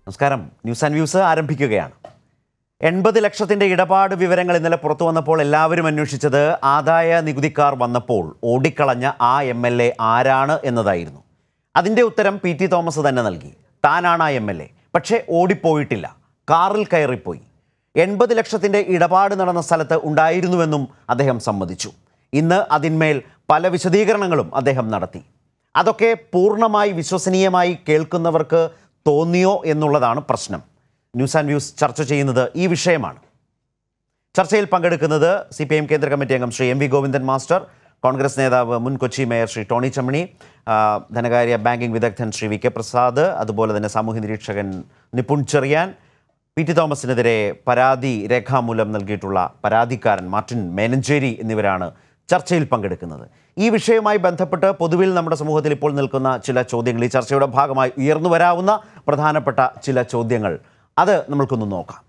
നമസ്കാരം news and views ആരംഭിക്കുകയാണ് എൺപത് ലക്ഷത്തിന്റെ ഇടപാട് വിവരങ്ങൾ ഇന്നലെ പുറത്തു വന്നപ്പോൾ എല്ലാവരും അന്വേഷിച്ചത് ആദായ നികുതിക്കാർ വന്നപ്പോൾ ഓടിക്കളഞ്ഞ ആ എം എൽ എ ആരാണ് എന്നതായിരുന്നു അതിൻ്റെ ഉത്തരം പി ടി തോമസ് തന്നെ നൽകി താനാണ് ആ എം എൽ എ പക്ഷേ ഓടിപ്പോയിട്ടില്ല കാറിൽ കയറിപ്പോയി എൺപത് ലക്ഷത്തിന്റെ ഇടപാട് നടന്ന സ്ഥലത്ത് ഉണ്ടായിരുന്നുവെന്നും അദ്ദേഹം സമ്മതിച്ചു ഇന്ന് അതിന്മേൽ പല വിശദീകരണങ്ങളും അദ്ദേഹം നടത്തി അതൊക്കെ പൂർണ്ണമായി വിശ്വസനീയമായി കേൾക്കുന്നവർക്ക് തോന്നിയോ എന്നുള്ളതാണ് പ്രശ്നം ന്യൂസ് ആൻഡ് വ്യൂസ് ചർച്ച ചെയ്യുന്നത് ഈ വിഷയമാണ് ചർച്ചയിൽ പങ്കെടുക്കുന്നത് സി പി എം കേന്ദ്ര കമ്മിറ്റി അംഗം Shri M V Govindan master Congress നേതാവ് മുൻ കൊച്ചി മേയർ ശ്രീ ടോണി ചമ്മണി ആ, ധനകാര്യ ബാങ്കിംഗ് വിദഗ്ധൻ ശ്രീ വി കെ പ്രസാദ് അതുപോലെ തന്നെ സാമൂഹ്യ നിരീക്ഷകൻ നിപുൺ ചെറിയാൻ പി ടി തോമസിനെതിരെ പരാതി രേഖാമൂലം നൽകിയിട്ടുള്ള പരാതിക്കാരൻ മാർട്ടിൻ മേനഞ്ചേരി എന്നിവരാണ് ചർച്ചയിൽ പങ്കെടുക്കുന്നത് ഈ വിഷയവുമായി ബന്ധപ്പെട്ട് പൊതുവിൽ നമ്മുടെ സമൂഹത്തിൽ ഇപ്പോൾ നിൽക്കുന്ന ചില ചോദ്യങ്ങൾ ഈ ചർച്ചയുടെ ഭാഗമായി ഉയർന്നു വരാവുന്ന പ്രധാനപ്പെട്ട ചില ചോദ്യങ്ങൾ അത് നമ്മൾക്കൊന്ന് നോക്കാം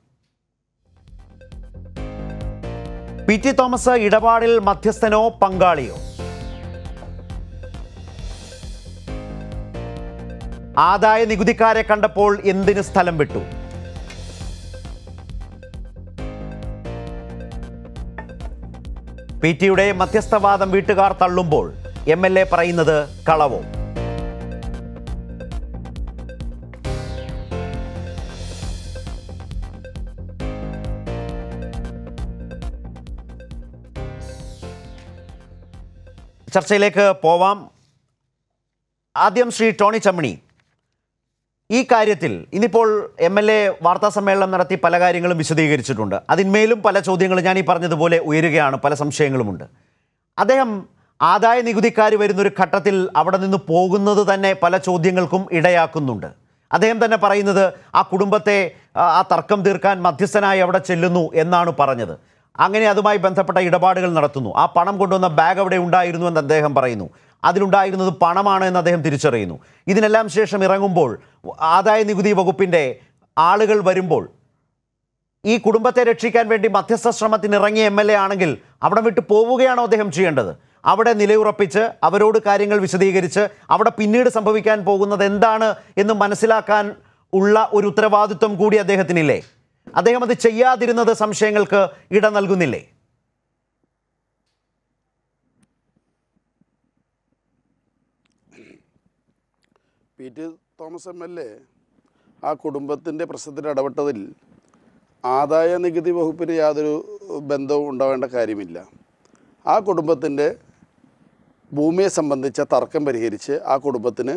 പി ടി തോമസ് ഇടപാടിൽ മധ്യസ്ഥനോ പങ്കാളിയോ ആദായ നികുതിക്കാരെ കണ്ടപ്പോൾ എന്തിന് സ്ഥലം വിട്ടു പി ടിയുടെ മധ്യസ്ഥവാദം വീട്ടുകാർ തള്ളുമ്പോൾ എം എൽ എ പറയുന്നത് കളവോ ചർച്ചയിലേക്ക് പോവാം ആദ്യം ശ്രീ ടോണി ചമ്മണി ഈ കാര്യത്തിൽ ഇന്നിപ്പോൾ എം എൽ എ വാർത്താ സമ്മേളനം നടത്തി പല കാര്യങ്ങളും വിശദീകരിച്ചിട്ടുണ്ട് അതിന്മേലും പല ചോദ്യങ്ങളും ഞാൻ ഈ പറഞ്ഞതുപോലെ ഉയരുകയാണ് പല സംശയങ്ങളുമുണ്ട് അദ്ദേഹം ആദായ നികുതിക്കാർ വരുന്നൊരു ഘട്ടത്തിൽ അവിടെ നിന്ന് പോകുന്നത് തന്നെ പല ചോദ്യങ്ങൾക്കും ഇടയാക്കുന്നുണ്ട് അദ്ദേഹം തന്നെ പറയുന്നത് ആ കുടുംബത്തെ ആ, ആ തർക്കം തീർക്കാൻ മധ്യസ്ഥനായി അവിടെ ചെല്ലുന്നു എന്നാണ് പറഞ്ഞത് അങ്ങനെ അതുമായി ബന്ധപ്പെട്ട ഇടപാടുകൾ നടത്തുന്നു ആ പണം കൊണ്ടുവന്ന ബാഗ് അവിടെ ഉണ്ടായിരുന്നു എന്ന് അദ്ദേഹം പറയുന്നു അതിലുണ്ടായിരുന്നത് പണമാണ് എന്ന് അദ്ദേഹം തിരിച്ചറിയുന്നു ഇതിനെല്ലാം ശേഷം ഇറങ്ങുമ്പോൾ ആദായ നികുതി വകുപ്പിൻ്റെ ആളുകൾ വരുമ്പോൾ ഈ കുടുംബത്തെ രക്ഷിക്കാൻ വേണ്ടി മധ്യസ്ഥ ശ്രമത്തിന് ഇറങ്ങിയ എം എൽ എ ആണെങ്കിൽ അവിടെ വിട്ട് പോവുകയാണോ അദ്ദേഹം ചെയ്യേണ്ടത് അവിടെ നിലയുറപ്പിച്ച് അവരോട് കാര്യങ്ങൾ വിശദീകരിച്ച് അവിടെ പിന്നീട് സംഭവിക്കാൻ പോകുന്നത് എന്താണ് എന്ന് മനസ്സിലാക്കാൻ ഉള്ള ഒരു ഉത്തരവാദിത്വം കൂടി അദ്ദേഹത്തിനില്ലേ അദ്ദേഹം അത് ചെയ്യാതിരുന്നത് സംശയങ്ങൾക്ക് ഇട നൽകുന്നില്ലേ P T Thomas M L A ആ കുടുംബത്തിൻ്റെ പ്രശ്നത്തിൽ ഇടപെട്ടതിൽ ആദായ നികുതി വകുപ്പിന് യാതൊരു ബന്ധവും ഉണ്ടാവേണ്ട കാര്യമില്ല ആ കുടുംബത്തിൻ്റെ ഭൂമിയെ സംബന്ധിച്ച തർക്കം പരിഹരിച്ച് ആ കുടുംബത്തിന്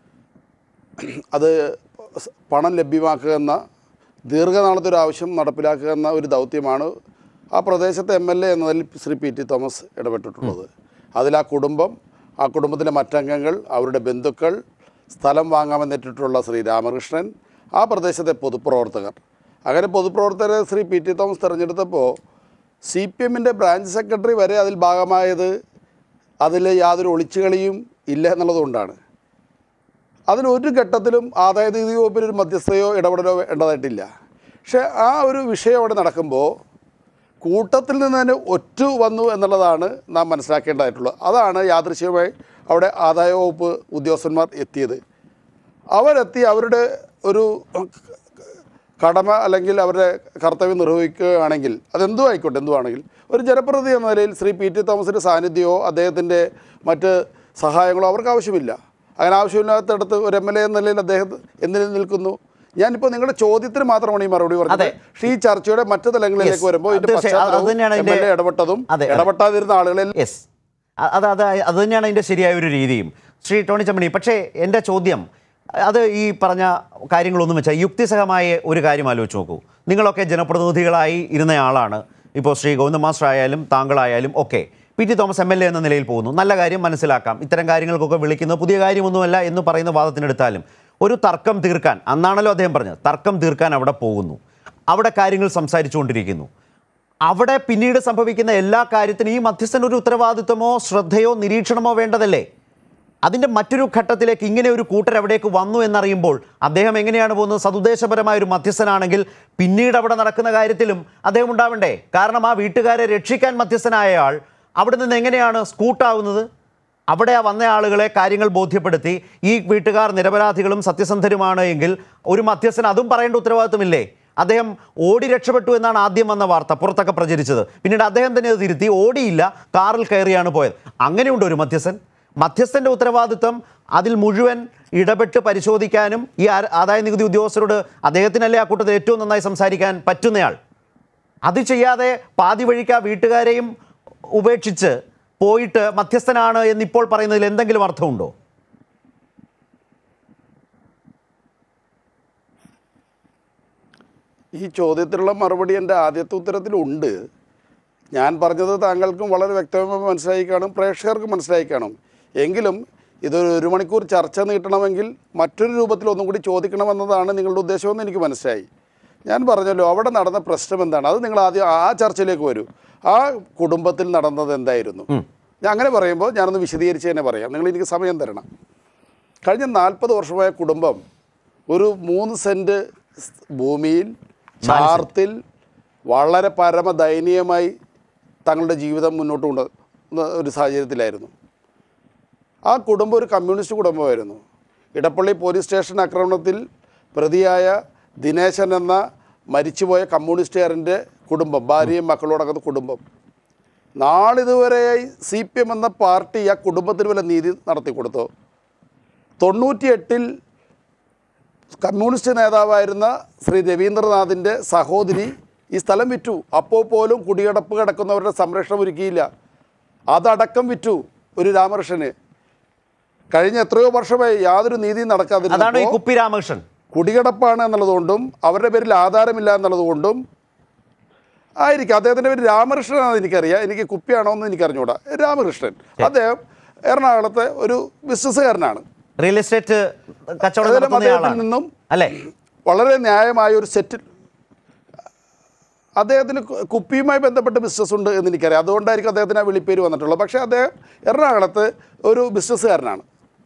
അത് പണം ലഭ്യമാക്കുക എന്ന ദീർഘനാളത്തെ ഒരു ആവശ്യം നടപ്പിലാക്കുക എന്ന ഒരു ദൗത്യമാണ് ആ പ്രദേശത്തെ എം എൽ എ എന്നതിൽ ശ്രീ പി ടി തോമസ് ഇടപെട്ടിട്ടുള്ളത് അതിൽ ആ കുടുംബം ആ കുടുംബത്തിലെ മറ്റംഗങ്ങൾ അവരുടെ ബന്ധുക്കൾ സ്ഥലം വാങ്ങാമെന്നിട്ടിട്ടുള്ള ശ്രീ രാമകൃഷ്ണൻ ആ പ്രദേശത്തെ പൊതുപ്രവർത്തകർ അങ്ങനെ പൊതുപ്രവർത്തകരെ ശ്രീ പി ടി തോമസ് തിരഞ്ഞെടുത്തപ്പോൾ സി പി എമ്മിൻ്റെ ബ്രാഞ്ച് സെക്രട്ടറി വരെ അതിൽ ഭാഗമായത് അതിൽ യാതൊരു ഒളിച്ചുകളിയും ഇല്ല എന്നുള്ളതുകൊണ്ടാണ് അതിലൊരു ഘട്ടത്തിലും ആദായ നികുതി വകുപ്പിന് ഒരു മധ്യസ്ഥയോ ഇടപെടലോ വേണ്ടതായിട്ടില്ല പക്ഷേ ആ ഒരു വിഷയം അവിടെ നടക്കുമ്പോൾ കൂട്ടത്തിൽ നിന്ന് തന്നെ ഒറ്റ വന്നു എന്നുള്ളതാണ് നാം മനസ്സിലാക്കേണ്ടതായിട്ടുള്ളത് അതാണ് യാദൃശ്യമായി അവിടെ ആദായ വകുപ്പ് ഉദ്യോഗസ്ഥന്മാർ എത്തിയത് അവരെത്തി അവരുടെ ഒരു കടമ അല്ലെങ്കിൽ അവരുടെ കർത്തവ്യം നിർവഹിക്കുകയാണെങ്കിൽ അതെന്തും ആയിക്കോട്ടെ എന്തുവാണെങ്കിൽ ഒരു ജനപ്രതിനിധി എന്ന നിലയിൽ ശ്രീ പി ടി തോമസിൻ്റെ സാന്നിധ്യമോ അദ്ദേഹത്തിൻ്റെ മറ്റ് സഹായങ്ങളോ അവർക്ക് ആവശ്യമില്ല അങ്ങനെ ആവശ്യമില്ലാത്തടത്ത് ഒരു എം എൽ എ എന്ന നിലയിൽ അദ്ദേഹം എന്തിനു നിൽക്കുന്നു ഞാനിപ്പോൾ നിങ്ങളുടെ ചോദ്യത്തിന് മാത്രമാണ് ഈ മറുപടി പറഞ്ഞത് അതെ. പക്ഷേ ഈ ചർച്ചയുടെ മറ്റു തലങ്ങളിലേക്ക് Yes. വരുമ്പോൾ ഇതിന്റെ തീർച്ചയായും. അത് പശ്ചാത്തലവും തന്നെയാണ് എം എൽ എ ഇതിന്റെ- ഇടപെട്ടതും അതെ, അതെ. ഇടപെട്ടാതിരുന്ന ആളുകളെ യെസ് അത് അത് അത് തന്നെയാണ് അതിൻ്റെ ശരിയായ ഒരു രീതിയും ശ്രീ ടോണി ചമ്മണി പക്ഷേ എൻ്റെ ചോദ്യം അത് ഈ പറഞ്ഞ കാര്യങ്ങളൊന്നും വെച്ചാൽ യുക്തിസഹമായ ഒരു കാര്യം ആലോചിച്ച് നോക്കൂ നിങ്ങളൊക്കെ ജനപ്രതിനിധികളായി ഇരുന്നയാളാണ് ഇപ്പോൾ ശ്രീ ഗോവിന്ദ മാസ്റ്റർ ആയാലും താങ്കളായാലും ഒക്കെ P T Thomas M L A എന്ന നിലയിൽ പോകുന്നു നല്ല കാര്യം മനസ്സിലാക്കാം ഇത്തരം കാര്യങ്ങൾക്കൊക്കെ വിളിക്കുന്നത് പുതിയ കാര്യമൊന്നുമല്ല എന്ന് പറയുന്ന വാദത്തിനെടുത്താലും ഒരു തർക്കം തീർക്കാൻ അന്നാണല്ലോ അദ്ദേഹം പറഞ്ഞത് തർക്കം തീർക്കാൻ അവിടെ പോകുന്നു അവിടെ കാര്യങ്ങൾ സംസാരിച്ചുകൊണ്ടിരിക്കുന്നു അവിടെ പിന്നീട് സംഭവിക്കുന്ന എല്ലാ കാര്യത്തിനും ഈ മധ്യസ്ഥന് ഒരു ഉത്തരവാദിത്വമോ ശ്രദ്ധയോ നിരീക്ഷണമോ വേണ്ടതല്ലേ അതിൻ്റെ മറ്റൊരു ഘട്ടത്തിലേക്ക് ഇങ്ങനെ ഒരു കൂട്ടർ അവിടേക്ക് വന്നു എന്നറിയുമ്പോൾ അദ്ദേഹം എങ്ങനെയാണ് പോകുന്നത് സതുദ്ദേശപരമായ ഒരു മധ്യസ്ഥനാണെങ്കിൽ പിന്നീട് അവിടെ നടക്കുന്ന കാര്യത്തിലും അദ്ദേഹം ഉണ്ടാവണ്ടേ കാരണം ആ വീട്ടുകാരെ രക്ഷിക്കാൻ മധ്യസ്ഥനായ ആൾ അവിടെ നിന്ന് എങ്ങനെയാണ് സ്കൂട്ടാവുന്നത് അവിടെ ആ വന്ന ആളുകളെ കാര്യങ്ങൾ ബോധ്യപ്പെടുത്തി ഈ വീട്ടുകാർ നിരപരാധികളും സത്യസന്ധരുമാണ് എങ്കിൽ ഒരു മധ്യസ്ഥൻ അതും പറയേണ്ട ഉത്തരവാദിത്വമില്ലേ അദ്ദേഹം ഓടി രക്ഷപ്പെട്ടു എന്നാണ് ആദ്യം വന്ന വാർത്ത പുറത്തൊക്കെ പ്രചരിച്ചത് പിന്നീട് അദ്ദേഹം തന്നെ അത് തിരുത്തി ഓടിയില്ല കാറിൽ കയറിയാണ് പോയത് അങ്ങനെയുണ്ട് ഒരു മധ്യസ്ഥൻ മധ്യസ്ഥന്റെ ഉത്തരവാദിത്വം അതിൽ മുഴുവൻ ഇടപെട്ട് പരിശോധിക്കാനും ഈ ആ- ആദായ നികുതി ഉദ്യോഗസ്ഥരോട് അദ്ദേഹത്തിനല്ലേ ആ കൂട്ടത്തിൽ ഏറ്റവും നന്നായി സംസാരിക്കാൻ പറ്റുന്നയാൾ അത് ചെയ്യാതെ പാതി വഴിക്ക് ആ വീട്ടുകാരെയും ഉപേക്ഷിച്ച് പോയിട്ട് മധ്യസ്ഥനാണ് എന്നിപ്പോൾ പറയുന്നതിൽ എന്തെങ്കിലും അർത്ഥമുണ്ടോ ഈ ചോദ്യത്തിനുള്ള മറുപടി എൻ്റെ ആദ്യത്തെ ഉത്തരത്തിലുണ്ട് ഞാൻ പറഞ്ഞത് താങ്കൾക്കും വളരെ വ്യക്തമായി മനസ്സിലായി കാണും പ്രേക്ഷകർക്ക് മനസ്സിലായി കാണും എങ്കിലും ഇതൊരു ഒരു മണിക്കൂർ ചർച്ച നീട്ടണമെങ്കിൽ മറ്റൊരു രൂപത്തിൽ ഒന്നും കൂടി ചോദിക്കണമെന്നതാണ് നിങ്ങളുടെ ഉദ്ദേശമെന്ന് എനിക്ക് മനസ്സിലായി ഞാൻ പറഞ്ഞല്ലോ അവിടെ നടന്ന പ്രശ്നം എന്താണ് അത് നിങ്ങൾ ആദ്യം ആ ചർച്ചയിലേക്ക് വരൂ ആ കുടുംബത്തിൽ നടന്നത് എന്തായിരുന്നു ഞാൻ അങ്ങനെ പറയുമ്പോൾ ഞാനൊന്ന് വിശദീകരിച്ച് തന്നെ പറയാം നിങ്ങൾ എനിക്ക് സമയം തരണം കഴിഞ്ഞ നാൽപ്പത് വർഷമായ കുടുംബം ഒരു മൂന്ന് സെൻറ്റ് സ് ഭൂമിയിൽ ചാർത്തിൽ വളരെ പരമദയനീയമായി തങ്ങളുടെ ജീവിതം മുന്നോട്ട് കൊണ്ട് ഒരു സാഹചര്യത്തിലായിരുന്നു ആ കുടുംബം ഒരു കമ്മ്യൂണിസ്റ്റ് കുടുംബമായിരുന്നു ഇടപ്പള്ളി പോലീസ് സ്റ്റേഷൻ ആക്രമണത്തിൽ പ്രതിയായ ദിനേശൻ എന്ന മരിച്ചുപോയ കമ്മ്യൂണിസ്റ്റുകാരൻ്റെ കുടുംബം ഭാര്യയും മക്കളോടൊക്കെ കുടുംബം നാളിതുവരെയായി സി പി എം എന്ന പാർട്ടി ആ കുടുംബത്തിന് വല്ല നീതി നടത്തി കൊടുത്തോ തൊണ്ണൂറ്റിയെട്ടിൽ കമ്മ്യൂണിസ്റ്റ് നേതാവായിരുന്ന ശ്രീ രവീന്ദ്രനാഥിൻ്റെ സഹോദരി ഈ സ്ഥലം വിറ്റു അപ്പോൾ പോലും കുടിയടപ്പ് കിടക്കുന്നവരുടെ സംരക്ഷണം ഒരുക്കിയില്ല അതടക്കം വിറ്റു ഒരു രാമകൃഷ്ണന് കഴിഞ്ഞ എത്രയോ വർഷമായി യാതൊരു നീതിയും അതാണ് ഈ നടക്കാതിരുന്നപ്പോൾ കുപ്പി രാമകൃഷ്ണൻ കുടികിടപ്പാണ് എന്നുള്ളതുകൊണ്ടും അവരുടെ പേരിൽ ആധാരമില്ല എന്നുള്ളതുകൊണ്ടും ആയിരിക്കും അദ്ദേഹത്തിൻ്റെ പേര് രാമകൃഷ്ണനാണെന്ന് എനിക്കറിയാം എനിക്ക് കുപ്പിയാണോ എന്ന് എനിക്കറിഞ്ഞൂടാ രാമകൃഷ്ണൻ അദ്ദേഹം എറണാകുളത്തെ ഒരു ബിസിനസ്സുകാരനാണ് റിയൽ എസ്റ്റേറ്റ് കച്ചവടം ഏതായാലും അദ്ദേഹത്തിൽ നടത്തുന്നയാളാണ് നിന്നും അല്ലേ വളരെ ന്യായമായ ഒരു സെറ്റിൽ അദ്ദേഹത്തിന് കു- കുപ്പിയുമായി ബന്ധപ്പെട്ട് ബിസിനസ് ഉണ്ട് എന്ന് എനിക്കറിയാം അതുകൊണ്ടായിരിക്കും അദ്ദേഹത്തിന് ആ വിളിപ്പേര് വന്നിട്ടുള്ളത് പക്ഷേ അദ്ദേഹം എറണാകുളത്ത് ഒരു ബിസിനസ്സുകാരനാണ്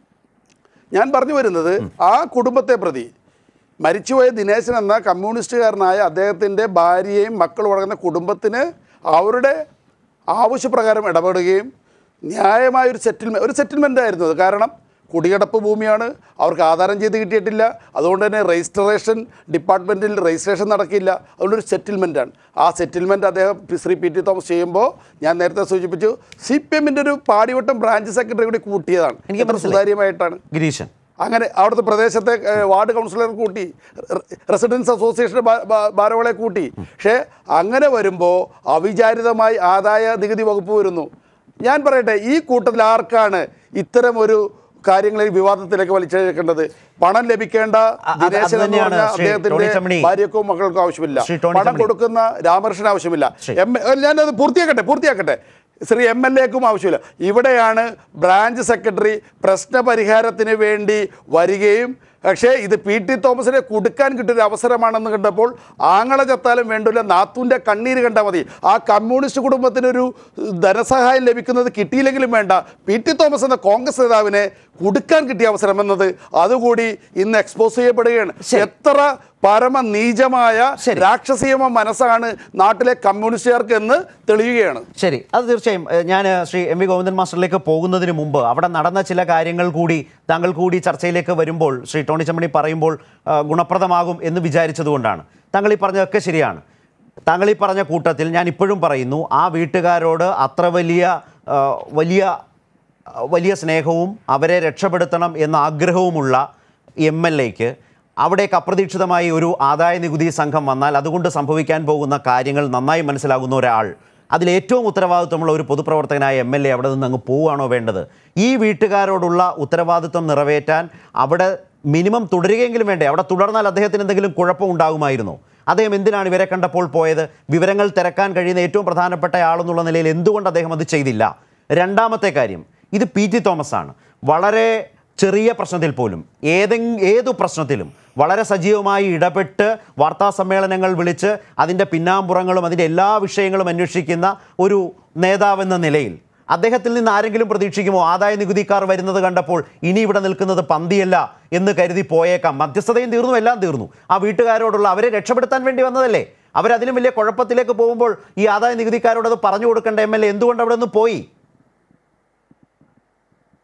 ഞാൻ പറഞ്ഞു വരുന്നത് ആ കുടുംബത്തെ പ്രതി മരിച്ചുപോയ ദിനേശൻ എന്ന കമ്മ്യൂണിസ്റ്റുകാരനായ അദ്ദേഹത്തിൻ്റെ ഭാര്യയും മക്കളും അടങ്ങുന്ന കുടുംബത്തിന് അവരുടെ ആവശ്യപ്രകാരം ഇടപെടുകയും ന്യായമായ ഒരു സെറ്റിൽമെൻറ്റ് ഒരു സെറ്റിൽമെൻ്റ് ആയിരുന്നു അത് കാരണം കുടിയടപ്പ് ഭൂമിയാണ് അവർക്ക് ആധാരം ചെയ്ത് കിട്ടിയിട്ടില്ല അതുകൊണ്ട് തന്നെ രജിസ്ട്രേഷൻ ഡിപ്പാർട്ട്മെൻറ്റിൽ രജിസ്ട്രേഷൻ നടക്കില്ല അതുകൊണ്ടൊരു സെറ്റിൽമെൻറ്റാണ് ആ സെറ്റിൽമെൻറ്റ് അദ്ദേഹം P- Shri P T Thomas ചെയ്യുമ്പോൾ ഞാൻ നേരത്തെ സൂചിപ്പിച്ചു സി പി എമ്മിൻ്റെ ഒരു പാടിവട്ടം ബ്രാഞ്ച് സെക്രട്ടറി കൂടി കൂട്ടിയതാണ് എനിക്ക് എത്ര മനസ്സിലായി. സുതാര്യമായിട്ടാണ് ഗിരീശൻ അങ്ങനെ അവിടുത്തെ പ്രദേശത്തെ ഏഹ്, വാർഡ് കൗൺസിലർ കൂട്ടി റെ- റെസിഡൻസ് അസോസിയേഷൻ ഭാ- ഭാ- ഭാരവാളെ കൂട്ടി പക്ഷേ അങ്ങനെ വരുമ്പോൾ അവിചാരിതമായി ആദായ നികുതി വകുപ്പ് വരുന്നു ഞാൻ പറയട്ടെ ഈ കൂട്ടത്തിൽ ആർക്കാണ് ഇത്തരം ഒരു കാര്യങ്ങളിൽ വിവാദത്തിലേക്ക് വലിച്ചേക്കേണ്ടത് പണം ലഭിക്കേണ്ട അത് ദിനേശൻ എന്ന് തന്നെയാണ് പറഞ്ഞ ശ്രീ അദ്ദേഹത്തിന്റെ ടോണി ചമ്മണി. ഭാര്യക്കോ മക്കൾക്കോ ആവശ്യമില്ല ശ്രീ ടോണി പണം ചമ്മണി. കൊടുക്കുന്ന രാമകൃഷ്ണൻ ആവശ്യമില്ല ശ്രീ. എം ഞാനത് പൂർത്തിയാക്കട്ടെ പൂർത്തിയാക്കട്ടെ ശ്രീ എം എൽ എക്കും ആവശ്യമില്ല ഇവിടെയാണ് ബ്രാഞ്ച് സെക്രട്ടറി പ്രശ്ന പരിഹാരത്തിന് വേണ്ടി വരികയും പക്ഷേ ഇത് പി ടി തോമസിനെ കൊടുക്കാൻ കിട്ടിയൊരു അവസരമാണെന്ന് കണ്ടപ്പോൾ ആങ്ങളെ ചത്താലും വേണ്ടില്ല നാത്തൂൻ്റെ കണ്ണീര് കണ്ടാൽ മതി ആ കമ്മ്യൂണിസ്റ്റ് കുടുംബത്തിനൊരു ധനസഹായം ലഭിക്കുന്നത് കിട്ടിയില്ലെങ്കിലും വേണ്ട പി ടി തോമസ് എന്ന കോൺഗ്രസ് നേതാവിനെ കൊടുക്കാൻ കിട്ടിയ അവസരം എന്നത് അതുകൂടി ഇന്ന് എക്സ്പോസ് ചെയ്യപ്പെടുകയാണ് ശരി. എത്ര പരമ നീചമായ ശരി. രാക്ഷസീയമ മനസ്സാണ് നാട്ടിലെ കമ്മ്യൂണിസ്റ്റുകാർക്ക് എന്ന് തെളിയുകയാണ് ശരി അത് തീർച്ചയായും ഏഹ്, ഞാൻ ശ്രീ എം വി ഗോവിന്ദൻ മാസ്റ്ററിലേക്ക് പോകുന്നതിന് മുമ്പ് അവിടെ നടന്ന ചില കാര്യങ്ങൾ കൂടി താങ്കൾ കൂടി ചർച്ചയിലേക്ക് വരുമ്പോൾ ശ്രീ ടോണി ചമ്മണി പറയുമ്പോൾ ആ, ഗുണപ്രദമാകും എന്ന് വിചാരിച്ചതുകൊണ്ടാണ് താങ്കൾ ഈ പറഞ്ഞതൊക്കെ ശരിയാണ് താങ്കൾ ഈ പറഞ്ഞ കൂട്ടത്തിൽ ഞാൻ ഇപ്പോഴും പറയുന്നു ആ വീട്ടുകാരോട് അത്ര വലിയ ആ, വലിയ ആ, വലിയ സ്നേഹവും അവരെ രക്ഷപ്പെടുത്തണം എന്ന ആഗ്രഹവുമുള്ള എം എൽ എക്ക് അവിടേക്ക് അപ്രതീക്ഷിതമായി ഒരു ആദായ നികുതി സംഘം വന്നാൽ അതുകൊണ്ട് സംഭവിക്കാൻ പോകുന്ന കാര്യങ്ങൾ നന്നായി മനസ്സിലാകുന്ന ഒരാൾ അതിലേറ്റവും ഉത്തരവാദിത്വമുള്ള ഒരു പൊതുപ്രവർത്തകനായ എം എൽ എ അവിടെ നിന്ന് അങ്ങ് പോവുകയാണോ വേണ്ടത് ഈ വീട്ടുകാരോടുള്ള ഉത്തരവാദിത്വം നിറവേറ്റാൻ അവിടെ മിനിമം തുടരുകയെങ്കിലും വേണ്ടേ അവിടെ തുടർന്നാൽ അദ്ദേഹത്തിന് എന്തെങ്കിലും കുഴപ്പം ഉണ്ടാകുമായിരുന്നോ അദ്ദേഹം എന്തിനാണ് ഇവരെ കണ്ടപ്പോൾ പോയത് വിവരങ്ങൾ തിരക്കാൻ കഴിയുന്ന ഏറ്റവും പ്രധാനപ്പെട്ട ആളെന്നുള്ള നിലയിൽ എന്തുകൊണ്ട് അദ്ദേഹം അത് ചെയ്തില്ല രണ്ടാമത്തെ കാര്യം ഇത് പി ടി തോമസ് ആണ് വളരെ ചെറിയ പ്രശ്നത്തിൽ പോലും ഏതെങ്കിലും ഏതു പ്രശ്നത്തിലും വളരെ സജീവമായി ഇടപെട്ട് വാർത്താ സമ്മേളനങ്ങൾ വിളിച്ച് അതിൻ്റെ പിന്നാമ്പുറങ്ങളും അതിൻ്റെ എല്ലാ വിഷയങ്ങളും അന്വേഷിക്കുന്ന ഒരു നേതാവെന്ന നിലയിൽ അദ്ദേഹത്തിൽ നിന്ന് ആരെങ്കിലും പ്രതീക്ഷിക്കുമോ ആദായ നികുതിക്കാർ വരുന്നത് കണ്ടപ്പോൾ ഇനി ഇവിടെ നിൽക്കുന്നത് പന്തിയല്ല എന്ന് കരുതി പോയേക്കാം മധ്യസ്ഥതയും തീർന്നു എല്ലാം തീർന്നു ആ വീട്ടുകാരോടുള്ള അവരെ രക്ഷപ്പെടുത്താൻ വേണ്ടി വന്നതല്ലേ അവരതിലും വലിയ കുഴപ്പത്തിലേക്ക് പോകുമ്പോൾ ഈ ആദായ നികുതിക്കാരോട് അത് പറഞ്ഞു കൊടുക്കേണ്ട എം എൽ എ എന്തുകൊണ്ട് അവിടെ നിന്ന് പോയി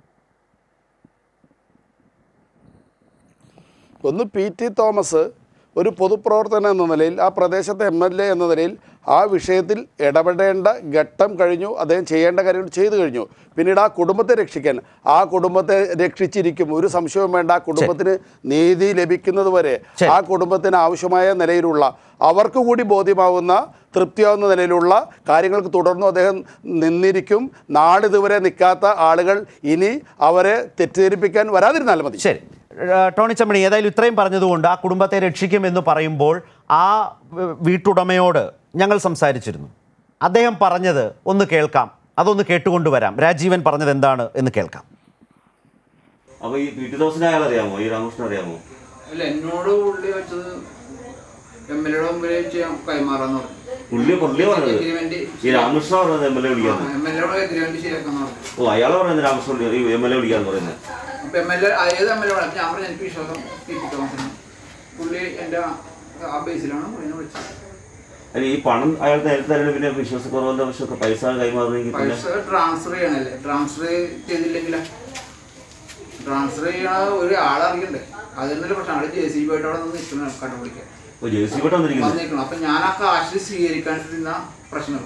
ഒന്ന് പി ടി തോമസ് ഒരു പൊതുപ്രവർത്തകൻ എന്ന നിലയിൽ ആ പ്രദേശത്തെ എം എൽ എ എന്ന നിലയിൽ ആ വിഷയത്തിൽ ഇടപെടേണ്ട ഘട്ടം കഴിഞ്ഞു അദ്ദേഹം ചെയ്യേണ്ട കാര്യങ്ങൾ ചെയ്തു കഴിഞ്ഞു പിന്നീട് ആ കുടുംബത്തെ രക്ഷിക്കാൻ ആ കുടുംബത്തെ രക്ഷിച്ചിരിക്കും ഒരു സംശയവും വേണ്ട ആ കുടുംബത്തിന് നീതി ലഭിക്കുന്നത് വരെ ശരി. ആ കുടുംബത്തിന് ആവശ്യമായ നിലയിലുള്ള അവർക്ക് കൂടി ബോധ്യമാവുന്ന തൃപ്തിയാവുന്ന നിലയിലുള്ള കാര്യങ്ങൾക്ക് തുടർന്നും അദ്ദേഹം നിന്നിരിക്കും നാളിതുവരെ നിൽക്കാത്ത ആളുകൾ ഇനി അവരെ തെറ്റിദ്ധരിപ്പിക്കാൻ വരാതിരുന്നാൽ മതി ശരി ഏഹ് ടോണി ചമ്മണി ഏതായാലും ഇത്രയും പറഞ്ഞതുകൊണ്ട് ആ കുടുംബത്തെ രക്ഷിക്കും എന്ന് പറയുമ്പോൾ ആ ഏഹ് വീട്ടുടമയോട് ഞങ്ങൾ സംസാരിച്ചിരുന്നു അദ്ദേഹം പറഞ്ഞത് ഒന്ന് കേൾക്കാം അതൊന്ന് കേട്ടുകൊണ്ട് വരാം രാജീവൻ പറഞ്ഞത് എന്താണ് എന്ന് കേൾക്കാം അപ്പൊ ഈ പി ടി തോമസിനെ അയാൾ അറിയാമോ ഈ രാമകൃഷ്ണൻ അറിയാമോ അല്ല എന്നോട് പുള്ളി വെച്ചത് എം എൽ എയുടെ മുമ്പിൽ വെച്ച് ഞാൻ കൈമാറാന്ന് പറഞ്ഞു പുള്ളി പുള്ളി പറഞ്ഞത് എഗ്രിമെന്റ് ഈ രാമകൃഷ്ണൻ പറഞ്ഞത് എം എൽ എ വിളിക്കാന്ന് എം എൽ എയുടെ എഗ്രിമെന്റ് ശരിയാക്കാന്ന് പറഞ്ഞു ഓ അയാൾ പറയുന്നത് രാമകൃഷ്ണൻ വിളി- ഈ എം എൽ എ വിളിക്കാന്ന് പറയുന്നത് അപ്പൊ എം എൽ എ ഏത് എം എൽ എ ഞാൻ പറഞ്ഞു എനിക്ക് വിശ്വാസം പി പി തോമസിന് പുള്ളി എൻ്റെ ആ ബേസിലാണ് പുള്ളിനെ വിളിച്ചത് അല്ല ഈ പണം അയാൾ നേരത്തെ തന്നെ പിന്നെ വിശ്വാസക്കുറവിന്റെ ആവശ്യമൊക്കെ പൈസ കൈമാറണമെങ്കിൽ പിന്നെ പൈസ ട്രാൻസ്ഫർ ചെയ്യണല്ലേ ട്രാൻസ്ഫർ ചെയ്തില്ലെങ്കിൽ ട്രാൻസ്ഫർ ചെയ്യണ ഒരു ആളറിയണ്ടേ അതിനൊരു പ്രശ്നം ആള് ജെ സി ബി ആയിട്ട് അവിടെ നിന്ന് നിൽക്കണം കണ്ടുപിടിക്കാൻ ഓ ജെ സി പെട്ട് വന്നിരിക്കുന്നത് വന്നിരിക്കണം അപ്പൊ ഞാൻ ആ കാശ് സ്വീകരിക്കാൻ നിന്ന പ്രശ്നം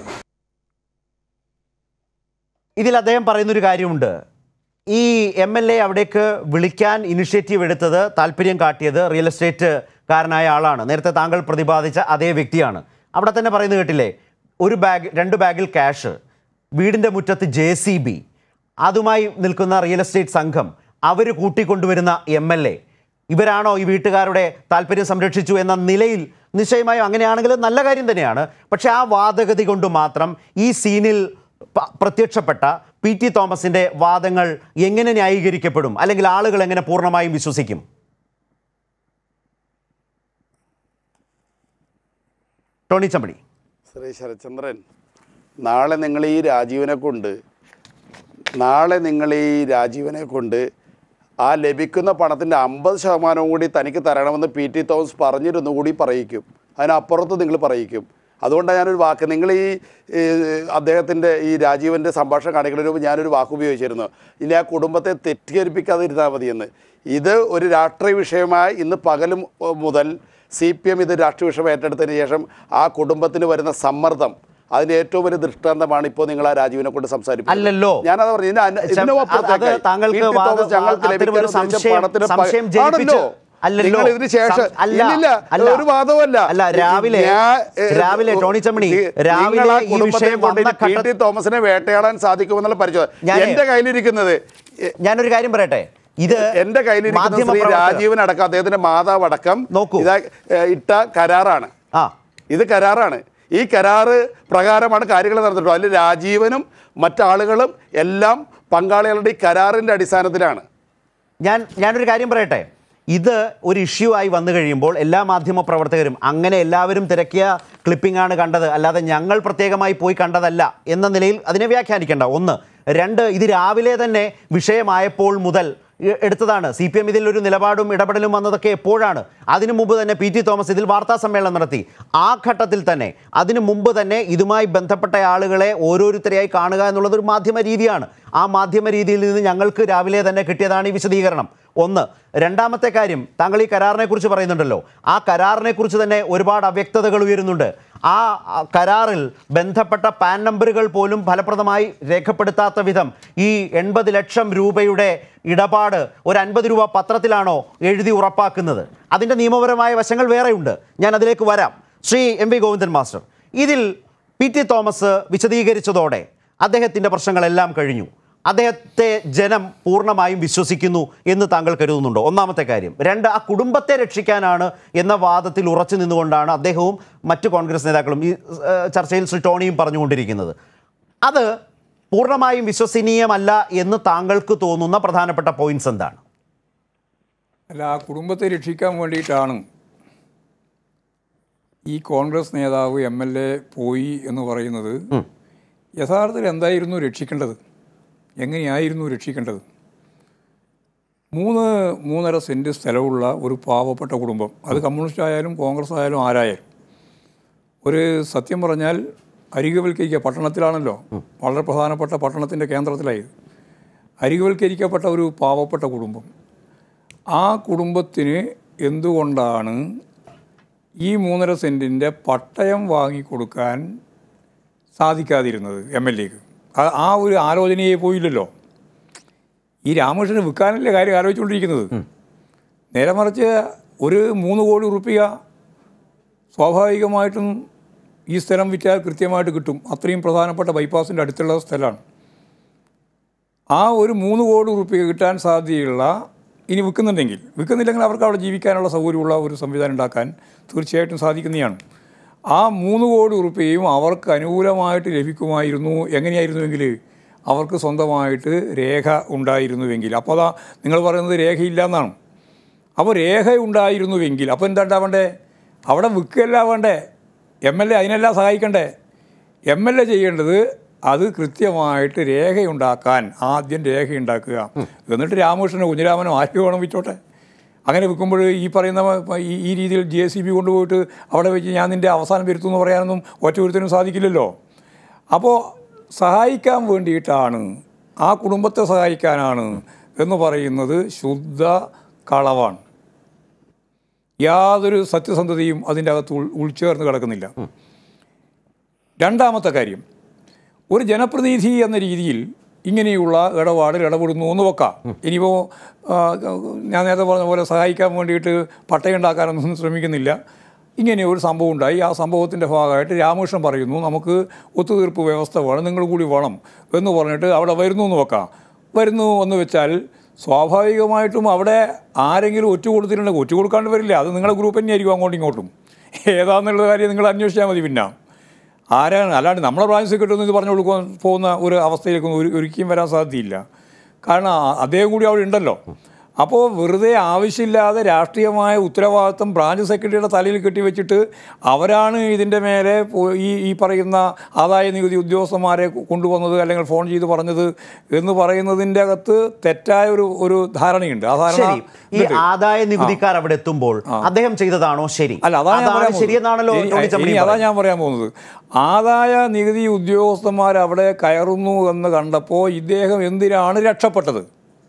ഇതിൽ അദ്ദേഹം പറയുന്നൊരു കാര്യമുണ്ട് ഈ എം എൽ എ അവിടേക്ക് വിളിക്കാൻ ഇനിഷ്യേറ്റീവ് എടുത്തത് താല്പര്യം കാട്ടിയത് റിയൽ എസ്റ്റേറ്റ് കാരനായ ആളാണ് നേരത്തെ താങ്കൾ പ്രതിപാദിച്ച അതേ വ്യക്തിയാണ് അവിടെ തന്നെ പറയുന്നത് കേട്ടില്ലേ ഒരു ബാഗ് രണ്ട് ബാഗിൽ ക്യാഷ് വീടിൻ്റെ മുറ്റത്ത് ജെ സി ബി അതുമായി നിൽക്കുന്ന റിയൽ എസ്റ്റേറ്റ് സംഘം അവർ കൂട്ടിക്കൊണ്ടുവരുന്ന എം എൽ എ ഇവരാണോ ഈ വീട്ടുകാരുടെ താല്പര്യം സംരക്ഷിച്ചു എന്ന നിലയിൽ നിശ്ചയമായും അങ്ങനെയാണെങ്കിൽ നല്ല കാര്യം തന്നെയാണ് പക്ഷേ ആ വാദഗതി കൊണ്ട് മാത്രം ഈ സീനിൽ പ- പ്രത്യക്ഷപ്പെട്ട പി ടി തോമസിന്റെ വാദങ്ങൾ എങ്ങനെ ന്യായീകരിക്കപ്പെടും അല്ലെങ്കിൽ ആളുകൾ എങ്ങനെ പൂർണ്ണമായും വിശ്വസിക്കും ടോണി ചമ്പടി ശ്രീ ശരചന്ദ്രൻ നാളെ നിങ്ങൾ ഈ രാജീവനെ കൊണ്ട് നാളെ നിങ്ങൾ ഈ രാജീവനെ കൊണ്ട് ആ ലഭിക്കുന്ന പണത്തിൻ്റെ അമ്പത് ശതമാനവും കൂടി തനിക്ക് തരണമെന്ന് പി ടി തോമസ് പറഞ്ഞിരുന്നു കൂടി പറയിക്കും അതിനപ്പുറത്ത് നിങ്ങൾ പറയിക്കും അതുകൊണ്ടാണ് ഞാനൊരു വാക്ക് നിങ്ങൾ ഈ അദ്ദേഹത്തിൻ്റെ ഈ രാജീവൻ്റെ സംഭാഷണം കാണിക്കുന്നതിന് മുമ്പ് ഞാനൊരു വാക്ക് ഉപയോഗിച്ചിരുന്നു ഇനി ആ കുടുംബത്തെ തെറ്റിദ്ധരിപ്പിക്കാതിരുന്നാൽ മതിയെന്ന് ഇത് ഒരു രാഷ്ട്രീയ വിഷയമായി ഇന്ന് പകലും ഏഹ്, മുതൽ സി പി എം ഇത് രാഷ്ട്രീയ വിഷയം ഏറ്റെടുത്തതിന് ശേഷം ആ കുടുംബത്തിന് വരുന്ന സമ്മർദ്ദം അതിന്റെ ഏറ്റവും വലിയ ദൃഷ്ടാന്തമാണ് ഇപ്പോൾ നിങ്ങൾ ആ രാജീവിനെ കൊണ്ട് സംസാരിക്കുന്നത് അല്ലല്ലോ. ഞാനത് പറഞ്ഞു ഇതിന് അന- ഇതിന് അത് അപ്പുറത്തേക്കായി. താങ്കൾക്ക് പി. ടി. വാദ- തോമസ് ഞങ്ങൾക്ക് അത്തരം ഒരു ലഭിക്കാൻ ഉദ്ദേശിച്ച സംശയം- പണത്തിന് പ- സംശയം ജനിപ്പിച്ച് ആണല്ലോ. അല്ലല്ലോ. നിങ്ങൾ ഇതിന് ശേഷം സം- അല്ല, ഇല്ലില്ല അല്ല. ഒരു വാദവുമല്ല അല്ല, രാവിലെ- ഞാൻ, ഏ, രാവിലെ ടോണി ചമ്മണി, നി- രാവിലെ നിങ്ങൾ ആ ഈ കുടുംബത്തെ വിഷയം കൊണ്ട് വന്ന പി. ടി. ഘട്ട- തോമസിനെ വേട്ടയാടാൻ സാധിക്കുമെന്നുള്ള പരിചയം ഞാനേ- എന്റെ കയ്യിലിരിക്കുന്നത് എ- ഞാനൊരു കാര്യം പറയട്ടെ ഇത് എന്റെ കയ്യിലിരിക്കുന്ന ശ്രീ മാധ്യമപ്രവർത്തകർ- രാജീവൻ അടക്കം അദ്ദേഹത്തിന്റെ മാതാവ് അടക്കം നോക്കൂ. ഇതാ ഏ, ഇട്ട കരാറാണ് ആ ഇത് കരാറാണ് ഈ കരാറ് പ്രകാരമാണ് കാര്യങ്ങൾ നടന്നിട്ടുള്ളത് അതിൽ രാജീവനും മറ്റാളുകളും എല്ലാം പങ്കാളികളുടെ ഈ കരാറിൻ്റെ അടിസ്ഥാനത്തിലാണ് ഞാൻ ഞാനൊരു കാര്യം പറയട്ടെ ഇത് ഒരു ഇഷ്യൂ ആയി വന്നു കഴിയുമ്പോൾ എല്ലാ മാധ്യമ പ്രവർത്തകരും അങ്ങനെ എല്ലാവരും തിരക്കിയ ക്ലിപ്പിംഗ് ആണ് കണ്ടത് അല്ലാതെ ഞങ്ങൾ പ്രത്യേകമായി പോയി കണ്ടതല്ല എന്ന നിലയിൽ അതിനെ വ്യാഖ്യാനിക്കേണ്ട ഒന്ന് രണ്ട് ഇത് രാവിലെ തന്നെ വിഷയമായപ്പോൾ മുതൽ എ- എടുത്തതാണ് സി പി എം ഇതിൽ ഒരു നിലപാടും ഇടപെടലും വന്നതൊക്കെ എപ്പോഴാണ് അതിനു മുമ്പ് തന്നെ പി ടി തോമസ് ഇതിൽ വാർത്താ സമ്മേളനം നടത്തി ആ ഘട്ടത്തിൽ തന്നെ അതിനു മുമ്പ് തന്നെ ഇതുമായി ബന്ധപ്പെട്ട ആളുകളെ ഓരോരുത്തരെയായി കാണുക എന്നുള്ളത് ഒരു മാധ്യമ രീതിയാണ് ആ മാധ്യമ രീതിയിൽ നിന്ന് ഞങ്ങൾക്ക് രാവിലെ തന്നെ കിട്ടിയതാണ് ഈ വിശദീകരണം ഒന്ന് രണ്ടാമത്തെ കാര്യം താങ്കൾ ഈ കരാറിനെ കുറിച്ച് പറയുന്നുണ്ടല്ലോ ആ കരാറിനെ കുറിച്ച് തന്നെ ഒരുപാട് അവ്യക്തതകൾ ഉയരുന്നുണ്ട് ആ ആ കരാറിൽ ബന്ധപ്പെട്ട പാൻ നമ്പറുകൾ പോലും ഫലപ്രദമായി രേഖപ്പെടുത്താത്ത വിധം ഈ എൺപത് ലക്ഷം രൂപയുടെ ഇടപാട് ഒരു അൻപത് രൂപ പത്രത്തിലാണോ എഴുതി ഉറപ്പാക്കുന്നത് അതിൻ്റെ നിയമപരമായ വശങ്ങൾ വേറെയുണ്ട് ഞാൻ അതിലേക്ക് വരാം Shri M V Govindan master ഇതിൽ പി ടി തോമസ് വിശദീകരിച്ചതോടെ അദ്ദേഹത്തിൻ്റെ പ്രശ്നങ്ങളെല്ലാം കഴിഞ്ഞു അദ്ദേഹത്തെ ജനം പൂർണ്ണമായും വിശ്വസിക്കുന്നു എന്ന് താങ്കൾ കരുതുന്നുണ്ടോ ഒന്നാമത്തെ കാര്യം രണ്ട് ആ കുടുംബത്തെ രക്ഷിക്കാനാണ് എന്ന വാദത്തിൽ ഉറച്ചു നിന്നുകൊണ്ടാണ് അദ്ദേഹവും മറ്റു കോൺഗ്രസ് നേതാക്കളും ഈ ഏഹ്, ചർച്ചയിൽ ശ്രീ ടോണിയും പറഞ്ഞുകൊണ്ടിരിക്കുന്നത് അത് പൂർണ്ണമായും വിശ്വസനീയമല്ല എന്ന് താങ്കൾക്ക് തോന്നുന്ന പ്രധാനപ്പെട്ട പോയിന്റ്സ് എന്താണ് അല്ല ആ കുടുംബത്തെ രക്ഷിക്കാൻ വേണ്ടിയിട്ടാണ് ഈ കോൺഗ്രസ് നേതാവ് എം എൽ എ പോയി എന്ന് പറയുന്നത് യഥാർത്ഥത്തിൽ എന്തായിരുന്നു രക്ഷിക്കേണ്ടത് എങ്ങനെയായിരുന്നു രക്ഷിക്കേണ്ടത് മൂന്ന് മൂന്നര സെൻറ്റ് സ്ഥലമുള്ള ഒരു പാവപ്പെട്ട കുടുംബം അത് കമ്മ്യൂണിസ്റ്റ് ആയാലും കോൺഗ്രസ് ആയാലും ആരായാലും ഒരു സത്യം പറഞ്ഞാൽ അരികവൽക്കരിക്കുക പട്ടണത്തിലാണല്ലോ വളരെ പ്രധാനപ്പെട്ട പട്ടണത്തിൻ്റെ കേന്ദ്രത്തിലായത് അരികവൽക്കരിക്കപ്പെട്ട ഒരു പാവപ്പെട്ട കുടുംബം ആ കുടുംബത്തിന് എന്തുകൊണ്ടാണ് ഈ മൂന്നര സെൻറ്റിൻ്റെ പട്ടയം വാങ്ങിക്കൊടുക്കാൻ സാധിക്കാതിരുന്നത് എം എൽ എക്ക് ആ ഒരു ആലോചനയെ പോയില്ലല്ലോ ഈ രാമകൃഷ്ണന് വിൽക്കാനല്ലേ കാര്യം ആലോചിച്ചുകൊണ്ടിരിക്കുന്നത് നേരെ മറിച്ച് ഒരു മൂന്ന് കോടി റുപ്യ സ്വാഭാവികമായിട്ടും ഈ സ്ഥലം വിറ്റാൽ കൃത്യമായിട്ട് കിട്ടും അത്രയും പ്രധാനപ്പെട്ട ബൈപ്പാസിൻ്റെ അടുത്തുള്ള സ്ഥലമാണ് ആ ഒരു മൂന്ന് കോടി റുപ്യ കിട്ടാൻ സാധ്യതയുള്ള ഇനി വിൽക്കുന്നുണ്ടെങ്കിൽ വിൽക്കുന്നില്ലെങ്കിൽ അവർക്ക് അവിടെ ജീവിക്കാനുള്ള സൗകര്യമുള്ള ഒരു സംവിധാനം ഉണ്ടാക്കാൻ തീർച്ചയായിട്ടും സാധിക്കുന്നതാണ് ആ മൂന്ന് കോടി റുപ്യയും അവർക്ക് അനുകൂലമായിട്ട് ലഭിക്കുമായിരുന്നു എങ്ങനെയായിരുന്നുവെങ്കിൽ അവർക്ക് സ്വന്തമായിട്ട് രേഖ ഉണ്ടായിരുന്നുവെങ്കിൽ അപ്പോൾ അതാ നിങ്ങൾ പറയുന്നത് രേഖയില്ല എന്നാണ് അപ്പോൾ രേഖ ഉണ്ടായിരുന്നുവെങ്കിൽ അപ്പോൾ എന്താ ഉണ്ടാവേണ്ടേ അവിടെ വിൽക്കുകയല്ല വേണ്ടേ എം എൽ എ അതിനെല്ലാം സഹായിക്കണ്ടേ എം എൽ എ ചെയ്യേണ്ടത് അത് കൃത്യമായിട്ട് രേഖയുണ്ടാക്കാൻ ആദ്യം രേഖയുണ്ടാക്കുക എന്നിട്ട് രാമകൃഷ്ണനോ കുഞ്ഞിരാമനോ ആര് വേണം വിറ്റോട്ടെ അങ്ങനെ വിൽക്കുമ്പോൾ ഈ പറയുന്ന ഈ ഈ രീതിയിൽ ജി എസ് സി ബി കൊണ്ടുപോയിട്ട് അവിടെ വെച്ച് ഞാൻ നിൻ്റെ അവസാനം വരുത്തും എന്ന് പറയാനൊന്നും ഒറ്റ ഒരുത്തിനും സാധിക്കില്ലല്ലോ അപ്പോൾ സഹായിക്കാൻ വേണ്ടിയിട്ടാണ് ആ കുടുംബത്തെ സഹായിക്കാനാണ് എന്ന് പറയുന്നത് ശുദ്ധ കളവാണ് യാതൊരു സത്യസന്ധതയും അതിൻ്റെ അകത്ത് ഉൾ ഉൾച്ചേർന്ന് കിടക്കുന്നില്ല രണ്ടാമത്തെ കാര്യം ഒരു ജനപ്രതിനിധി എന്ന രീതിയിൽ ഇങ്ങനെയുള്ള ഇടപാടിൽ ഇടപെടുന്നു എന്ന് വെക്കാം ഇനിയിപ്പോൾ ആ, ഞാൻ നേരത്തെ പറഞ്ഞ പോലെ സഹായിക്കാൻ വേണ്ടിയിട്ട് പട്ടയുണ്ടാക്കാനൊന്നും ശ്രമിക്കുന്നില്ല ഇങ്ങനെ ഒരു സംഭവം ഉണ്ടായി ആ സംഭവത്തിൻ്റെ ഭാഗമായിട്ട് രാമകൃഷ്ണൻ പറയുന്നു നമുക്ക് ഒത്തുതീർപ്പ് വ്യവസ്ഥ വേണം നിങ്ങൾ കൂടി വേണം എന്ന് പറഞ്ഞിട്ട് അവിടെ വരുന്നു എന്ന് വെക്കാം വരുന്നു എന്ന് വെച്ചാൽ സ്വാഭാവികമായിട്ടും അവിടെ ആരെങ്കിലും ഒറ്റ കൊടുത്തിട്ടുണ്ടെങ്കിൽ ഒറ്റ കൊടുക്കാണ്ട് വരില്ല അത് നിങ്ങളുടെ ഗ്രൂപ്പ് തന്നെയായിരിക്കും അങ്ങോട്ടും ഇങ്ങോട്ടും ഏതാണെന്നുള്ള കാര്യം നിങ്ങൾ അന്വേഷിച്ചാൽ മതി പിന്നെ ആരാണ് അല്ലാണ്ട് നമ്മളെ ബ്രാഞ്ച് സെക്രട്ടറി ഒന്നും ഇത് പറഞ്ഞു കൊടുക്കാൻ പോകുന്ന ഒരു അവസ്ഥയിലേക്കൊന്നും ഒരു ഒരിക്കലും വരാൻ സാധ്യതയില്ല കാരണം ആ- അദ്ദേഹം കൂടി അവിടെ ഉണ്ടല്ലോ അപ്പോൾ വെറുതെ ആവശ്യമില്ലാതെ രാഷ്ട്രീയമായ ഉത്തരവാദിത്വം ബ്രാഞ്ച് സെക്രട്ടറിയുടെ തലയിൽ കെട്ടിവെച്ചിട്ട് അവരാണ് ഇതിൻ്റെ മേലെ പോ- ഈ ഈ പറയുന്ന ആദായ നികുതി ഉദ്യോഗസ്ഥന്മാരെ കൊ- കൊണ്ടുവന്നത് അല്ലെങ്കിൽ ഫോൺ ചെയ്ത് പറഞ്ഞത് എന്ന് പറയുന്നതിൻ്റെ അകത്ത് തെറ്റായ ഒരു ഒരു ധാരണയുണ്ട് ആ ധാരണ ശരി ഈ ആദായ നികുതിക്കാർ അവിടെ എത്തുമ്പോൾ അദ്ദേഹം ചെയ്തതാണോ ശരി അല്ല അതാണ് ഞാൻ പറയാൻ പോകുന്നത്. ശരിയെന്നാണല്ലോ ഇനി- ടോണി ഇനി ചമ്മണി അതാ പറയുന്നത്. ഞാൻ പറയാൻ പോകുന്നത് ആദായ നികുതി ഉദ്യോഗസ്ഥന്മാർ അവിടെ കയറുന്നു എന്ന് കണ്ടപ്പോൾ ഇദ്ദേഹം എന്തിനാണ് രക്ഷപ്പെട്ടത്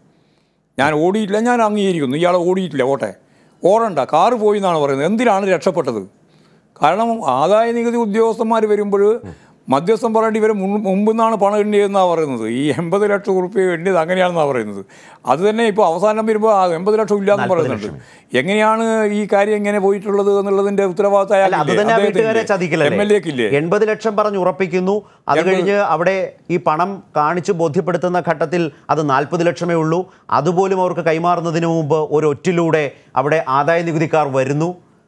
ഞാൻ ഓടിയിട്ടില്ല ഞാൻ അംഗീകരിക്കുന്നു ഇയാൾ ഓടിയിട്ടില്ല ഓട്ടെ ഓടണ്ട കാറ് പോയി എന്നാണ് പറയുന്നത് എന്തിനാണ് രക്ഷപ്പെട്ടത് കാരണം ആദായ നികുതി ഉദ്യോഗസ്ഥന്മാർ വരുമ്പോൾ മധ്യസ്ഥം പറയേണ്ടി ഇവരെ മുൻ മുമ്പ് നിന്നാണ് പണം എണ്ണിയതെന്നാണ് പറയുന്നത് ഈ എൺപത് ലക്ഷം റുപ്യ എണ്ണിയത് അങ്ങനെയാണെന്നാണ് പറയുന്നത് അത് തന്നെ ഇപ്പോൾ അവസാനം വരുമ്പോൾ ആ എൺപത് ലക്ഷം ഇല്ലാന്ന് പറയുന്നുണ്ട് എങ്ങനെയാണ് ഈ കാര്യം എങ്ങനെ പോയിട്ടുള്ളത് എന്നുള്ളതിൻ്റെ ഉത്തരവാദിത്തം അല്ല അത് തന്നെ ആ വീട്ടുകാരെ ചതിക്കില്ലല്ലേ എം എൽ എക്കില്ലേ എൺപത് ലക്ഷം പറഞ്ഞ് ഉറപ്പിക്കുന്നു അത് കഴിഞ്ഞ് അവിടെ ഈ പണം കാണിച്ച് ബോധ്യപ്പെടുത്തുന്ന ഘട്ടത്തിൽ അത് നാൽപ്പത് ലക്ഷമേ ഉള്ളൂ അതുപോലും അവർക്ക് കൈമാറുന്നതിന് മുമ്പ് ഒരു ഒറ്റിലൂടെ അവിടെ ആദായ നികുതിക്കാർ വരുന്നു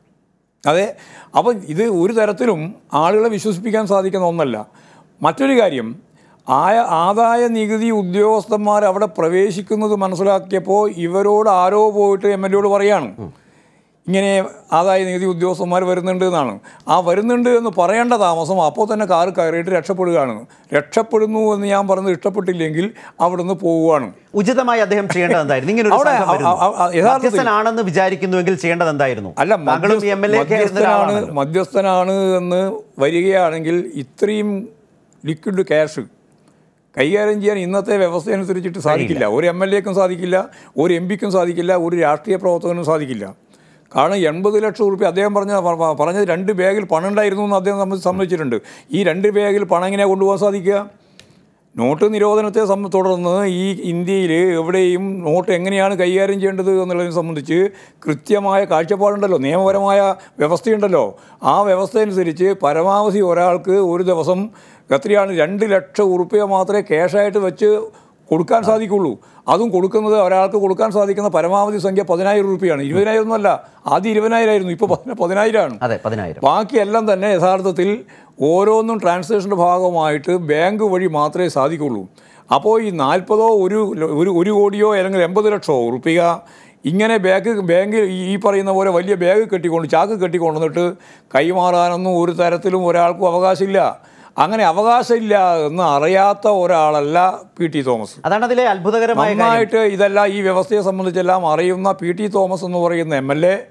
അതെ അപ്പം ഇത് ഒരു തരത്തിലും ആളുകളെ വിശ്വസിപ്പിക്കാൻ സാധിക്കുന്ന ഒന്നല്ല മറ്റൊരു കാര്യം ആയ ആദായ നികുതി ഉദ്യോഗസ്ഥന്മാർ അവിടെ പ്രവേശിക്കുന്നത് മനസ്സിലാക്കിയപ്പോൾ ഇവരോട് ആരോ പോയിട്ട് എം എൽ എയോട് പറയാണ് ഇങ്ങനെ ആദായ നികുതി ഉദ്യോഗസ്ഥന്മാർ വരുന്നുണ്ട് എന്നാണ് ആ വരുന്നുണ്ട് എന്ന് പറയേണ്ട താമസം അപ്പോൾ തന്നെ കാറ് കയറിയിട്ട് രക്ഷപ്പെടുകയാണ് രക്ഷപ്പെടുന്നു എന്ന് ഞാൻ പറഞ്ഞത് ഇഷ്ടപ്പെട്ടില്ലെങ്കിൽ അവിടുന്ന് പോവുകയാണ് ഉചിതമായി അദ്ദേഹം ചെയ്യേണ്ടത് എന്തായിരുന്നു ഇങ്ങനെ ഒരു അവിടെ സംഘം വരുന്നു. അ- അ- അ- യഥാർത്ഥത്തിൽ- മധ്യസ്ഥനാണെന്ന് വിചാരിക്കുന്നുവെങ്കിൽ ചെയ്യേണ്ടത് എന്തായിരുന്നു അല്ല താങ്കളും മധ്യസ്ഥ- എം എൽ എ ഒക്കെ ആയിരുന്ന മധ്യസ്ഥനാണ് ഒരാളാണല്ലോ. മധ്യസ്ഥനാണ് എന്ന് വരികയാണെങ്കിൽ ഇത്രയും ലിക്വിഡ് ക്യാഷ് കൈകാര്യം ചെയ്യാൻ ഇന്നത്തെ വ്യവസ്ഥ അനുസരിച്ചിട്ട് സാധിക്കില്ല ഒരു എം എൽ എക്കും സാധിക്കില്ല ഒരു എം പിക്കും സാധിക്കില്ല ഒരു രാഷ്ട്രീയ പ്രവർത്തകനും സാധിക്കില്ല കാരണം എൺപത് ലക്ഷം റുപ്യ അദ്ദേഹം പറഞ്ഞ പ- പ- പറഞ്ഞത് രണ്ട് ബാഗിൽ പണം ഉണ്ടായിരുന്നു എന്ന് അദ്ദേഹം സംബ- സമ്മതിച്ചിട്ടുണ്ട് ഈ രണ്ട് ബാഗിൽ പണം എങ്ങനെയാണ് കൊണ്ടുപോകാൻ സാധിക്കുക നോട്ട് നിരോധനത്തെ സംബ തുടർന്ന് ഈ ഇന്ത്യയിൽ എവിടെയും നോട്ട് എങ്ങനെയാണ് കൈകാര്യം ചെയ്യേണ്ടത് എന്നുള്ളതിനെ സംബന്ധിച്ച് കൃത്യമായ കാഴ്ചപ്പാടുണ്ടല്ലോ നിയമപരമായ വ്യവസ്ഥയുണ്ടല്ലോ ആ വ്യവസ്ഥ അനുസരിച്ച് പരമാവധി ഒരാൾക്ക് ഒരു ദിവസം എത്രയാണ് രണ്ട് ലക്ഷം ഉറുപ്പ്യ മാത്രമേ ക്യാഷായിട്ട് വെച്ച് കൊടുക്കാൻ സാധിക്കുള്ളൂ അതും കൊടുക്കുന്നത് ഒരാൾക്ക് കൊടുക്കാൻ സാധിക്കുന്ന പരമാവധി സംഖ്യ പതിനായിരം രൂപയാണ് ഇരുപതിനായിരം ഒന്നുമല്ല ആദ്യം ഇരുപതിനായിരം ആയിരുന്നു ഇപ്പോൾ പതിനായിരമാണ് അതെ പതിനായിരം ബാക്കിയെല്ലാം തന്നെ യഥാർത്ഥത്തിൽ ഓരോന്നും ട്രാൻസാക്ഷൻ്റെ ഭാഗമായിട്ട് ബാങ്ക് വഴി മാത്രമേ സാധിക്കുള്ളൂ അപ്പോൾ ഈ നാൽപ്പതോ ഒരു ല- ഒരു ഒരു കോടിയോ അല്ലെങ്കിൽ എൺപത് ലക്ഷമോ ഉറുപ്പിക ഇങ്ങനെ ബാഗ് ബാങ്കിൽ ഈ ഈ പറയുന്ന പോലെ വലിയ ബാഗ് കെട്ടിക്കൊണ്ട് ചാക്ക് കെട്ടിക്കൊണ്ടുവന്നിട്ട് കൈമാറാനൊന്നും ഒരു തരത്തിലും ഒരാൾക്കും അവകാശമില്ല അങ്ങനെ അവകാശമില്ല എന്ന് അറിയാത്ത ഒരാളല്ല പി ടി തോമസ് അതാണ് അതിലെ അത്ഭുതകരമായ കാര്യം നന്നായിട്ട് ഇതെല്ലാം ഈ വ്യവസ്ഥയെ സംബന്ധിച്ചെല്ലാം അറിയുന്ന പി ടി തോമസ് എന്ന് പറയുന്ന എം എൽ എ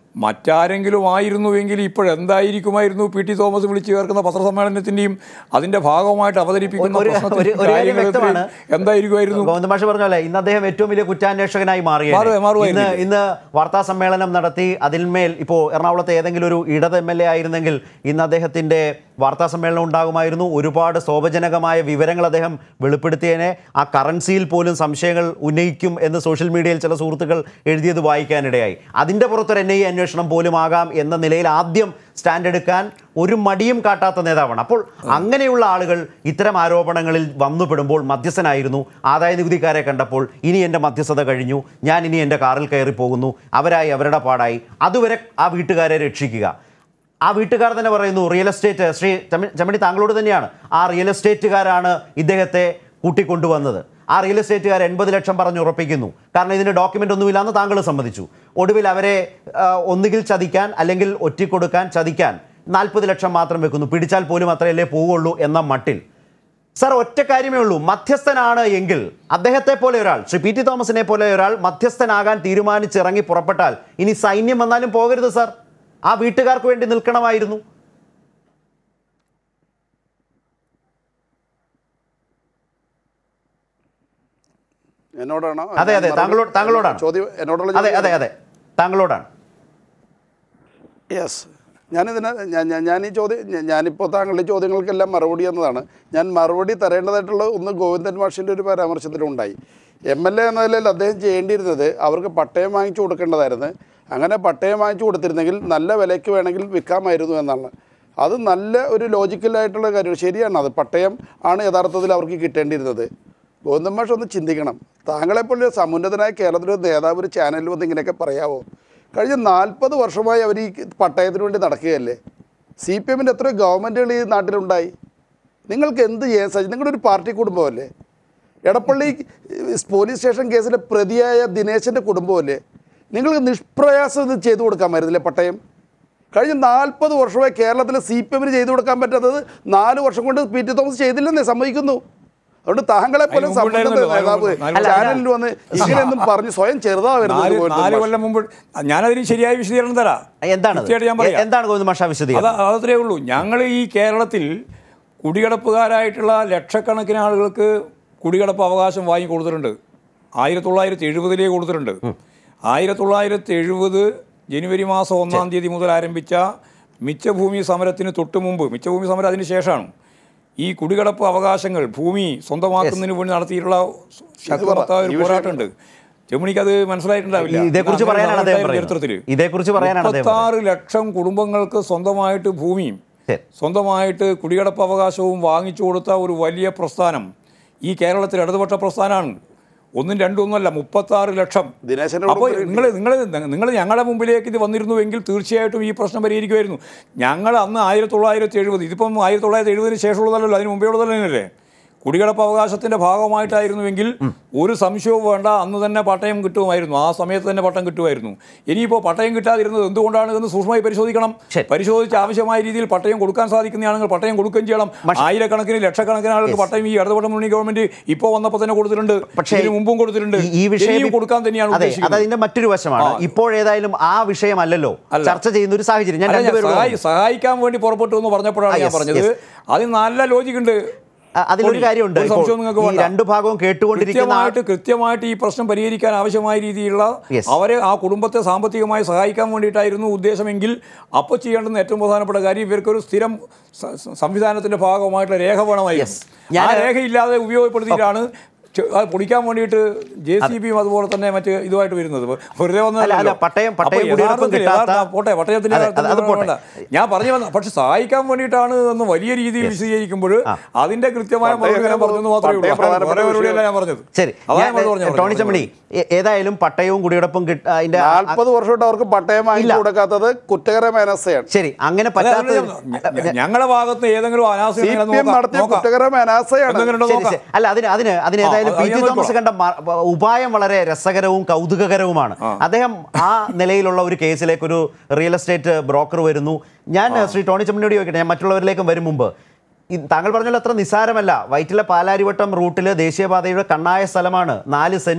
മറ്റാരെങ്കിലും ആയിരുന്നുവെങ്കിൽ ഇപ്പോഴെന്തായിരിക്കുമായിരുന്നു പി ടി തോമസ് വിളിച്ചു ചേർക്കുന്ന പത്രസമ്മേളനത്തിന്റെയും അതിന്റെ ഭാഗമായിട്ട് അവതരിപ്പിക്കുന്ന ഒരു- ഒരു- പ്രശ്നത്തിന്റെയും ഒരു കാര്യം കാര്യങ്ങളെത്രയും വ്യക്തമാണ്. എന്തായിരിക്കുമായിരുന്നു ഗോവിന്ദമാഷ് പറഞ്ഞല്ലേ ഇന്ന് അദ്ദേഹം ഏറ്റവും വലിയ കുറ്റാന്വേഷകനായി മാറിയ മാറുക- ഇന്ന് മാറുകയായിരുന്നില്ലേ? ഇന്ന് വാർത്താ സമ്മേളനം നടത്തി അതിന്മേൽ ഇപ്പോൾ എറണാകുളത്തെ ഏതെങ്കിലും ഒരു ഇടത് എം എൽ എ ആയിരുന്നെങ്കിൽ ഇന്ന് അദ്ദേഹത്തിന്റെ വാർത്താ സമ്മേളനം ഉണ്ടാകുമായിരുന്നു ഒരുപാട് ശോഭജനകമായ വിവരങ്ങൾ അദ്ദേഹം വെളിപ്പെടുത്തിയതിനെ ആ കറൻസിയിൽ പോലും സംശയങ്ങൾ ഉന്നയിക്കും എന്ന് സോഷ്യൽ മീഡിയയിൽ ചില സുഹൃത്തുക്കൾ എഴുതിയത് വായിക്കാനിടയായി അതിൻ്റെ പുറത്തൊരു എൻ ഐ അന്വേഷണം പോലും ആകാം എന്ന നിലയിൽ ആദ്യം സ്റ്റാൻഡ് എടുക്കാൻ ഒരു മടിയും കാട്ടാത്ത നേതാവാണ് അപ്പോൾ അങ്ങനെയുള്ള ആളുകൾ ഇത്തരം ആരോപണങ്ങളിൽ വന്നുപെടുമ്പോൾ മധ്യസ്ഥനായിരുന്നു ആദായ നികുതിക്കാരെ കണ്ടപ്പോൾ ഇനി എൻ്റെ മധ്യസ്ഥത കഴിഞ്ഞു ഞാൻ ഇനി എൻ്റെ കാറിൽ കയറി പോകുന്നു അവരായി അവരുടെ പാടായി അതുവരെ ആ വീട്ടുകാരെ രക്ഷിക്കുക ആ വീട്ടുകാർ തന്നെ പറയുന്നു റിയൽ എസ്റ്റേറ്റ് ശ്രീ ചമ്മി- ചമ്മണി താങ്കളോട് തന്നെയാണ് ആ റിയൽ എസ്റ്റേറ്റുകാരാണ് ഇദ്ദേഹത്തെ കൂട്ടിക്കൊണ്ടുവന്നത് ആ റിയൽ എസ്റ്റേറ്റുകാർ എൺപത് ലക്ഷം പറഞ്ഞ് ഉറപ്പിക്കുന്നു കാരണം ഇതിന് ഡോക്യുമെൻ്റ് ഒന്നുമില്ലാന്ന് താങ്കൾ സമ്മതിച്ചു ഒടുവിൽ അവരെ ആ, ഒന്നുകിൽ ചതിക്കാൻ അല്ലെങ്കിൽ ഒറ്റിക്കൊടുക്കാൻ ചതിക്കാൻ നാൽപ്പത് ലക്ഷം മാത്രം വെക്കുന്നു പിടിച്ചാൽ പോലും അത്രയല്ലേ പോവുള്ളൂ എന്ന മട്ടിൽ സാർ ഒറ്റ കാര്യമേ ഉള്ളൂ മധ്യസ്ഥനാണ് എങ്കിൽ അദ്ദേഹത്തെ പോലെ ഒരാൾ ശ്രീ പി ടി തോമസിനെ പോലെ ഒരാൾ മധ്യസ്ഥനാകാൻ തീരുമാനിച്ചിറങ്ങി പുറപ്പെട്ടാൽ ഇനി സൈന്യം വന്നാലും പോകരുത് സാർ ആ വീട്ടുകാർക്ക് വേണ്ടി നിൽക്കണമായിരുന്നു എന്നോടാണോ അതെ അതെ താങ്കളോട് താങ്കളോടാണ് ചോദ്യം എന്നോടുള്ള അതെ ചോദ്യം- അതെ അതെ താങ്കളോടാണ് യെസ് ഞാനിതിന് ഞാൻ ഞാൻ- ഞാൻ ഈ ചോദ്യം ഞാൻ- ഞാനിപ്പോൾ താങ്കളുടെ ചോദ്യങ്ങൾക്കെല്ലാം മറുപടി എന്നതാണ് ഞാൻ മറുപടി തരേണ്ടതായിട്ടുള്ള ഒന്ന് ഗോവിന്ദൻ മാഷിൻ്റെ ഒരു പരാമർശത്തിലുണ്ടായി എം എൽ എ എന്ന നിലയിൽ അദ്ദേഹം ചെയ്യേണ്ടിയിരുന്നത് അവർക്ക് പട്ടയം വാങ്ങിച്ചു കൊടുക്കേണ്ടതായിരുന്നു അങ്ങനെ പട്ടയം വാങ്ങിച്ചു കൊടുത്തിരുന്നെങ്കിൽ നല്ല വിലയ്ക്ക് വേണമെങ്കിൽ വിൽക്കാമായിരുന്നു എന്നാണ് അത് നല്ല ഒരു ലോജിക്കലായിട്ടുള്ള കാര്യം ശരിയാണ് അത് പട്ടയം ആണ് യഥാർത്ഥത്തിൽ അവർക്ക് കിട്ടേണ്ടിയിരുന്നത് ഗോവിന്ദൻ മാഷ് ഒന്ന് ചിന്തിക്കണം താങ്കളെപ്പോലെ ഒരു സമുന്നതനായ കേരളത്തിലെ ഒരു നേതാവ് ഒരു ചാനലിൽ വന്ന് ഇങ്ങനെയൊക്കെ പറയാവോ കഴിഞ്ഞ നാൽപ്പത് വർഷമായി അവർ ഈ പട്ടയത്തിന് വേണ്ടി നടക്കുകയല്ലേ സി പി എമ്മിൻ്റെ എത്രയോ ഗവൺമെൻറ്റുകൾ ഈ നാട്ടിലുണ്ടായി നിങ്ങൾക്ക് എന്ത് ചെയ്യാൻ സാധിക്കും നിങ്ങളുടെ ഒരു പാർട്ടി കുടുംബമല്ലേ എടപ്പള്ളി ഏഹ്, പോലീസ് സ്റ്റേഷൻ കേസിലെ പ്രതിയായ ദിനേശൻ്റെ കുടുംബമല്ലേ നിങ്ങൾക്ക് നിഷ്പ്രയാസം ഇത് ചെയ്തു കൊടുക്കാമായിരുന്നില്ലേ പട്ടയം കഴിഞ്ഞ നാൽപ്പത് വർഷമായി കേരളത്തിൽ സി പി എമ്മിന് ചെയ്തു കൊടുക്കാൻ പറ്റാത്തത് നാല് വർഷം കൊണ്ട് പി ടി തോമസ് ചെയ്തില്ലെന്നേ സമ്മതിക്കുന്നു അതുകൊണ്ട് താങ്കളെ പോലെ അതിന് മുമ്പ് സമ്മതം ഉണ്ടായിരുന്നല്ലോ. നേതാവ് നാല് ചാനലിൽ വന്ന് ഇങ്ങനെയൊന്നും പറഞ്ഞ് സ്വയം ചെറുതാവരുത് നാല് ഗോവിന്ദൻ നാല് മാഷ്. കൊല്ലം മുമ്പ് ഞാനതിന് ശരിയായ വിശദീകരണം തരാം എന്താണ് കൃത്യമായിട്ട് ഞാൻ പറയാം എന്താണ് ഗോവിന്ദ മാഷ അത് വിശദീകരണം അതത്രേ ഉള്ളൂ ഞങ്ങൾ ഈ കേരളത്തിൽ കുടികിടപ്പുകാരായിട്ടുള്ള ലക്ഷക്കണക്കിന് ആളുകൾക്ക് കുടികിടപ്പ് അവകാശം വാങ്ങി കൊടുത്തിട്ടുണ്ട് ആയിരത്തി തൊള്ളായിരത്തി എഴുപതിലേ കൊടുത്തിട്ടുണ്ട് ആയിരത്തി തൊള്ളായിരത്തി എഴുപത് ജനുവരി മാസം ഒന്നാം തീയതി മുതൽ ആരംഭിച്ച മിച്ചഭൂമി സമരത്തിന് തൊട്ട് മുമ്പ് മിച്ചഭൂമി സമരം അതിന് ശേഷമാണ് ഈ കുടികിടപ്പ് അവകാശങ്ങൾ ഭൂമി സ്വന്തമാക്കുന്നതിന് വേണ്ടി നടത്തിയിട്ടുള്ള ശക്തമായ ഒരു പോരാട്ടമുണ്ട് ചെമ്മണിക്ക് അത് മനസ്സിലായിട്ടുണ്ടാവില്ല ഇതേക്കുറിച്ച് അങ്ങനെ പറയാനാണ് അദ്ദേഹം ഉണ്ടായിരുന്ന പറയുന്നത്. ചരിത്രത്തിൽ ഇതേക്കുറിച്ച് പറയാനാണ് അദ്ദേഹം മുപ്പത്താറ് ലക്ഷം കുടുംബങ്ങൾക്ക് സ്വന്തമായിട്ട് ഭൂമിയും ശരി. സ്വന്തമായിട്ട് കുടികിടപ്പ് അവകാശവും വാങ്ങിച്ചു കൊടുത്ത ഒരു വലിയ പ്രസ്ഥാനം ഈ കേരളത്തിൽ ഇടതുപക്ഷ പ്രസ്ഥാനമാണ് ഒന്നും രണ്ടും ഒന്നുമല്ല മുപ്പത്താറ് ലക്ഷം ദിനേശൻ്റെ അപ്പോൾ കുടുംബം നിങ്ങൾ നിങ്ങൾ നിങ്ങൾ ഞങ്ങളുടെ മുമ്പിലേക്ക് ഇത് വന്നിരുന്നുവെങ്കിൽ തീർച്ചയായിട്ടും ഈ പ്രശ്നം പരിഹരിക്കുമായിരുന്നു ഞങ്ങൾ അന്ന് ആയിരത്തി തൊള്ളായിരത്തി എഴുപത് ഇതിപ്പം ആയിരത്തി തൊള്ളായിരത്തി എഴുപതിന് ശേഷമുള്ളതല്ലല്ലോ അതിന് മുമ്പേ ഉള്ളതല്ലേ കുടികിടപ്പ് അവകാശത്തിന്റെ ഭാഗമായിട്ടായിരുന്നുവെങ്കിൽ ഒരു സംശയവും വേണ്ട അന്ന് തന്നെ പട്ടയം കിട്ടുമായിരുന്നു ആ സമയത്ത് തന്നെ പട്ടം കിട്ടുമായിരുന്നു ഇനിയിപ്പോൾ പട്ടയം കിട്ടാതിരുന്നത് എന്തുകൊണ്ടാണ് എന്ന് സൂക്ഷ്മമായി പരിശോധിക്കണം ശരി. പരിശോധിച്ച് ആവശ്യമായ രീതിയിൽ പട്ടയം കൊടുക്കാൻ സാധിക്കുന്നതാണെങ്കിൽ പട്ടയം കൊടുക്കുകയും ചെയ്യണം ആയിരക്കണക്കിന് ലക്ഷക്കണക്കിന് ആളുകൾക്ക് പട്ടയം ഈ ഇടതുപക്ഷ മുന്നണി ഗവൺമെന്റ് ഇപ്പോൾ വന്നപ്പോൾ തന്നെ കൊടുത്തിട്ടുണ്ട് പക്ഷേ ഇതിന് മുമ്പും കൊടുത്തിട്ടുണ്ട് ഈ- ഈ വിഷയം ഇനിയും കൊടുക്കാൻ തന്നെയാണ് അതെ ഉദ്ദേശിക്കുന്നത് അതതിന്റെ മറ്റൊരു വശമാണ് ഇപ്പോഴേതായാലും ആ വിഷയമല്ലല്ലോ അല്ല. ചർച്ച ചെയ്യുന്ന ഒരു സാഹചര്യം ഞാൻ അല്ല, ഞാൻ രണ്ടുപേരോട് സഹായി- സഹായിക്കാൻ വേണ്ടി പുറപ്പെട്ടു എന്ന് പറഞ്ഞപ്പോഴാണ് ആ, ഞാൻ yes, പറഞ്ഞത് yes. അതിന് നല്ല ലോജിക് ഉണ്ട് അ- അതിലൊരു പൊടി. കാര്യമുണ്ട് ഒരു ഇപ്പോൾ സംശയവും നിങ്ങൾക്ക് ഈ വേണ്ട. രണ്ടു ഭാഗവും കേട്ടുകൊണ്ടിരിക്കുന്ന ആ- കൃത്യമായിട്ട് കൃത്യമായിട്ട് ഈ പ്രശ്നം പരിഹരിക്കാൻ ആവശ്യമായ രീതിയിലുള്ള Yes. അവരെ ആ കുടുംബത്തെ സാമ്പത്തികമായി സഹായിക്കാൻ വേണ്ടിയിട്ടായിരുന്നു ഉദ്ദേശമെങ്കിൽ അപ്പോൾ ചെയ്യേണ്ടുന്ന ഏറ്റവും പ്രധാനപ്പെട്ട കാര്യം ഇവർക്കൊരു സ്ഥിരം സ- സ- സംവിധാനത്തിന്റെ ഭാഗമായിട്ടുള്ള രേഖ വേണമായിരുന്നു Yes. ഞാൻ- ആ രേഖയില്ലാതെ ഉപയോഗപ്പെടുത്തിയിട്ടാണ് ചെ- അത് പൊടിക്കാൻ വേണ്ടിയിട്ട് ജെ സി ബിയും അതുപോലെ തന്നെ മറ്റ് ഇതുമായിട്ട് വരുന്നത് വെറുതെ അല്ല, അല്ല, വന്നതല്ലോ. പട്ടയം- അപ്പോൾ പട്ടയം കുടിയിറപ്പം യഥാർത്ഥത്തിൽ കിട്ടാത്ത- യഥാർത്ഥ- പോട്ടെ പട്ടയത്തിന്റെ അതെ, യഥാർത്ഥത്തിൽ അത് പോട്ടെ. വേണ്ട. ഞാൻ പറഞ്ഞു വന്ന പക്ഷെ സഹായിക്കാൻ വേണ്ടിയിട്ടാണ് എന്ന് വലിയ രീതിയിൽ വിശദീകരിക്കുമ്പോൾ അതിന്റെ കൃത്യമായ പട്ടയം മറുപടി ഞാൻ പറഞ്ഞെന്ന് മാത്രമേ ഉള്ളൂ പട്ടയം പ്രധാനപ്പെട്ട വേറെ മറുപടിയല്ല വിഷയം. ഞാൻ പറഞ്ഞത് ശരി അതാണ് ഞാൻ- ഞാൻ പറഞ്ഞത് ടോണി ചമ്മണി ഏ- ഏതായാലും പട്ടയവും കുടിയടപ്പും കിട്ട അതിന്റെ ആ- നാൽപ്പത് വർഷമായിട്ട് അവർക്ക് പട്ടയം വാങ്ങിച്ചു ഇല്ല. കൊടുക്കാത്തത് കുറ്റകരമായ അനാസ്ഥയാണ് ശരി അങ്ങനെ അതെ, പറ്റാത്ത അതുകൊണ്ട് ഞാൻ- ഞങ്ങളുടെ ഭാഗത്ത് ഏതെങ്കിലും അനാസ്ഥ സി പി എം നടത്തിയ കുറ്റകരമായ അനാസ്ഥയാണ് എന്തെങ്കിലും ഉണ്ടോ ശരി, നോക്കാം. ശരി. അല്ല അതിന് അതിന് അതിന് ആ, ഏതായാലും അത് പി ടി ഞാൻ തോമസ് നോക്കിക്കോളാം. കണ്ട മ- ഉപായം വളരെ രസകരവും കൗതുകകരവുമാണ് അദ്ദേഹം ആ നിലയിലുള്ള ഒരു കേസിലേക്ക് ഒരു റിയൽ എസ്റ്റേറ്റ് ബ്രോക്കർ വരുന്നു ഞാൻ ശ്രീ ടോണി ചമ്മണിയോട് ചോദിക്കട്ടെ ഞാൻ മറ്റുള്ളവരിലേക്കും വരും മുമ്പ് ഈ താങ്കൾ പറഞ്ഞല്ലോ അത്ര നിസ്സാരമല്ല വൈറ്റിലെ പാലാരിവട്ടം റൂട്ടിൽ ദേശീയപാതയുടെ കണ്ണായ സ്ഥലമാണ് നാല് സെന്റ്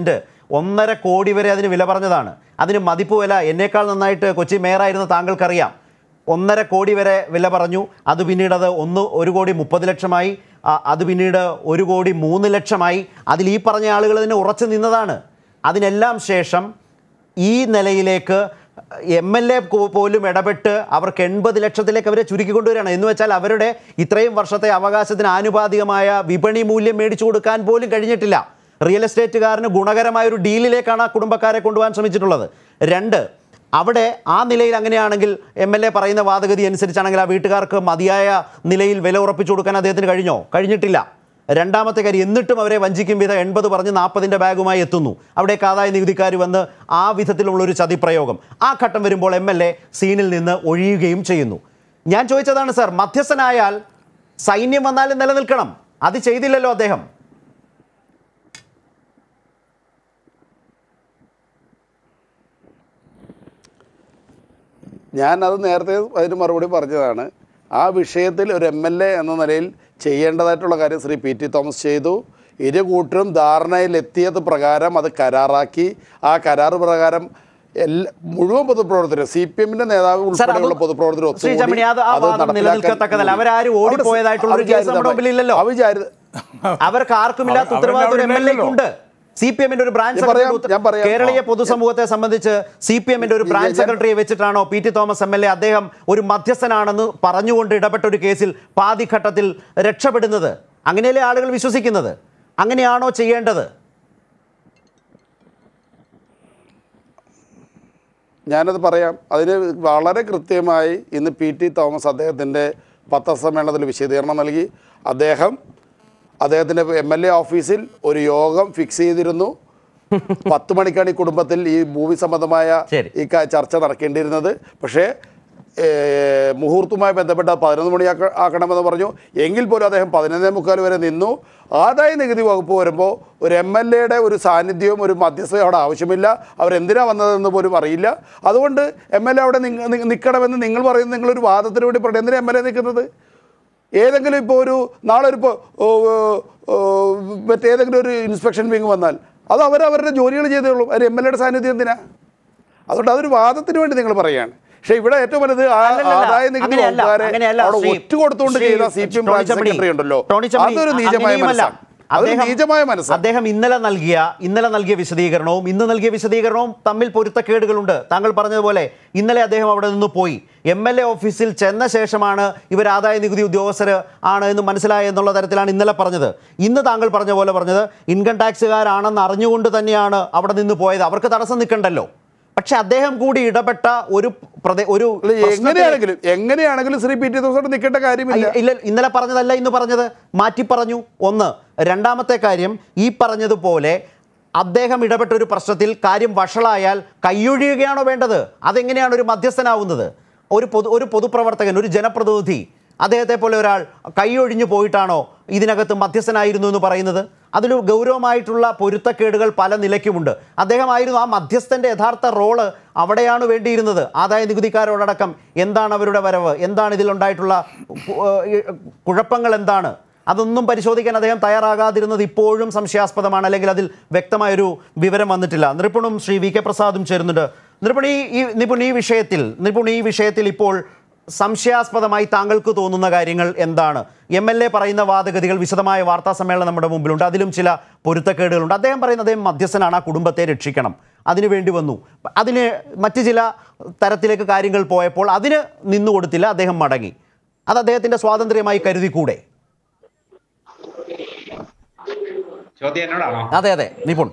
ഒന്നര കോടി വരെ അതിന് വില പറഞ്ഞതാണ് അതിന് മതിപ്പ് വില എന്നേക്കാൾ നന്നായിട്ട് കൊച്ചി മേയറായിരുന്ന താങ്കൾക്കറിയാം ഒന്നര കോടി വരെ വില പറഞ്ഞു അത് പിന്നീട് അത് ഒന്ന് ഒരു കോടി മുപ്പത് ലക്ഷമായി ആ, അത് പിന്നീട് ഒരു കോടി മൂന്ന് ലക്ഷമായി അതിൽ ഈ പറഞ്ഞ ആളുകൾ തന്നെ ഉറച്ചു നിന്നതാണ് അതിനെല്ലാം ശേഷം ഈ നിലയിലേക്ക് എം എൽ എ പോലും ഇടപെട്ട് അവർക്ക് എൺപത് ലക്ഷത്തിലേക്ക് അവരെ ചുരുക്കി കൊണ്ടുവരികയാണ് എന്ന് വെച്ചാൽ അവരുടെ ഇത്രയും വർഷത്തെ അവകാശത്തിന് ആനുപാതികമായ വിപണി മൂല്യം മേടിച്ചു കൊടുക്കാൻ പോലും കഴിഞ്ഞിട്ടില്ല റിയൽ എസ്റ്റേറ്റുകാരന് ഗുണകരമായ ഒരു ഡീലിലേക്കാണ് ആ കുടുംബക്കാരെ കൊണ്ടുപോകാൻ ശ്രമിച്ചിട്ടുള്ളത് രണ്ട് അവിടെ ആ നിലയിൽ അങ്ങനെയാണെങ്കിൽ എം എൽ എ പറയുന്ന വാദഗതി അനുസരിച്ചാണെങ്കിൽ ആ വീട്ടുകാർക്ക് മതിയായ നിലയിൽ വില ഉറപ്പിച്ചു കൊടുക്കാൻ അദ്ദേഹത്തിന് കഴിഞ്ഞോ കഴിഞ്ഞിട്ടില്ല രണ്ടാമത്തെ കാര്യം എന്നിട്ടും അവരെ വഞ്ചിക്കും വിധം എൺപത് പറഞ്ഞ് നാൽപ്പതിൻ്റെ ബാഗുമായി എത്തുന്നു അവിടേക്ക് ആദായ നികുതിക്കാർ വന്ന് ആ വിധത്തിലുള്ള ഒരു ചതിപ്രയോഗം ആ ഘട്ടം വരുമ്പോൾ എം എൽ എ സീനിൽ നിന്ന് ഒഴിയുകയും ചെയ്യുന്നു ഞാൻ ചോദിച്ചതാണ് സാർ മധ്യസ്ഥനായാൽ സൈന്യം വന്നാലും നിലനിൽക്കണം അത് ചെയ്തില്ലല്ലോ അദ്ദേഹം ഞാൻ അത് നേരത്തെ അതിന് മറുപടി പറഞ്ഞതാണ് ആ വിഷയത്തിൽ ഒരു എം എൽ എ എന്ന നിലയിൽ ചെയ്യേണ്ടതായിട്ടുള്ള കാര്യം ശ്രീ പി ടി തോമസ് ചെയ്തു ഇരു കൂട്ടരും ധാരണയിലെത്തിയത് പ്രകാരം അത് കരാറാക്കി ആ കരാറ് പ്രകാരം എല്ലാ മുഴുവൻ പൊതുപ്രവർത്തകരും സി പി എമ്മിന്റെ നേതാവ് സാർ, അത് ഉൾപ്പെടെയുള്ള പൊതുപ്രവർത്തകർ ശ്രീ ഒത്തുകൂടി ജമണി, അത് ആ അത് വാദം നടപ്പിലാക്കാൻ നിലനിൽക്കത്തക്കതല്ല. കൂടി. അവരാരും അവിടെ ഓടിപ്പോയതായിട്ടുള്ള ഒരു കേസ് നമ്മുടെ അവിചാരിതമായി- മുമ്പിലില്ലല്ലോ. അവിചാരിത അവർക്ക് ആർക്കുമില്ലാത്ത അവർ- ഉത്തരവാദിത്വം എം എൽ അവരവിടെ ഉണ്ട് സി പി എമ്മിന്റെ ഒരു ബ്രാഞ്ച് ഞാൻ പറയാം, സെക്രട്ടറി ഞാൻ പറയാം. കേരളീയ പൊതുസമൂഹത്തെ സംബന്ധിച്ച് സി പി എമ്മിന്റെ ഒരു ബ്രാഞ്ച് ഞാൻ- സെക്രട്ടറിയെ വെച്ചിട്ടാണോ P T Thomas M L A അദ്ദേഹം ഒരു മധ്യസ്ഥനാണെന്ന് പറഞ്ഞുകൊണ്ട് ഇടപെട്ട ഒരു കേസിൽ പാതിഘട്ടത്തിൽ രക്ഷപ്പെടുന്നത് അങ്ങനെയല്ലേ ആളുകൾ വിശ്വസിക്കുന്നത് അങ്ങനെയാണോ ചെയ്യേണ്ടത് ഞാനത് പറയാം അതിന് വളരെ കൃത്യമായി ഇന്ന് പി ടി തോമസ് അദ്ദേഹത്തിൻ്റെ പത്രസമ്മേളനത്തിൽ വിശദീകരണം നൽകി അദ്ദേഹം അദ്ദേഹത്തിൻ്റെ എം എൽ എ ഓഫീസിൽ ഒരു യോഗം ഫിക്സ് ചെയ്തിരുന്നു പത്ത് മണിക്കാണ് ഈ കുടുംബത്തിൽ ഈ ഭൂമി സംബന്ധമായ ശരി. ഈ ക- ചർച്ച നടക്കേണ്ടിയിരുന്നത് പക്ഷേ ഏർ, മുഹൂർത്തവുമായി ബന്ധപ്പെട്ട് പതിനൊന്ന് മണി ആക്ക- ആക്കണമെന്ന് പറഞ്ഞു എങ്കിൽ പോലും അദ്ദേഹം പതിനൊന്നേ മുക്കാൽ വരെ നിന്നു ആദായ നികുതി വകുപ്പ് വരുമ്പോൾ ഒരു എം എൽ എയുടെ ഒരു സാന്നിധ്യവും ഒരു മധ്യസ്ഥയും അവിടെ ആവശ്യമില്ല അവരെന്തിനാ വന്നതെന്ന് പോലും അറിയില്ല അതുകൊണ്ട് എം എൽ എ അവിടെ നിങ്ങ- നി- നിൽക്കണമെന്ന് നിങ്ങൾ പറയുന്നത് നിങ്ങളൊരു വാദത്തിന് വേണ്ടി പറയും എന്തിനാ എം എൽ എ നിൽക്കുന്നത് ഏതെങ്കിലും ഇപ്പോൾ ഒരു നാളെ ഒരു ഇപ്പോൾ ഓ, ഓ, മറ്റേതെങ്കിലും ഒരു ഇൻസ്പെക്ഷൻ വിങ് വന്നാൽ അത് അവരവരുടെ ജോലികൾ ചെയ്തേ അതിന് എം എൽ എയുടെ സാന്നിധ്യം എന്തിനാ അതുകൊണ്ട് അതൊരു വാദത്തിന് വേണ്ടി നിങ്ങൾ പറയുകയാണ് പക്ഷേ ഇവിടെ ഏറ്റവും വലുത് ആ അല്ലല്ലല്ല, ആദായ നികുതി അങ്ങനെയല്ല, വകുപ്പുകാരെ അങ്ങനെയല്ല. അവിടെ ശ്രീ- ഒറ്റ കൊടുത്തുകൊണ്ട് ശ്രീ ചെയ്ത C P M Tony branch Chammany, secretary ഉണ്ടല്ലോ ടോണി ചമ്മണി, അതൊരു നീചമായ അങ്ങനെയുമല്ല. മനസ്സാണ് അതൊരു അദ്ദേഹം- നീചമായ മനസ്സാണ് അദ്ദേഹം ഇന്നലെ നൽകിയ ഇന്നലെ നൽകിയ വിശദീകരണവും ഇന്ന് നൽകിയ വിശദീകരണവും തമ്മിൽ പൊരുത്തക്കേടുകളുണ്ട് താങ്കൾ പറഞ്ഞതുപോലെ ഇന്നലെ അദ്ദേഹം അവിടെ നിന്ന് പോയി എം എൽ എ ഓഫീസിൽ ചെന്ന ശേഷമാണ് ഇവർ ആദായ നികുതി ഉദ്യോഗസ്ഥർ ആണ് എന്ന് മനസ്സിലായ എന്നുള്ള തരത്തിലാണ് ഇന്നലെ പറഞ്ഞത് ഇന്ന് താങ്കൾ പറഞ്ഞ പോലെ പറഞ്ഞത് ഇൻകം ടാക്സുകാരാണെന്ന് അറിഞ്ഞുകൊണ്ട് തന്നെയാണ് അവിടെ നിന്ന് പോയത് അവർക്ക് തടസ്സം നിൽക്കണ്ടല്ലോ പക്ഷെ അദ്ദേഹം കൂടി ഇടപെട്ട ഒരു പ്രദേ- ഒരു അല്ല, പ്രശ്നത്തിൽ- എങ്ങനെയാണെങ്കിലും എങ്ങനെയാണെങ്കിലും ശ്രീ പി ടി തോമസോട് നിൽക്കേണ്ട കാര്യമില്ല ഇല്ല ഇല്ല, ഇന്നലെ പറഞ്ഞതല്ല ഇന്ന് പറഞ്ഞത് മാറ്റി പറഞ്ഞു ഒന്ന് രണ്ടാമത്തെ കാര്യം ഈ പറഞ്ഞതുപോലെ അദ്ദേഹം ഇടപെട്ട ഒരു പ്രശ്നത്തിൽ കാര്യം വഷളായാൽ കൈയൊഴിയുകയാണോ വേണ്ടത് അതെങ്ങനെയാണ് ഒരു മധ്യസ്ഥനാവുന്നത് ഒരു പൊതു ഒരു പൊതുപ്രവർത്തകൻ ഒരു ജനപ്രതിനിധി അദ്ദേഹത്തെ പോലെ ഒരാൾ കൈയൊഴിഞ്ഞു പോയിട്ടാണോ ഇതിനകത്ത് മധ്യസ്ഥനായിരുന്നു എന്ന് പറയുന്നത് അതിൽ ഗൗരവമായിട്ടുള്ള പൊരുത്തക്കേടുകൾ പല നിലയ്ക്കുമുണ്ട് അദ്ദേഹമായിരുന്നു ആ മധ്യസ്ഥൻ്റെ യഥാർത്ഥ റോള് അവിടെയാണ് വേണ്ടിയിരുന്നത് ആദായ നികുതിക്കാരോടടക്കം എന്താണ് അവരുടെ വരവ് എന്താണ് ഇതിലുണ്ടായിട്ടുള്ള കു- ഏഹ് കുഴപ്പങ്ങൾ എന്താണ് അതൊന്നും പരിശോധിക്കാൻ അദ്ദേഹം തയ്യാറാകാതിരുന്നത് ഇപ്പോഴും സംശയാസ്പദമാണ് അല്ലെങ്കിൽ അതിൽ വ്യക്തമായൊരു വിവരം വന്നിട്ടില്ല നൃപുണും ശ്രീ വി കെ പ്രസാദും ചേരുന്നുണ്ട് നിപുൺ ഈ ഈ നിപുൺ ഈ വിഷയത്തിൽ നിപുൺ ഈ വിഷയത്തിൽ ഇപ്പോൾ സംശയാസ്പദമായി താങ്കൾക്ക് തോന്നുന്ന കാര്യങ്ങൾ എന്താണ് എം എൽ എ പറയുന്ന വാദഗതികൾ വിശദമായ വാർത്താ സമ്മേളനം നമ്മുടെ മുമ്പിലുണ്ട് അതിലും ചില പൊരുത്തക്കേടുകളുണ്ട് അദ്ദേഹം പറയുന്നത് അദ്ദേഹം മധ്യസ്ഥനാണ് ആ കുടുംബത്തെ രക്ഷിക്കണം അതിനു വേണ്ടി വന്നു അതിന് മറ്റ് ചില തരത്തിലേക്ക് കാര്യങ്ങൾ പോയപ്പോൾ അതിന് നിന്നു കൊടുത്തില്ല അദ്ദേഹം മടങ്ങി അത് അദ്ദേഹത്തിൻ്റെ സ്വാതന്ത്ര്യമായി കരുതിക്കൂടെ ചോദ്യം എന്നോടാണോ അതെ അതെ നിപുൺ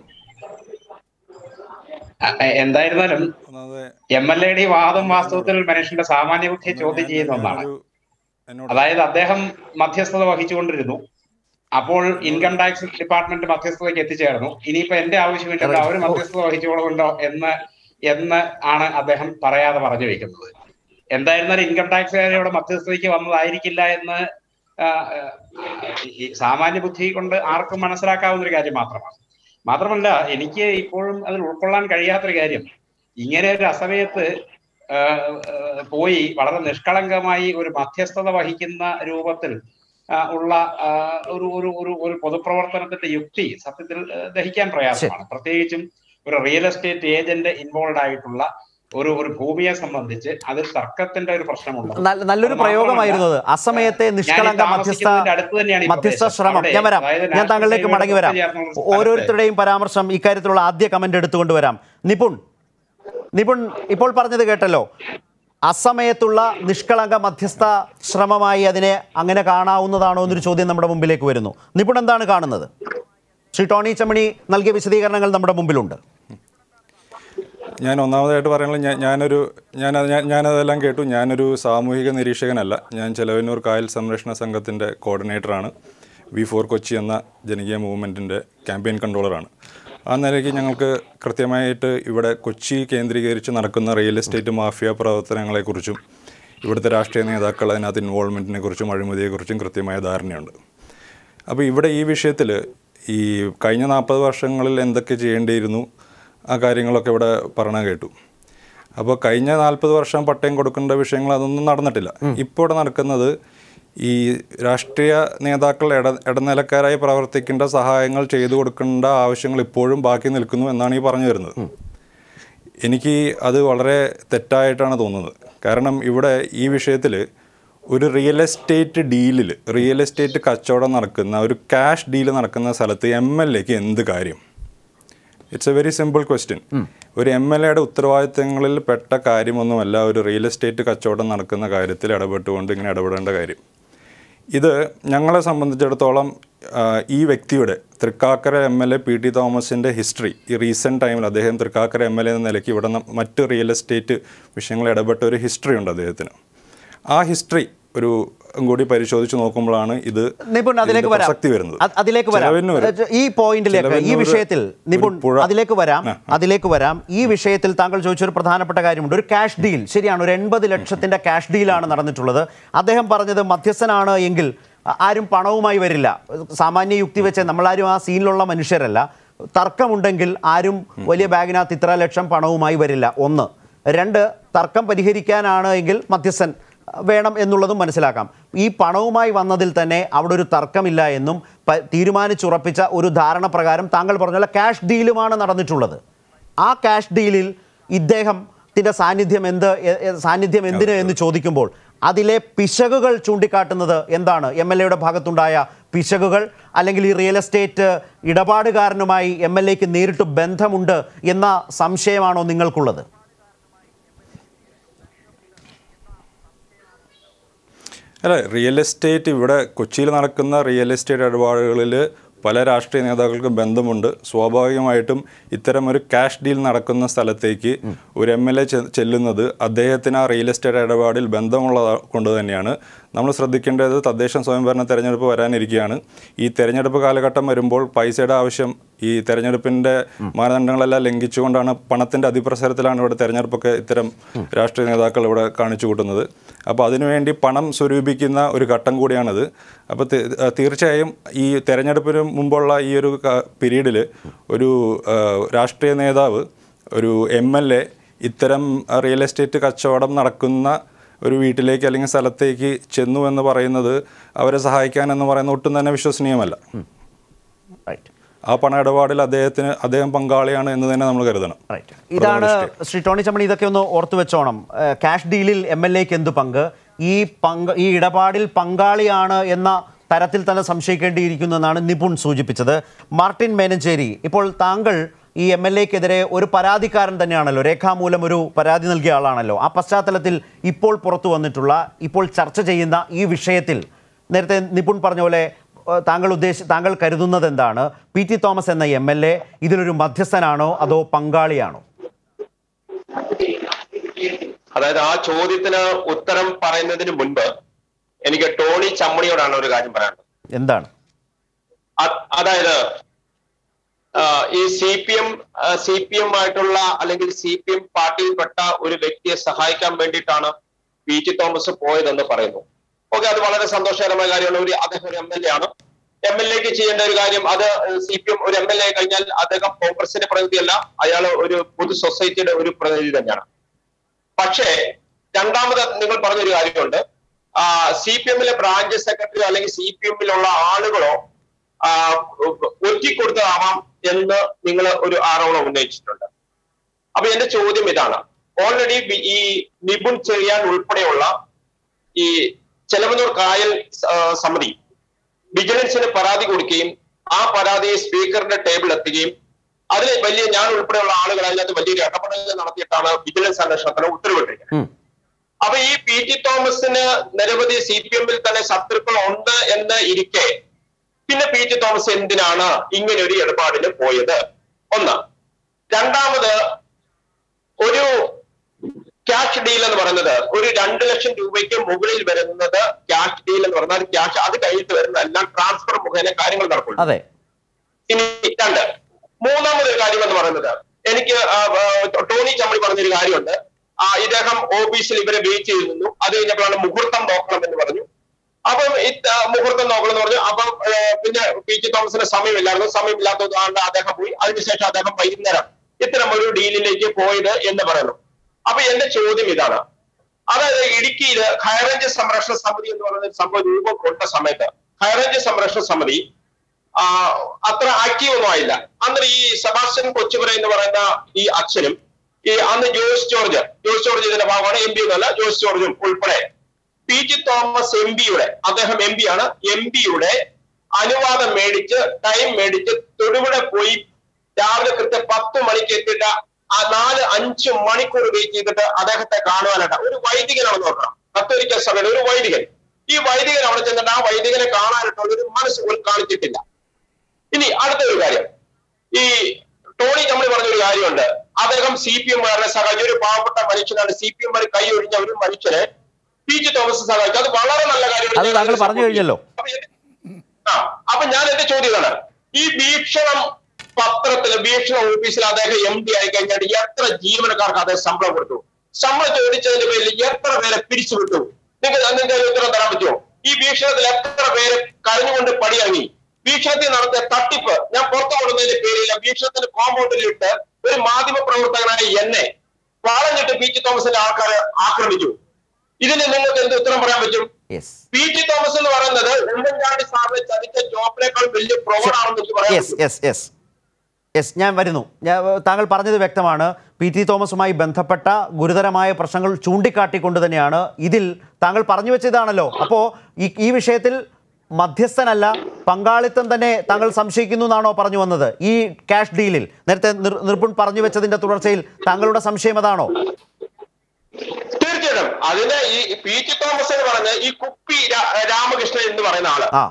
അ- എ- എന്തായിരുന്നാലും എം എൽ എയുടെ വാദം വാസ്തവത്തിൽ മനുഷ്യന്റെ സാമാന്യ ബുദ്ധിയെ ചോദ്യം ചെയ്യുന്ന ഒന്നാണ് അതായത് അദ്ദേഹം മധ്യസ്ഥത വഹിച്ചുകൊണ്ടിരുന്നു അപ്പോൾ ഇൻകം ടാക്സ് ഡിപ്പാർട്ട്മെന്റ് മധ്യസ്ഥതയ്ക്ക് എത്തിച്ചേർന്നു ഇനിയിപ്പോ എന്റെ ആവശ്യമില്ലല്ലോ അവർ മധ്യസ്ഥത വഹിച്ചോളുമല്ലോ എന്ന് എന്ന് ആണ് അദ്ദേഹം പറയാതെ പറഞ്ഞു വെക്കുന്നത് എന്തായിരുന്നാലും ഇൻകം ടാക്സുകാരുടെ മധ്യസ്ഥതയ്ക്ക് വന്നതായിരിക്കില്ല എന്ന് ആ, ആ, ഈ സാമാന്യ ബുദ്ധി കൊണ്ട് ആർക്കും മനസ്സിലാക്കാവുന്ന ഒരു കാര്യം മാത്രമാണ് മാത്രമല്ല എനിക്ക് ഇപ്പോഴും അതിൽ ഉൾക്കൊള്ളാൻ കഴിയാത്തൊരു കാര്യം ഇങ്ങനെ ഒരു അസമയത്ത് ആ, ആ, പോയി വളരെ നിഷ്കളങ്കമായി ഒരു മധ്യസ്ഥത വഹിക്കുന്ന രൂപത്തിൽ ആ, ഉള്ള ആ, ഒരു ഒരു ഒരു ഒരു പൊതുപ്രവർത്തനത്തിന്റെ യുക്തി സത്യത്തിൽ ആ, ദഹിക്കാൻ പ്രയാസമാണ് പ്രത്യേകിച്ചും ഒരു റിയൽ എസ്റ്റേറ്റ് ഏജന്റ് ഇൻവോൾവ് ആയിട്ടുള്ള ഒരു ഒരു ഭൂമിയെ സംബന്ധിച്ച് അതിൽ തർക്കത്തിന്റെ ഒരു പ്രശ്നമുണ്ട് നല്ല- നല്ലൊരു അത് മാത്രമല്ല, പ്രയോഗമായിരുന്നു അത് അസമയത്തെ ഞാൻ ഈ നിഷ്കളങ്ക മധ്യസ്ഥ താമസിക്കുന്നതിന്റെ അടുത്ത് തന്നെയാണ് ഈ മധ്യസ്ഥ പ്രദേശം. ശ്രമം അവിടെ ഞാൻ വരാം അതായത് ഞാൻ നാഷണൽ താങ്കളിലേക്ക് ഹൈവേയുടെ മടങ്ങി വരാം തൊട്ട് ചേർന്നുള്ള സ്ഥലത്ത് ഓരോരുത്തരുടെയും പരാമർശം ഇക്കാര്യത്തിലുള്ള ആദ്യ കമന്റ് എടുത്തുകൊണ്ട് വരാം നിപുൺ നിപുൺ ഇപ്പോൾ പറഞ്ഞത് കേട്ടല്ലോ അസമയത്തുള്ള നിഷ്കളങ്ക മധ്യസ്ഥ ശ്രമമായി അതിനെ അങ്ങനെ കാണാവുന്നതാണോ എന്നൊരു ചോദ്യം നമ്മുടെ മുമ്പിലേക്ക് വരുന്നു നിപുൺ എന്താണ് കാണുന്നത് ശ്രീ ടോണി ചമ്മണി നൽകിയ വിശദീകരണങ്ങൾ നമ്മുടെ മുമ്പിലുണ്ട് ഞാൻ ഒന്നാമതായിട്ട് പറയാനുള്ളത് ഞാൻ ഞാനൊരു ഞാൻ ഞാൻ- ഞാനതെല്ലാം കേട്ടു ഞാനൊരു സാമൂഹിക നിരീക്ഷകനല്ല ഞാൻ ചെലവന്നൂർ കായൽ സംരക്ഷണ സംഘത്തിൻ്റെ കോർഡിനേറ്ററാണ് വി ഫോർ കൊച്ചി എന്ന ജനകീയ മൂവ്മെൻറ്റിൻ്റെ ക്യാമ്പയിൻ കൺട്രോളറാണ് ആ നിലയ്ക്ക് ഞങ്ങൾക്ക് കൃത്യമായിട്ട് ഇവിടെ കൊച്ചി കേന്ദ്രീകരിച്ച് നടക്കുന്ന റിയൽ എസ്റ്റേറ്റ് മാഫിയ പ്രവർത്തനങ്ങളെക്കുറിച്ചും ഇവിടുത്തെ രാഷ്ട്രീയ നേതാക്കൾ അതിനകത്ത് ഇൻവോൾവ്മെൻറ്റിനെ കുറിച്ചും അഴിമതിയെക്കുറിച്ചും കൃത്യമായ ധാരണയുണ്ട് അപ്പോൾ ഇവിടെ ഈ വിഷയത്തിൽ ഈ കഴിഞ്ഞ നാൽപ്പത് വർഷങ്ങളിൽ എന്തൊക്കെ ചെയ്യേണ്ടിയിരുന്നു ആ കാര്യങ്ങളൊക്കെ ഇവിടെ പറഞ്ഞ കേട്ടു അപ്പോൾ കഴിഞ്ഞ നാൽപ്പത് വർഷം പട്ടയം കൊടുക്കേണ്ട വിഷയങ്ങൾ അതൊന്നും നടന്നിട്ടില്ല ഇപ്പോൾ ഇവിടെ നടക്കുന്നത് ഈ രാഷ്ട്രീയ നേതാക്കൾ ഇട ഇടനിലക്കാരായി പ്രവർത്തിക്കേണ്ട സഹായങ്ങൾ ചെയ്തു കൊടുക്കേണ്ട ആവശ്യങ്ങൾ ഇപ്പോഴും ബാക്കി നിൽക്കുന്നു എന്നാണ് ഈ പറഞ്ഞു വരുന്നത് എനിക്ക് അത് വളരെ തെറ്റായിട്ടാണ് തോന്നുന്നത് കാരണം ഇവിടെ ഈ വിഷയത്തിൽ ഒരു റിയൽ എസ്റ്റേറ്റ് ഡീലിൽ റിയൽ എസ്റ്റേറ്റ് കച്ചവടം നടക്കുന്ന ഒരു ക്യാഷ് ഡീൽ നടക്കുന്ന സ്ഥലത്ത് എം എൽ എക്ക് എന്ത് കാര്യം it's a very simple question ഒരു എം എൽ എയുടെ ഉത്തരവാദിത്തങ്ങളിൽ പെട്ട കാര്യമൊന്നുമല്ല ഒരു റിയൽ എസ്റ്റേറ്റ് കച്ചവടം നടക്കുന്ന കാര്യത്തിൽ ഇടപെട്ടുകൊണ്ട് ഇങ്ങനെ ഇടപെടേണ്ട കാര്യം ഇത് ഞങ്ങളെ സംബന്ധിച്ചിടത്തോളം ആ, ഈ വ്യക്തിയുടെ Thrikkakara M L A P T തോമസിൻ്റെ ഹിസ്റ്ററി ഈ റീസെൻറ്റ് ടൈമിൽ അദ്ദേഹം തൃക്കാക്കര എം എൽ എ എന്ന നിലയ്ക്ക് ഇവിടെ ന- മറ്റ് റിയൽ എസ്റ്റേറ്റ് വിഷയങ്ങളിൽ ഇടപെട്ട ഒരു ഹിസ്റ്ററി ഉണ്ട് അദ്ദേഹത്തിന് ആ ഹിസ്റ്ററി ഒരു കൂടി പരിശോധിച്ച് നോക്കുമ്പോഴാണ് ഇത് നിപുൺ അതിലേക്ക് ഇതിന്റെ വരാം പ്രസക്തി വരുന്നത് അത് അതിലേക്ക് വരാം ചെലവിന് വരും. ഈ പോയിന്റിലേക്ക് ഈ ചെലവിന് വിഷയത്തിൽ ഒരു നിപുൺ പുഴ. അതിലേക്ക് വരാം ആ, അതിലേക്ക് വരാം ഈ വിഷയത്തിൽ താങ്കൾ ചോദിച്ചൊരു പ്രധാനപ്പെട്ട കാര്യമുണ്ട് ഒരു ക്യാഷ് ഡീൽ ശരിയാണ് ഒരു എൺപത് ലക്ഷത്തിന്റെ ക്യാഷ് ഡീലാണ് നടന്നിട്ടുള്ളത് അദ്ദേഹം പറഞ്ഞത് മധ്യസ്ഥനാണ് എങ്കിൽ ആ- ആരും പണവുമായി വരില്ല സാമാന്യ യുക്തി വെച്ച് നമ്മളാരും ആ സീനിലുള്ള മനുഷ്യരല്ല തർക്കമുണ്ടെങ്കിൽ ആരും വലിയ ബാഗിനകത്ത് ഇത്ര ലക്ഷം പണവുമായി വരില്ല ഒന്ന് രണ്ട് തർക്കം പരിഹരിക്കാനാണ് എങ്കിൽ മധ്യസ്ഥൻ വേണം എന്നുള്ളതും മനസ്സിലാക്കാം ഈ പണവുമായി വന്നതിൽ തന്നെ അവിടെ ഒരു തർക്കമില്ല എന്നും പ- തീരുമാനിച്ചുറപ്പിച്ച ഒരു ധാരണ പ്രകാരം താങ്കൾ പറഞ്ഞ പോലെ ക്യാഷ് ഡീലുമാണ് നടന്നിട്ടുള്ളത് ആ ക്യാഷ് ഡീലിൽ ഇദ്ദേഹത്തിൻ്റെ സാന്നിധ്യം എന്ത് എ- എ- സാന്നിധ്യം എന്തിന് എന്ന് ചോദിക്കുമ്പോൾ അതിലെ പിശകുകൾ ചൂണ്ടിക്കാട്ടുന്നത് എന്താണ് എം എൽ എയുടെ ഭാഗത്തുണ്ടായ പിശകുകൾ അല്ലെങ്കിൽ ഈ റിയൽ എസ്റ്റേറ്റ് ഇടപാടുകാരനുമായി എം എൽ എക്ക് നേരിട്ട് ബന്ധമുണ്ട് എന്ന സംശയമാണോ നിങ്ങൾക്കുള്ളത് അല്ല റിയൽ എസ്റ്റേറ്റ് ഇവിടെ കൊച്ചിയിൽ നടക്കുന്ന റിയൽ എസ്റ്റേറ്റ് ഇടപാടുകളിൽ പല രാഷ്ട്രീയ നേതാക്കൾക്കും ബന്ധമുണ്ട് സ്വാഭാവികമായിട്ടും ഇത്തരം ഒരു ക്യാഷ് ഡീൽ നടക്കുന്ന സ്ഥലത്തേക്ക് ഒരു എം എൽ എ ചെല്ലുന്നത് അദ്ദേഹത്തിന് ആ റിയൽ എസ്റ്റേറ്റ് ഇടപാടിൽ ബന്ധമുള്ള കൊണ്ട് തന്നെയാണ് നമ്മൾ ശ്രദ്ധിക്കേണ്ടത് തദ്ദേശ സ്വയംഭരണ തെരഞ്ഞെടുപ്പ് വരാനിരിക്കുകയാണ് ഈ തെരഞ്ഞെടുപ്പ് കാലഘട്ടം വരുമ്പോൾ പൈസയുടെ ആവശ്യം ഈ തെരഞ്ഞെടുപ്പിന്റെ മാനദണ്ഡങ്ങളെല്ലാം ലംഘിച്ചുകൊണ്ടാണ് പണത്തിന്റെ അതിപ്രസരത്തിലാണ് ഇവിടെ തെരഞ്ഞെടുപ്പൊക്കെ ഇത്തരം രാഷ്ട്രീയ നേതാക്കൾ ഇവിടെ കാണിച്ചു കൂട്ടുന്നത് അപ്പോൾ അതിനുവേണ്ടി പണം സ്വരൂപിക്കുന്ന ഒരു ഘട്ടം കൂടിയാണിത് അപ്പോൾ തി- ആ, തീർച്ചയായും ഈ തെരഞ്ഞെടുപ്പിന് മുമ്പുള്ള ഈ ഒരു പീരീഡിൽ ഒരു ആ, രാഷ്ട്രീയ നേതാവ് ഒരു എം എൽ എ ഇത്തരം റിയൽ എസ്റ്റേറ്റ് കച്ചവടം നടക്കുന്ന ഒരു വീട്ടിലേക്ക് അല്ലെങ്കിൽ സ്ഥലത്തേക്ക് ചെന്നു എന്ന് പറയുന്നത് അവരെ സഹായിക്കാൻ എന്ന് പറയുന്നത് ഒട്ടും തന്നെ വിശ്വസനീയമല്ല റൈറ്റ് ആ പണ ഇടപാടിൽ അദ്ദേഹത്തിന് അദ്ദേഹം പങ്കാളിയാണ് എന്ന് തന്നെ നമ്മൾ കരുതണം റൈറ്റ് ഇതാണ് ശ്രീ ടോണി ചമ്മണി ഇതൊക്കെ ഒന്ന് ഓർത്തു വെച്ചോണം ഏഹ് ക്യാഷ് ഡീലിൽ എം എൽ എക്ക് എന്ത് പങ്ക് ഈ പങ്ക് ഈ ഇടപാടിൽ പങ്കാളിയാണ് എന്ന തരത്തിൽ തന്നെ സംശയിക്കേണ്ടിയിരിക്കുന്നു എന്നാണ് നിപുൺ സൂചിപ്പിച്ചത് മാർട്ടിൻ മേനഞ്ചേരി ഇപ്പോൾ താങ്കൾ ഈ എം എൽ എക്കെതിരെ ഒരു പരാതിക്കാരൻ തന്നെയാണല്ലോ രേഖാമൂലം ഒരു പരാതി നൽകിയ ആളാണല്ലോ ആ പശ്ചാത്തലത്തിൽ ഇപ്പോൾ പുറത്തു വന്നിട്ടുള്ള ഇപ്പോൾ ചർച്ച ചെയ്യുന്ന ഈ വിഷയത്തിൽ നേരത്തെ നിപുൺ പറഞ്ഞ പോലെ ഏഹ് താങ്കൾ ഉദ്ദേശ താങ്കൾ കരുതുന്നത് എന്താണ് പി ടി തോമസ് എന്ന എം എൽ എ ഇതിലൊരു മധ്യസ്ഥനാണോ അതോ പങ്കാളിയാണോ അതായത് ആ ചോദ്യത്തിന് ഉത്തരം പറയുന്നതിന് മുൻപ് എനിക്ക് ടോണി ചമ്മണിയോടാണ് ഒരു കാര്യം പറയാനുള്ളത് എന്താണ് അ- അതായത് ആ, ഈ C P M C P M ആയിട്ടുള്ള അല്ലെങ്കിൽ സി പി എം പാർട്ടിയിൽപ്പെട്ട ഒരു വ്യക്തിയെ സഹായിക്കാൻ വേണ്ടിയിട്ടാണ് പി ടി തോമസ് പോയതെന്ന് പറയുന്നു ഓക്കെ അത് വളരെ സന്തോഷകരമായ കാര്യമാണ് ഒരു അദ്ദേഹം ഒരു എം എൽ എ ആണ് എം എൽ എക്ക് ചെയ്യേണ്ട ഒരു കാര്യം അത് സി പി എം ഒരു എം എൽ എ കഴിഞ്ഞാൽ അദ്ദേഹം കോൺഗ്രസിന്റെ പ്രതിനിധിയല്ല അയാൾ ഒരു പൊതു സൊസൈറ്റിയുടെ ഒരു പ്രതിനിധി തന്നെയാണ് പക്ഷേ രണ്ടാമത് നിങ്ങൾ പറഞ്ഞൊരു കാര്യമുണ്ട് സി പി എമ്മിലെ ബ്രാഞ്ച് സെക്രട്ടറി അല്ലെങ്കിൽ സി പി എമ്മിലുള്ള ആളുകളോ ആ, ഒറ്റിക്കൊടുത്തതാവാം എന്ന് നിങ്ങൾ ഒരു ആരോപണം ഉന്നയിച്ചിട്ടുണ്ട് അപ്പൊ എന്റെ ചോദ്യം ഇതാണ് ഓൾറെഡി ഈ നിപുൺ ചെറിയാൻ ഉൾപ്പെടെയുള്ള ഈ ചെലവന്നൂർ കായൽ ആ, സമിതി വിജിലൻസിന് പരാതി കൊടുക്കുകയും ആ പരാതി സ്പീക്കറുടെ ടേബിൾ എത്തുകയും അതിൽ വലിയ ഞാൻ ഉൾപ്പെടെയുള്ള ആളുകൾ അതിനകത്ത് വലിയൊരു ഇടപെടൽ നടത്തിയിട്ടാണ് വിജിലൻസ് അന്വേഷണത്തിന് ഉത്തരവിട്ടിരിക്കുന്നത് ഉം. അപ്പൊ ഈ പി ടി തോമസിന് നിരവധി സി പി എമ്മിൽ തന്നെ ശത്രുക്കൾ ഉണ്ട് എന്ന് ഇരിക്കെ പിന്നെ പി ടി തോമസ് എന്തിനാണ് ഇങ്ങനെ ഒരു ഇടപാടിന് പോയത് ഒന്ന് രണ്ടാമത് ഒരു ക്യാഷ് ഡീൽ എന്ന് പറയുന്നത് ഒരു രണ്ട് ലക്ഷം രൂപയ്ക്ക് മുകളിൽ വരുന്നത് ക്യാഷ് ഡീൽ എന്ന് പറയുന്നത് ക്യാഷ് അത് കഴിഞ്ഞിട്ട് വരുന്ന എല്ലാം ട്രാൻസ്ഫർ മുഖേന കാര്യങ്ങൾ നടക്കുള്ളൂ അതെ ഇനി രണ്ട് മൂന്നാമതൊരു കാര്യം എന്ന് പറയുന്നത് എനിക്ക് ആ, ആ, ടോണി ചമ്മളി പറഞ്ഞൊരു കാര്യമുണ്ട് ആ ഇദ്ദേഹം ഓഫീസിൽ ഇവരെ വെയിറ്റ് ചെയ്ത് നിന്നു അത് കഴിഞ്ഞപ്പോഴാണ് മുഹൂർത്തം നോക്കണം എന്ന് പറഞ്ഞു അപ്പം ഈ ആ, മുഹൂർത്തം നോക്കണം എന്ന് പറഞ്ഞു അപ്പം ആ, പിന്നെ പി ടി തോമസിന് സമയമില്ലായിരുന്നു സമയമില്ലാത്തത് കൊണ്ട് അദ്ദേഹം പോയി അതിനുശേഷം അദ്ദേഹം വൈകുന്നേരം ഇത്തരം ഒരു ഡീലിലേക്ക് പോയത് എന്ന് പറയുന്നു അപ്പൊ എന്റെ ചോദ്യം ഇതാണ് അതായത് ഇടുക്കിയിൽ ഹൈറേഞ്ച് സംരക്ഷണ സമിതി എന്ന് പറയുന്ന ഒരു സംഭവം രൂപം കൊണ്ട സമയത്ത് ഹൈറേഞ്ച് സംരക്ഷണ സമിതി ആ, അത്ര ആക്റ്റീവ് ഒന്നും ആയില്ല അന്ന് ഈ സെബാസ്റ്റ്യൻ കൊച്ചുപുര എന്ന് പറയുന്ന ഈ അച്ഛനും ഈ അന്ന് ജോയ്സ് ജോർജ് ജോയ്സ് ജോർജ് ഇതിന്റെ ഭാഗമാണ് എം പി എന്നല്ല ജോയ്സ് ജോർജും ഉൾപ്പെടെ പി ജി തോമസ് എം പിയുടെ അദ്ദേഹം എം പി ആണ് എം പിയുടെ അനുവാദം മേടിച്ച് ടൈം മേടിച്ച് തൊടുപുഴ പോയി രാവിലെ കൃത്യം പത്ത് മണിക്ക് എത്തിയിട്ട് ആ നാല് അഞ്ച് മണിക്കൂർ വെയിറ്റ് ചെയ്തിട്ട് അദ്ദേഹത്തെ കാണുവാനായിട്ട് ഒരു വൈദികനാണെന്ന് നോക്കണം കത്തോലിക്ക സഭയുടെ ഒരു വൈദികൻ ഈ വൈദികൻ അവിടെ ചെന്നിട്ട് ആ വൈദികനെ കാണാനായിട്ടുള്ള ഒരു മനസ്സ് പോലും കാണിച്ചിട്ടില്ല ഇനി അടുത്തൊരു കാര്യം ഈ ടോണി കമ്പനി പറഞ്ഞൊരു കാര്യമുണ്ട് അദ്ദേഹം സി പി എംമാരെ സഹായിച്ച ഒരു പാവപ്പെട്ട മനുഷ്യനാണ് സി പി എംമാർ കൈ ഒഴിഞ്ഞ ഒരു മനുഷ്യനെ പി ജി തോമസ് സഹായിച്ചു അത് വളരെ നല്ല കാര്യമാണ് അത് ഞാൻ താങ്കൾ അതിനെ പറഞ്ഞു support ചെയ്യും. കഴിഞ്ഞല്ലോ. അപ്പൊ എന്റെ- ആ അപ്പൊ ഞാൻ എന്റെ ചോദ്യം ഇതാണ് ഈ വീക്ഷണം പത്രത്തില് വീക്ഷണ ഓഫീസിൽ അദ്ദേഹം എം ഡി ആയി കഴിഞ്ഞാൽ എത്ര ജീവനക്കാർക്ക് അദ്ദേഹം ശമ്പളം കൊടുത്തു ശമ്പളം ചോദിച്ചതിന്റെ പേരിൽ എത്ര പേരെ പിരിച്ചുവിട്ടു നിങ്ങൾക്ക് നിങ്ങൾക്ക് ഉത്തരം തരാൻ പറ്റുമോ ഈ വീക്ഷണത്തിൽ എത്ര പേര് കരഞ്ഞുകൊണ്ട് പടിയിറങ്ങി വീക്ഷണത്തിൽ നടത്തിയ തട്ടിപ്പ് ഞാൻ പുറത്തു കൊണ്ടുവന്നതിന്റെ പേരിൽ വീക്ഷണത്തിന്റെ കോമ്പൗണ്ടിലിട്ട് ഒരു മാധ്യമ പ്രവർത്തകനായ എന്നെ വളഞ്ഞിട്ട് പി ടി തോമസിന്റെ ആൾക്കാരെ ആക്രമിച്ചു ഇതിന് നിങ്ങൾക്ക് എന്ത് ഉത്തരം പറയാൻ പറ്റും യെസ് പി ടി തോമസ് എന്ന് പറയുന്നത് ഉമ്മൻചാണ്ടി സാറിനെ ചതിച്ച ജോബിനേക്കാൾ വലിയ പ്രൗഢാണെന്ന് എനിക്ക് പറയാൻ യെസ് യെസ് യെസ് യെസ് ഞാൻ വരുന്നു ഞാൻ താങ്കൾ പറഞ്ഞത് വ്യക്തമാണ് പി ടി തോമസുമായി ബന്ധപ്പെട്ട ഗുരുതരമായ പ്രശ്നങ്ങൾ ചൂണ്ടിക്കാട്ടിക്കൊണ്ട് തന്നെയാണ് ഇതിൽ താങ്കൾ പറഞ്ഞു വെച്ചതാണല്ലോ അപ്പോൾ ഈ ഈ വിഷയത്തിൽ മധ്യസ്ഥനല്ല പങ്കാളിത്തം തന്നെ താങ്കൾ സംശയിക്കുന്നു എന്നാണോ പറഞ്ഞു വന്നത് ഈ ക്യാഷ് ഡീലിൽ നേരത്തെ നിർ- നിർപ്പുൺ പറഞ്ഞു വെച്ചതിന്റെ തുടർച്ചയിൽ താങ്കളുടെ സംശയം അതാണോ തീർച്ചയായിട്ടും അതിന് ഈ പി ടി തോമസ് എന്ന് പറഞ്ഞ ഈ കുപ്പി രാ- രാമകൃഷ്ണൻ എന്ന് പറയുന്ന ആള് ആ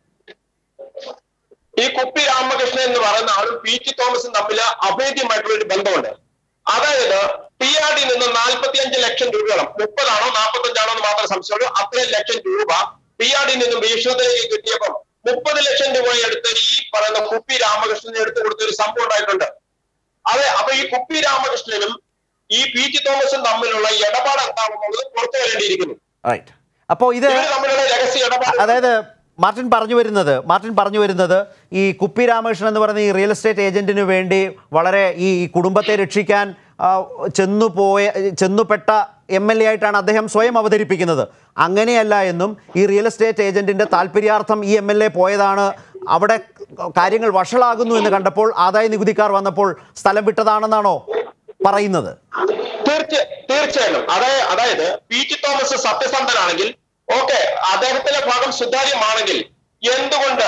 ഈ കുപ്പി രാമകൃഷ്ണൻ എന്ന് പറയുന്ന ആളും പി ടി തോമസും തമ്മിൽ അഭേദ്യമായിട്ടുള്ള ഒരു ബന്ധമുണ്ട് അതായത് ടി ആർ ഡി നിന്ന് നാൽപ്പത്തി അഞ്ച് ലക്ഷം രൂപയോളം മുപ്പതാണോ നാൽപ്പത്തഞ്ചാണോ എന്ന് മാത്രം സംശയമുള്ളൂ അത്രയും ലക്ഷം രൂപ ടി ആർ ഡി നിന്നും വീക്ഷണത്തിലേക്ക് കിട്ടിയപ്പം മുപ്പത് ലക്ഷം രൂപ എടുത്ത് ഈ പറയുന്ന കുപ്പി രാമകൃഷ്ണന് എടുത്തു കൊടുത്ത ഒരു സംഭവം ഉണ്ടായിട്ടുണ്ട് അതെ അപ്പൊ ഈ കുപ്പി രാമകൃഷ്ണനും ഈ പി ടി തോമസും തമ്മിലുള്ള ഇടപാട് എന്താണെന്നുള്ളത് പുറത്തു വരേണ്ടിയിരിക്കുന്നു റൈറ്റ് അപ്പോൾ ഇത് ഇവർ തമ്മിലുള്ള രഹസ്യ ഇടപാട് അതായത് മാർട്ടിൻ പറഞ്ഞു വരുന്നത് മാർട്ടിൻ പറഞ്ഞു വരുന്നത് ഈ കുപ്പി രാമകൃഷ്ണൻ എന്ന് പറയുന്ന ഈ റിയൽ എസ്റ്റേറ്റ് ഏജന്റിന് വേണ്ടി വളരെ ഈ ഈ കുടുംബത്തെ രക്ഷിക്കാൻ ആ, ചെന്നുപോയ ചെന്നുപെട്ട എം എൽ എ ആയിട്ടാണ് അദ്ദേഹം സ്വയം അവതരിപ്പിക്കുന്നത് അങ്ങനെയല്ല എന്നും ഈ റിയൽ എസ്റ്റേറ്റ് ഏജന്റിന്റെ താല്പര്യാർത്ഥം ഈ എം എൽ എ പോയതാണ് അവിടെ കാര്യങ്ങൾ വഷളാകുന്നു എന്ന് കണ്ടപ്പോൾ ആദായ നികുതിക്കാർ വന്നപ്പോൾ സ്ഥലം വിട്ടതാണെന്നാണോ പറയുന്നത് തീർച്ച തീർച്ചയായും അതായത് അതായത് പി ടി തോമസ് സത്യസന്ധനാണെങ്കിൽ ഓക്കെ അദ്ദേഹത്തിന്റെ ഭാഗം സുതാര്യമാണെങ്കിൽ എന്തുകൊണ്ട്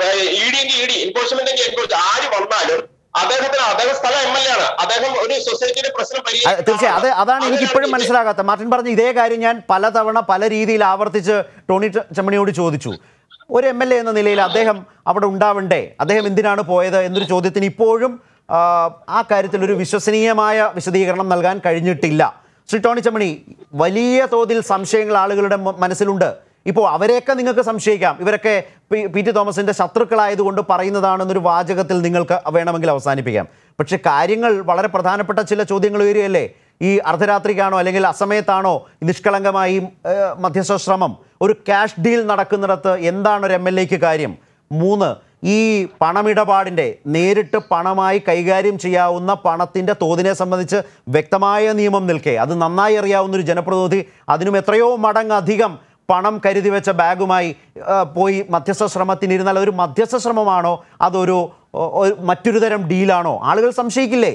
ഇ ഡി എങ്കിൽ ഇ ഡി എൻഫോഴ്സ്മെന്റ് എങ്കിൽ എൻഫോഴ്സ് ആര് വന്നാലും അദ്ദേഹത്തിന് അദ്ദേഹം സ്ഥലം എം എൽ എ ആണ് അദ്ദേഹം ഒരു സൊസൈറ്റിയുടെ പ്രശ്നം അത് തീർച്ചയായും അത് അതാണ് എനിക്ക് ഇപ്പോഴും അതിനാണ് മനസ്സിലാകാത്തത് മാർട്ടിൻ പറഞ്ഞ ഇതേ കാര്യം ഞാൻ പലതവണ പല രീതിയിൽ ആവർത്തിച്ച് ടോണി ച- ചെമ്മണിയോട് ചോദിച്ചു ഒരു എം എൽ എ എന്ന നിലയിൽ അദ്ദേഹം അവിടെ ഉണ്ടാവണ്ടേ അദ്ദേഹം എന്തിനാണ് പോയത് എന്നൊരു ചോദ്യത്തിന് ഇപ്പോഴും ആ, ആ കാര്യത്തിൽ ഒരു വിശ്വസനീയമായ വിശദീകരണം നൽകാൻ കഴിഞ്ഞിട്ടില്ല ശ്രീ ടോണി ചെമ്മണി വലിയ തോതിൽ സംശയങ്ങൾ ആളുകളുടെ മ- മനസ്സിലുണ്ട് ഇപ്പോൾ അവരെയൊക്കെ നിങ്ങൾക്ക് സംശയിക്കാം ഇവരൊക്കെ പി- പി ടി തോമസിന്റെ ശത്രുക്കളായതുകൊണ്ട് പറയുന്നതാണെന്നൊരു വാചകത്തിൽ നിങ്ങൾക്ക് വേണമെങ്കിൽ അവസാനിപ്പിക്കാം പക്ഷെ കാര്യങ്ങൾ വളരെ പ്രധാനപ്പെട്ട ചില ചോദ്യങ്ങൾ ഉയരുകയല്ലേ ഈ അർദ്ധരാത്രിക്കാണോ അല്ലെങ്കിൽ അസമയത്താണോ നിഷ്കളങ്കമായി ഏഹ്, മധ്യസ്ഥ ശ്രമം ഒരു ക്യാഷ് ഡീൽ നടക്കുന്നിടത്ത് എന്താണ് ഒരു എം എൽ എക്ക് കാര്യം മൂന്ന് ഈ പണമിടപാടിൻ്റെ നേരിട്ട് പണമായി കൈകാര്യം ചെയ്യാവുന്ന പണത്തിൻ്റെ തോതിനെ സംബന്ധിച്ച് വ്യക്തമായ നിയമം നിൽക്കെ അത് നന്നായി അറിയാവുന്ന ഒരു ജനപ്രതിനിധി അതിനും എത്രയോ മടങ്ങധികം പണം കരുതി വെച്ച ബാഗുമായി ആ, പോയി മധ്യസ്ഥ ശ്രമത്തിനിരുന്നാൽ അതൊരു മധ്യസ്ഥ ശ്രമമാണോ അതൊരു ഒ- ഒ- മറ്റൊരു തരം ഡീലാണോ ആളുകൾ സംശയിക്കില്ലേ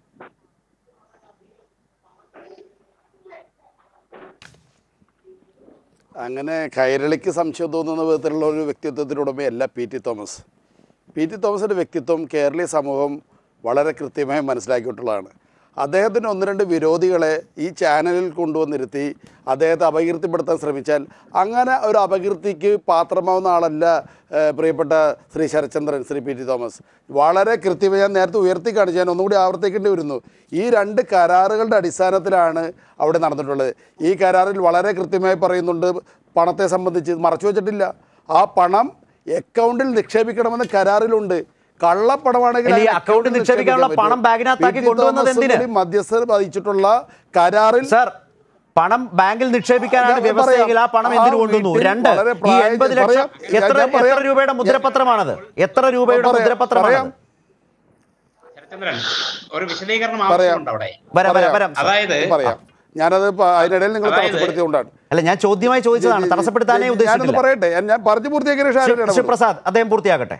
അങ്ങനെ കൈരളിക്ക് സംശയം തോന്നുന്ന വിധത്തിലുള്ള ഒരു വ്യക്തിത്വത്തിനുടമയല്ല P T Thomas P T തോമസിൻ്റെ വ്യക്തിത്വം കേരളീയ സമൂഹം വളരെ കൃത്യമായി മനസ്സിലാക്കിയിട്ടുള്ളതാണ് അദ്ദേഹത്തിന് ഒന്ന് രണ്ട് വിരോധികളെ ഈ ചാനലിൽ കൊണ്ടുവന്നിരുത്തി അദ്ദേഹത്തെ അപകീർത്തിപ്പെടുത്താൻ ശ്രമിച്ചാൽ അങ്ങനെ ഒരു അപകീർത്തിക്ക് പാത്രമാവുന്ന ആളല്ല ഏഹ്, പ്രിയപ്പെട്ട ശ്രീ ശരത്ചന്ദ്രൻ ശ്രീ പി ടി തോമസ് വളരെ കൃത്യമായി ഞാൻ നേരത്തെ ഉയർത്തി കാണിച്ചു ഞാൻ ഒന്നുകൂടി ആവർത്തിക്കേണ്ടി വരുന്നു ഈ രണ്ട് കരാറുകളുടെ അടിസ്ഥാനത്തിലാണ് അവിടെ നടന്നിട്ടുള്ളത് ഈ കരാറിൽ വളരെ കൃത്യമായി പറയുന്നുണ്ട് പണത്തെ സംബന്ധിച്ച് മറച്ചു വെച്ചിട്ടില്ല ആ പണം അക്കൗണ്ടിൽ നിക്ഷേപിക്കണമെന്ന് കരാറിലുണ്ട് കള്ളപ്പണമാണെങ്കിൽ ഇല്ല, ഈ ആ അക്കൗണ്ടിൽ അക്കൗണ്ടിൽ നിക്ഷേപിക്കാനുള്ള നിക്ഷേപിക്കാൻ പണം പറ്റും. ബാഗിനകത്താക്കി പി. ടി. കൊണ്ടുവന്നത് തോമസും എന്തിന്? കൂടി മധ്യസ്ഥർ വഹിച്ചിട്ടുള്ള കരാറിൽ സർ പണം ബാങ്കിൽ നിക്ഷേപിക്കാനാണ് ഞാൻ വ്യവസ്ഥയെങ്കിൽ ആ പണം പറയാം. എന്തിനു ആ കൊണ്ടുവന്നു വീട്ടിൽ രണ്ട് വളരെ ഈ പ്രായം- എൺപത് ലക്ഷം പറയാം. ഞാൻ- എത്ര ഞാൻ എത്ര പറയാം. രൂപയുടെ മുദ്രപത്രമാണത് എത്ര രൂപയുടെ പറയാം. മുദ്രപത്രമാണത് പറയാം. ശരത്ചന്ദ്രൻ ഒരു വിശദീകരണം പറയാം. ആവശ്യമുണ്ട് അവിടെ വരാം വരാം വരാം സർ. അതായത് പറയാം ഞാനത് പ- അതിനിടയിൽ നിങ്ങൾ അതായത് തടസ്സപ്പെടുത്തിയതുകൊണ്ടാണ് അല്ല ഞാൻ ചോദ്യമായി ചോദിച്ചതാണ് തടസ്സപ്പെടുത്താനേ ഞാനത് ഉദ്ദേശിച്ചിട്ടില്ല പറയട്ടെ ഞാൻ- ഞാൻ പറഞ്ഞു പൂർത്തിയാക്കിയ ശേഷം ആരോട് ശ്രീ ഇടപെടും? പ്രസാദ് അദ്ദേഹം പൂർത്തിയാക്കട്ടെ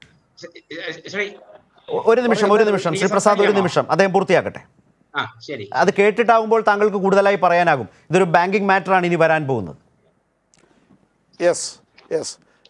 ശ്രീ ഒ- ഒരു നിമിഷം ഒരു നിമിഷം ശ്രീ പ്രസാദ് ഒരു നിമിഷം അദ്ദേഹം പൂർത്തിയാക്കട്ടെ ആ ശരി അത് കേട്ടിട്ടാകുമ്പോൾ താങ്കൾക്ക് കൂടുതലായി പറയാനാകും ഇതൊരു ബാങ്കിങ് മാറ്ററാണ് ഇനി വരാൻ പോകുന്നത് യെസ് യെസ്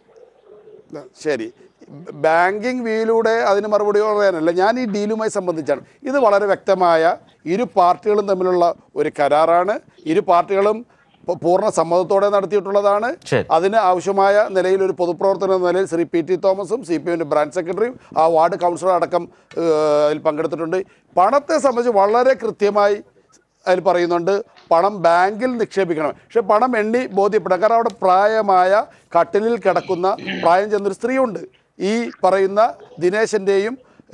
ശരി ബാങ്കിങ് വ്യൂയിലൂടെ അതിന് മറുപടി പറയാനല്ല ഞാൻ ഈ ഡീലുമായി സംബന്ധിച്ചാണ് ഇത് വളരെ വ്യക്തമായ ഇരു പാർട്ടികളും തമ്മിലുള്ള ഒരു കരാറാണ് ഇരു പാർട്ടികളും പ- പൂർണ്ണ സമ്മതത്തോടെ നടത്തിയിട്ടുള്ളതാണ് ശരി. അതിന് ആവശ്യമായ നിലയിൽ ഒരു പൊതുപ്രവർത്തനം എന്ന നിലയിൽ ശ്രീ പി ടി തോമസും സി പി എമ്മിൻ്റെ ബ്രാഞ്ച് സെക്രട്ടറിയും ആ വാർഡ് കൗൺസിലർ അടക്കം ഏഹ്, അതിൽ പങ്കെടുത്തിട്ടുണ്ട് പണത്തെ സംബന്ധിച്ച് വളരെ കൃത്യമായി അതിൽ പറയുന്നുണ്ട് പണം ബാങ്കിൽ നിക്ഷേപിക്കണം പക്ഷെ പണം എണ്ണി ബോധ്യപ്പെടാം കാരണം അവിടെ പ്രായമായ കട്ടിലിൽ കിടക്കുന്ന പ്രായം ചെന്നൊരു സ്ത്രീയുണ്ട് ഈ പറയുന്ന ദിനേശൻ്റെയും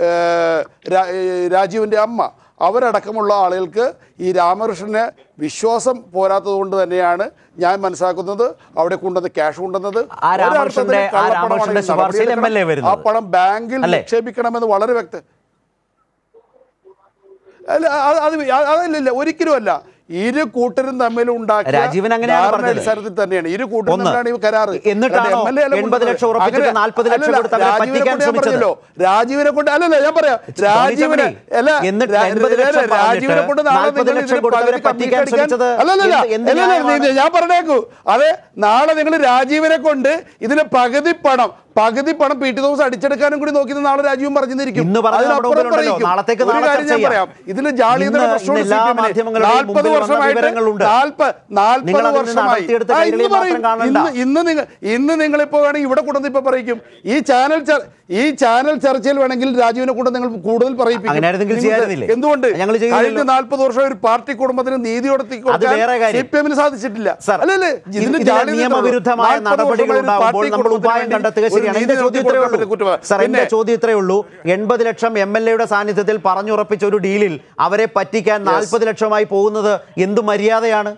രാജീവിൻ്റെ അമ്മ അവരടക്കമുള്ള ആളുകൾക്ക് ഈ രാമകൃഷ്ണന് വിശ്വാസം പോരാത്തത് കൊണ്ട് തന്നെയാണ് ഞാൻ മനസ്സിലാക്കുന്നത് അവിടെ കൊണ്ടുവന്ന് ക്യാഷ് കൊണ്ടുവന്നത് ആ രാമകൃഷ്ണന്റെ- ഒരർത്ഥത്തിൽ ആ കള്ളപ്പണമാണ് രാമകൃഷ്ണന്റെ ഈ ശുപാർശയിൽ നടപടിയെടുക്കണം. MLA വരുന്നത്. ആ പണം ബാങ്കിൽ അല്ലേ? നിക്ഷേപിക്കണമെന്ന് വളരെ വ്യക്തം അല്ല അത് അത് അതല്ല ഒരിക്കലും അല്ല ഇരു കൂട്ടരും തമ്മിൽ ഉണ്ടാക്കിയ രാജീവൻ അങ്ങനെയാണ് ധാരണ പറഞ്ഞത്. അടിസ്ഥാനത്തിൽ തന്നെയാണ് ഇരു കൂട്ടരും ഒന്ന്. തമ്മിലാണ് ഈ കരാറ് എന്നിട്ടാണോ അല്ലാതെ MLA അല്ല 80 കൊണ്ടുവന്നത്. ലക്ഷം ഉറപ്പിച്ചിട്ട് അങ്ങനെ- 40 ലക്ഷം അല്ലല്ല, കൊടുത്ത് അവരെ രാജീവിനെ പറ്റിക്കാൻ കൊണ്ട് ഞാൻ ശ്രമിച്ചത്. പറഞ്ഞല്ലോ. രാജീവിനെ കൊണ്ട് അല്ലല്ല ഞാൻ പറയാം രാജീവിനെ അല്ല എന്നിട്ട് രാ- 80 ലക്ഷം രാ- രാജീവിനെ പറഞ്ഞിട്ട് കൊണ്ട് നാളെ 40 നിങ്ങൾ ലക്ഷം ഇതിന് കൊടുത്ത് അവരെ പകുതി പറ്റിക്കാൻ കമ്മീഷൻ അടിക്കാൻ- ശ്രമിച്ചത് അല്ലല്ലല്ല, എന്ത്- എന്ത് അല്ലല്ല, ന്യായമാണ്? നീ- ഞാൻ പറഞ്ഞേക്കൂ അതെ നാളെ നിങ്ങൾ രാജീവിനെ കൊണ്ട് ഇതിന് പകുതി പണം പകുതി പണം പി ടി തോമസ് അടിച്ചെടുക്കാനും കൂടി നോക്കി നാളെ രാജീവും പറഞ്ഞിരിക്കും ഇന്ന് പറഞ്ഞത് നമ്മുടെ അതിനപ്പുറം മുമ്പിലുണ്ടല്ലോ. പറയിക്കും. നാളത്തേക്ക് ഒരു നാളെ കാര്യം ചർച്ച ഞാൻ ചെയ്യാം. പറയാം ഇതിന് ജാളിയതയുടെ ഇന്ന് പ്രശ്നമുണ്ട് എല്ലാ CPM ന്. മാധ്യമങ്ങളുടെയും നാൽപ്പത് മുമ്പിൽ വന്ന വർഷമായിട്ട് വിവരങ്ങളുണ്ട്. നാൽപ്പ- നാൽപ്പത് നിങ്ങൾ അതിൽ നിന്ന് വർഷമായി നടത്തിയെടുത്ത ആ, ഇന്ന് കൈരളി പറയും. മാത്രം കാണണ്ട. ഇന്ന് ഇന്ന് നിങ്ങൾ ഇന്ന് നിങ്ങളിപ്പോ വേണമെങ്കിൽ ഇവിടെ കൊണ്ടുവന്ന് ഇപ്പൊ പറയിക്കും ഈ ചാനൽ ചർ- ഈ ചാനൽ ചർച്ചയിൽ വേണമെങ്കിൽ രാജീവിനെ കൊണ്ട് നിങ്ങൾ കൂടുതൽ പറയിപ്പിക്കും അങ്ങനെയായിരുന്നെങ്കിൽ നിങ്ങൾക്ക് ചെയ്യാമായിരുന്നില്ലേ? എന്തുകൊണ്ട് ഞങ്ങൾ ചെയ്യുന്നില്ലല്ലോ. കഴിഞ്ഞ നാൽപ്പത് വർഷം ഒരു പാർട്ടി കുടുംബത്തിന് നീതി കൊടുത്തി അത് വേറെ കാര്യം. സി പി എമ്മിന് സാധിച്ചിട്ടില്ല സർ, അല്ലല്ലേ ഇത് ഇതിന് ഇതിലെ ജാള്യത നിയമവിരുദ്ധമായ നാൽപ്പത് നടപടികൾ വർഷമായി ഒരു ഉണ്ടാകുമ്പോൾ പാർട്ടി നമ്മൾ കുടുംബത്തിന് ഉപായം വേണ്ടി കണ്ടെത്തുക ഒരു ശരിയാണ് നീതി എന്റെ ചോദ്യം ഇത്രയേ കൊടുക്കാൻ ഉള്ളൂ പറ്റുന്ന കുറ്റവാ. സാർ എന്റെ പിന്നെ ചോദ്യം ഇത്രയേ ഉള്ളൂ എൺപത് ലക്ഷം എം എൽ എയുടെ സാന്നിധ്യത്തിൽ പറഞ്ഞുറപ്പിച്ച ഒരു ഡീലിൽ അവരെ പറ്റിക്കാൻ നാൽപ്പത് ലക്ഷമായി പോകുന്നത് എന്ത് മര്യാദയാണ്